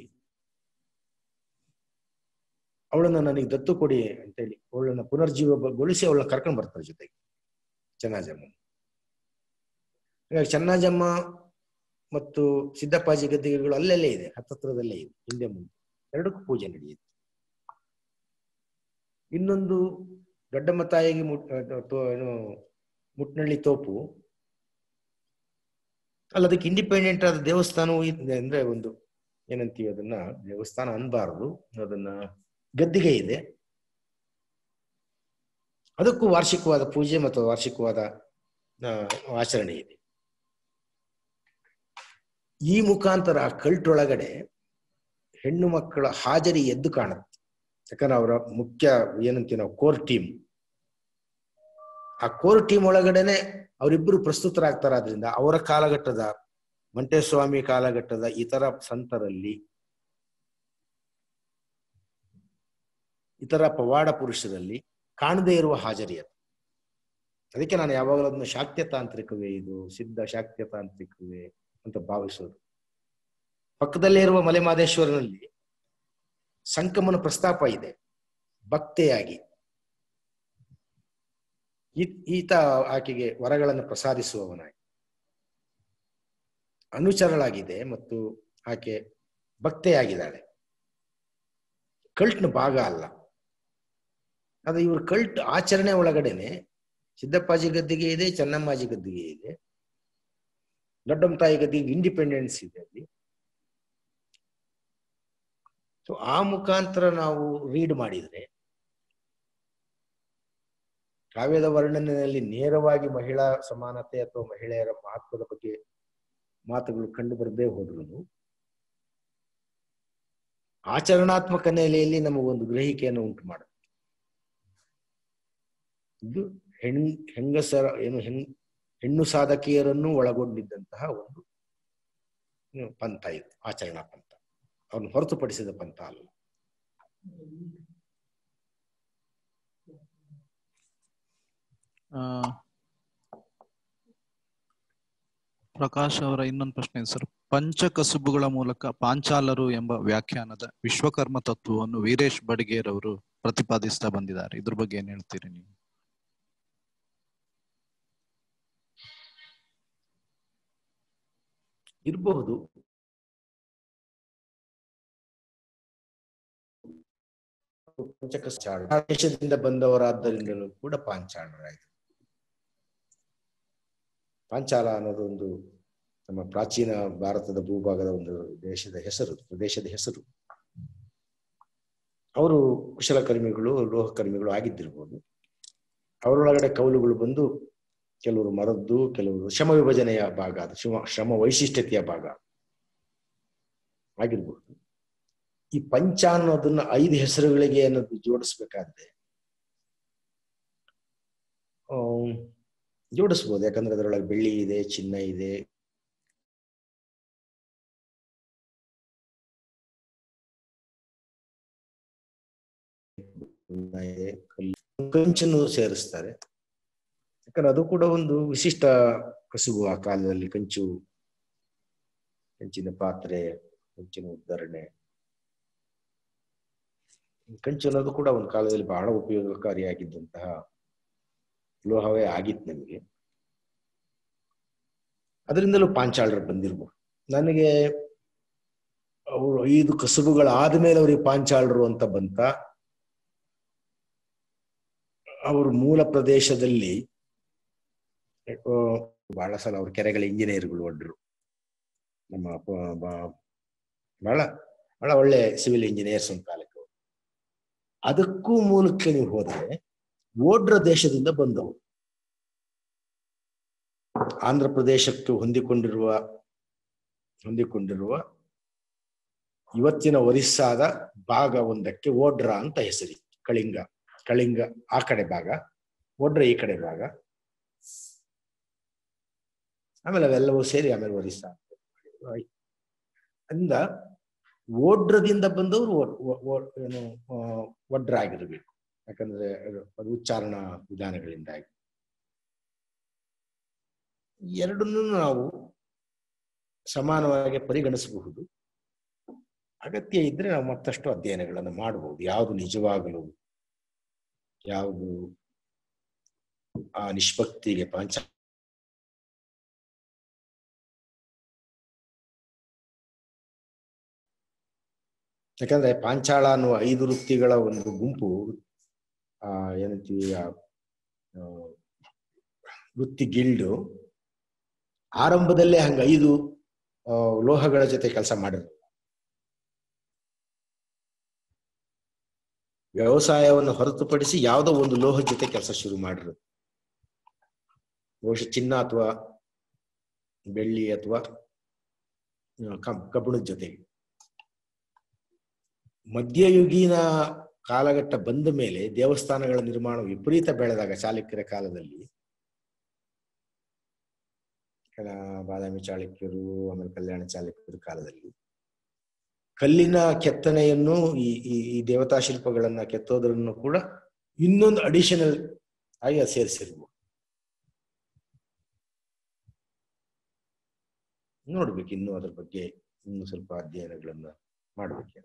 ಅವಳನ್ನ ನನಗೆ ದತ್ತು ಕೊಡಿ ಅಂತೇಳಿ ಅವಳನ್ನ ಪುನರ್ಜೀವಗೊಳಿಸಿ ಅವಳನ್ನ ಕರ್ಕೊಂಡು ಬರ್ತಾರೆ ಜೊತೆಗೆ ಚೆನ್ನಾಜಮ್ಮ ಹಾಗಾಗಿ ಚೆನ್ನಾಜಮ್ಮ ಮತ್ತು ಸಿದ್ದಪ್ಪಾಜಿ ಗದ್ದಿಗೆಗಳು ಅಲ್ಲೆಲ್ಲೇ ಇದೆ ಹತ್ತತ್ರದಲ್ಲೇ ಇದೆ ಹಿಂದೆ ಮುಂದೆ ಎರಡಕ್ಕೂ ಪೂಜೆ ನಡೆಯುತ್ತೆ ಇನ್ನೊಂದು ದೊಡ್ಡಮ್ಮ ತಾಯಿಗೆ ಮುಟ್ ತೋ- ಏನು ಮುಟ್ನಳ್ಳಿ ತೋಪು ಅಲ್ಲ ಅದಕ್ಕೆ ಇಂಡಿಪೆಂಡೆಂಟ್ ಆದ ದೇವಸ್ಥಾನವೂ ಇದೆ ಅಂದ್ರೆ ಒಂದು ಏನಂತೀವಿ ಅದನ್ನ ದೇವಸ್ಥಾನ ಅನ್ಬಾರದು ಅದನ್ನ ಗದ್ದಿಗೆ ಇದೆ ಅದಕ್ಕೂ ವಾರ್ಷಿಕವಾದ ಪೂಜೆ ಮತ್ತು ವಾರ್ಷಿಕವಾದ ಆ, ಆಚರಣೆ ಇದೆ ಈ ಮುಖಾಂತರ ಆ ಕಲ್ಟೊಳಗಡೆ ಹೆಣ್ಣು ಮಕ್ಕಳ ಹಾಜರಿ ಎದ್ದು ಕಾಣುತ್ತೆ ಯಾಕಂದ್ರೆ ಅವರ ಮುಖ್ಯ ಏನಂತೀವಿ ನಾವು ಕೋರ್ ಟೀಮ್ ಆ ಕೋರ್ ಟೀಮ್ ಒಳಗಡೆನೆ ಅವರಿಬ್ಬರು ಪ್ರಸ್ತುತರಾಗ್ತಾರಾದ್ರಿಂದ ಅವರ ಕಾಲಘಟ್ಟದ ಮಂಟೇಸ್ವಾಮಿ ಕಾಲಘಟ್ಟದ ಇತರ ಸಂತರಲ್ಲಿ ಇತರ ಪವಾಡ ಪುರುಷರಲ್ಲಿ ಕಾಣದೇ ಇರುವ ಹಾಜರಿ ಅದು ಅದಕ್ಕೆ ನಾನು ಯಾವಾಗಲೂ ಅದನ್ನು ಶಾಕ್ಯ ತಾಂತ್ರಿಕವೇ ಇದು ಸಿದ್ಧ ಶಾಕ್ಯ ತಾಂತ್ರಿಕವೇ ಅಂತ ಭಾವಿಸೋದು ಪಕ್ಕದಲ್ಲೇ ಇರುವ ಮಲೆಮಾದೇಶ್ವರನಲ್ಲಿ ಸಂಕಮನ ಪ್ರಸ್ತಾಪ ಇದೆ ಭಕ್ತೆಯಾಗಿ ಈ- ಈತ ಆಕೆಗೆ ವರಗಳನ್ನು ಪ್ರಸಾದಿಸುವವನಾಗಿ ಅನುಚರಳಾಗಿದೆ ಮತ್ತು ಆಕೆ ಭಕ್ತೆಯಾಗಿದ್ದಾಳೆ ಕಲ್ಟ್ನ ಭಾಗ ಅಲ್ಲ ಆದ್ರೆ ಇವ್ರ ಕಲ್ಟ್ ಆಚರಣೆ ಒಳಗಡೆನೆ ಸಿದ್ದಪ್ಪಾಜಿ ಗದ್ದಿಗೆ ಇದೆ ಚೆನ್ನಮ್ಮಾಜಿ ಗದ್ದಿಗೆ ಇದೆ ದೊಡ್ಡಮ್ಮ ತಾಯಿ ಗದ್ದಿಗೆ ಇಂಡಿಪೆಂಡೆನ್ಸ್ ಇದೆ ಅಲ್ಲಿ ಸೊ ಆ ಮುಖಾಂತರ ನಾವು ರೀಡ್ ಮಾಡಿದ್ರೆ ಕಾವ್ಯದ ವರ್ಣನೆಯಲ್ಲಿ ನೇರವಾಗಿ ಮಹಿಳಾ ಸಮಾನತೆ ಅಥವಾ ಮಹಿಳೆಯರ ಮಹತ್ವದ ಬಗ್ಗೆ ಮಾತುಗಳು ಕಂಡು ಬರದೇ ಹೋದ್ರು ಆಚರಣಾತ್ಮಕ ನೆಲೆಯಲ್ಲಿ ನಮಗೊಂದು ಗ್ರಹಿಕೆಯನ್ನು ಉಂಟು ಮಾಡುತ್ತೆ ಇದು ಹೆಣ್ ಹೆಂಗಸರ ಏನು ಹೆಣ್ ಹೆಣ್ಣು ಸಾಧಕಿಯರನ್ನು ಒಳಗೊಂಡಿದ್ದಂತಹ ಒಂದು ಹ್ಮ್, ಪಂಥ ಇದು ಆಚರಣಾ ಪಂಥ ಅವನು ಹೊರತುಪಡಿಸಿದ ಪಂಥ ಅಲ್ಲ ಆ, ಪ್ರಕಾಶ್ ಅವರ ಇನ್ನೊಂದು ಪ್ರಶ್ನೆ ಇದೆ ಸರ್ ಪಂಚ ಕಸುಬುಗಳ ಮೂಲಕ ಪಾಂಚಾಲರು ಎಂಬ ವ್ಯಾಖ್ಯಾನದ ವಿಶ್ವಕರ್ಮ ತತ್ವವನ್ನು ವೀರೇಶ್ ಬಡಿಗೇರ್ ಅವರು ಪ್ರತಿಪಾದಿಸ್ತಾ ಬಂದಿದ್ದಾರೆ ಇದ್ರ ಬಗ್ಗೆ ಏನ್ ಹೇಳ್ತೀರಿ ನೀವು ಇರಬಹುದು ಪಂಚಕಚಾಳ ದೇಶದಿಂದ ಬಂದವರಾದ್ದರಿಂದಲೂ ಕೂಡ ಪಾಂಚಾಳರಾಯಿತು ಪಾಂಚಾಲ ಅನ್ನೋದು ಒಂದು ನಮ್ಮ ಪ್ರಾಚೀನ ಭಾರತದ ಭೂಭಾಗದ ಒಂದು ದೇಶದ ಹೆಸರು ಪ್ರದೇಶದ ಹೆಸರು ಅವರು ಕುಶಲಕರ್ಮಿಗಳು ಲೋಹಕರ್ಮಿಗಳು ಆಗಿದ್ದಿರ್ಬೋದು ಅವರೊಳಗಡೆ ಕೌಲುಗಳು ಬಂದು ಕೆಲವರು ಮರದ್ದು ಕೆಲವರು ಶ್ರಮ ವಿಭಜನೆಯ ಭಾಗ ಅದು ಶ್ರಮ ಶ್ರಮ ವೈಶಿಷ್ಟ್ಯತೆಯ ಭಾಗ ಆಗಿರ್ಬೋದು ಈ ಪಂಚ ಅನ್ನೋದನ್ನ ಐದು ಹೆಸರುಗಳಿಗೆ ಅನ್ನೋದು ಜೋಡಿಸ್ಬೇಕಾದ್ರೆ ಆಮ್, ಜೋಡಿಸ್ಬೋದು ಯಾಕಂದ್ರೆ ಅದರೊಳಗೆ ಬೆಳ್ಳಿ ಇದೆ ಚಿನ್ನ ಇದೆ ಚಿನ್ನ ಇದೆ, ಕಲ್ಲು- ಕಂಚನ್ನು ಸೇರಿಸ್ತಾರೆ ಯಾಕಂದ್ರೆ ಅದು ಕೂಡ ಒಂದು ವಿಶಿಷ್ಟ ಕಸುಬು ಆ ಕಾಲದಲ್ಲಿ ಕಂಚು ಕಂಚಿನ ಪಾತ್ರೆ ಕಂಚಿನ ಉದ್ಧರಣೆ ಕಂಚು ಅನ್ನೋದು ಕೂಡ ಒಂದು ಕಾಲದಲ್ಲಿ ಬಹಳ ಉಪಯೋಗಕಾರಿಯಾಗಿದ್ದಂತಹ ಲೋಹವೇ ಆಗಿತ್ತು ನಮಗೆ ಅದರಿಂದಲೂ ಪಾಂಚಾಳರು ಬಂದಿರ್ಬೋದು ನನಗೆ ಅವರು ಐದು ಕಸುಬುಗಳಾದ ಮೇಲೆ ಅವರಿಗೆ ಪಾಂಚಾಳರು ಅಂತ ಬಂತ ಅವರು ಮೂಲ ಪ್ರದೇಶದಲ್ಲಿ ಆ, ಬಹಳ ಸಲ ಅವ್ರ ಕೆರೆಗಳ ಇಂಜಿನಿಯರ್ಗಳು ಒಡ್ರು ನಮ್ಮ ಪ- ಬ- ಬಹಳ ಬಹಳ ಒಳ್ಳೆ ಸಿವಿಲ್ ಇಂಜಿನಿಯರ್ಸ್ ಒಂದು ಕಾಲಕ್ಕೆ ಅವ್ರು. ಅದಕ್ಕೂ ಮೂಲಕ್ಕೆ ನೀವು ಹೋದ್ರೆ ಓಡ್ರ ದೇಶದಿಂದ ಬಂದವರು ಆಂಧ್ರ ಪ್ರದೇಶಕ್ಕೆ ಹೊಂದಿಕೊಂಡಿರುವ ಹೊಂದಿಕೊಂಡಿರುವ ಇವತ್ತಿನ ಒರಿಸ್ಸಾದ ಭಾಗ ಒಂದಕ್ಕೆ ಓಡ್ರ ಅಂತ ಹೆಸರಿತ್ತು ಕಳಿಂಗ ಕಳಿಂಗ ಆ ಕಡೆ ಭಾಗ ಓಡ್ರ ಈ ಕಡೆ ಭಾಗ ಆಮೇಲೆ ಅವೆಲ್ಲವೂ ಸೇರಿ ಆಮೇಲೆ ಒರಿಸ್ಸಾ ಅಂತ ಮಾಡಿದ್ರು. ಆಯ್ತು. ಅಂದ ಓಡ್ರದಿಂದ ಬಂದವರು ಒ- ಒ- ಒ- ಏನು ಆ, ಒಡ್ರ ಆಗಿರ್ಬೇಕು ಯಾಕಂದ್ರೆ ಅದು ಅದು ಉಚ್ಚಾರಣಾ ವಿಧಾನಗಳಿಂದಾಗಿ ಎರಡನ್ನೂ ನಾವು ಸಮಾನವಾಗಿ ಪರಿಗಣಿಸಬಹುದು ಅಗತ್ಯ ಇದ್ರೆ ನಾವು ಮತ್ತಷ್ಟು ಅಧ್ಯಯನಗಳನ್ನು ಮಾಡಬಹುದು ಯಾವುದು ನಿಜವಾಗಲು ಯಾವುದು ಆ ನಿಷ್ಪತ್ತಿಗೆ ಪಂಚ ಯಾಕಂದ್ರೆ ಪಾಂಚಾಳ ಅನ್ನುವ ಐದು ವೃತ್ತಿಗಳ ಒಂದು ಗುಂಪು ಆ ಏನಂತೀವಿ ಆ ಆ, ವೃತ್ತಿ ಗಿಲ್ಡು ಆರಂಭದಲ್ಲೇ ಹಂಗ ಐದು ಆ, ಲೋಹಗಳ ಜೊತೆ ಕೆಲಸ ಮಾಡಿರಲಿಲ್ಲ ವ್ಯವಸಾಯವನ್ನು ಹೊರತುಪಡಿಸಿ ಯಾವುದೋ ಒಂದು ಲೋಹ ಜೊತೆ ಕೆಲಸ ಶುರು ಮಾಡಿರೋದು ಬಹುಶಃ ಚಿನ್ನ ಅಥವಾ ಬೆಳ್ಳಿ ಅಥವಾ ಆ, ಕಬ್- ಕಬ್ಬಿಣದ ಜೊತೆಗೆ ಮಧ್ಯಯುಗೀನ ಕಾಲಘಟ್ಟ ಬಂದ ಮೇಲೆ ದೇವಸ್ಥಾನಗಳ ನಿರ್ಮಾಣ ವಿಪರೀತ ಬೆಳೆದಾಗ ಚಾಲುಕ್ಯರ ಕಾಲದಲ್ಲಿ ಕೆಲ ಬಾದಾಮಿ ಚಾಲುಕ್ಯರು ಆಮೇಲೆ ಕಲ್ಯಾಣ ಚಾಲುಕ್ಯರ ಕಾಲದಲ್ಲಿ ಕಲ್ಲಿನ ಕೆತ್ತನೆಯನ್ನು ಈ ಈ ಈ ದೇವತಾ ಶಿಲ್ಪಗಳನ್ನ ಕೆತ್ತೋದ್ರನ್ನು ಕೂಡ ಇನ್ನೊಂದು ಅಡಿಷನಲ್ ಆಗಿ ಅದು ಸೇರಿಸಿರ್ಬೋದು ನೋಡ್ಬೇಕು ಇನ್ನು ಅದ್ರ ಬಗ್ಗೆ ಇನ್ನು ಸ್ವಲ್ಪ ಅಧ್ಯಯನಗಳನ್ನ ಮಾಡ್ಬೇಕು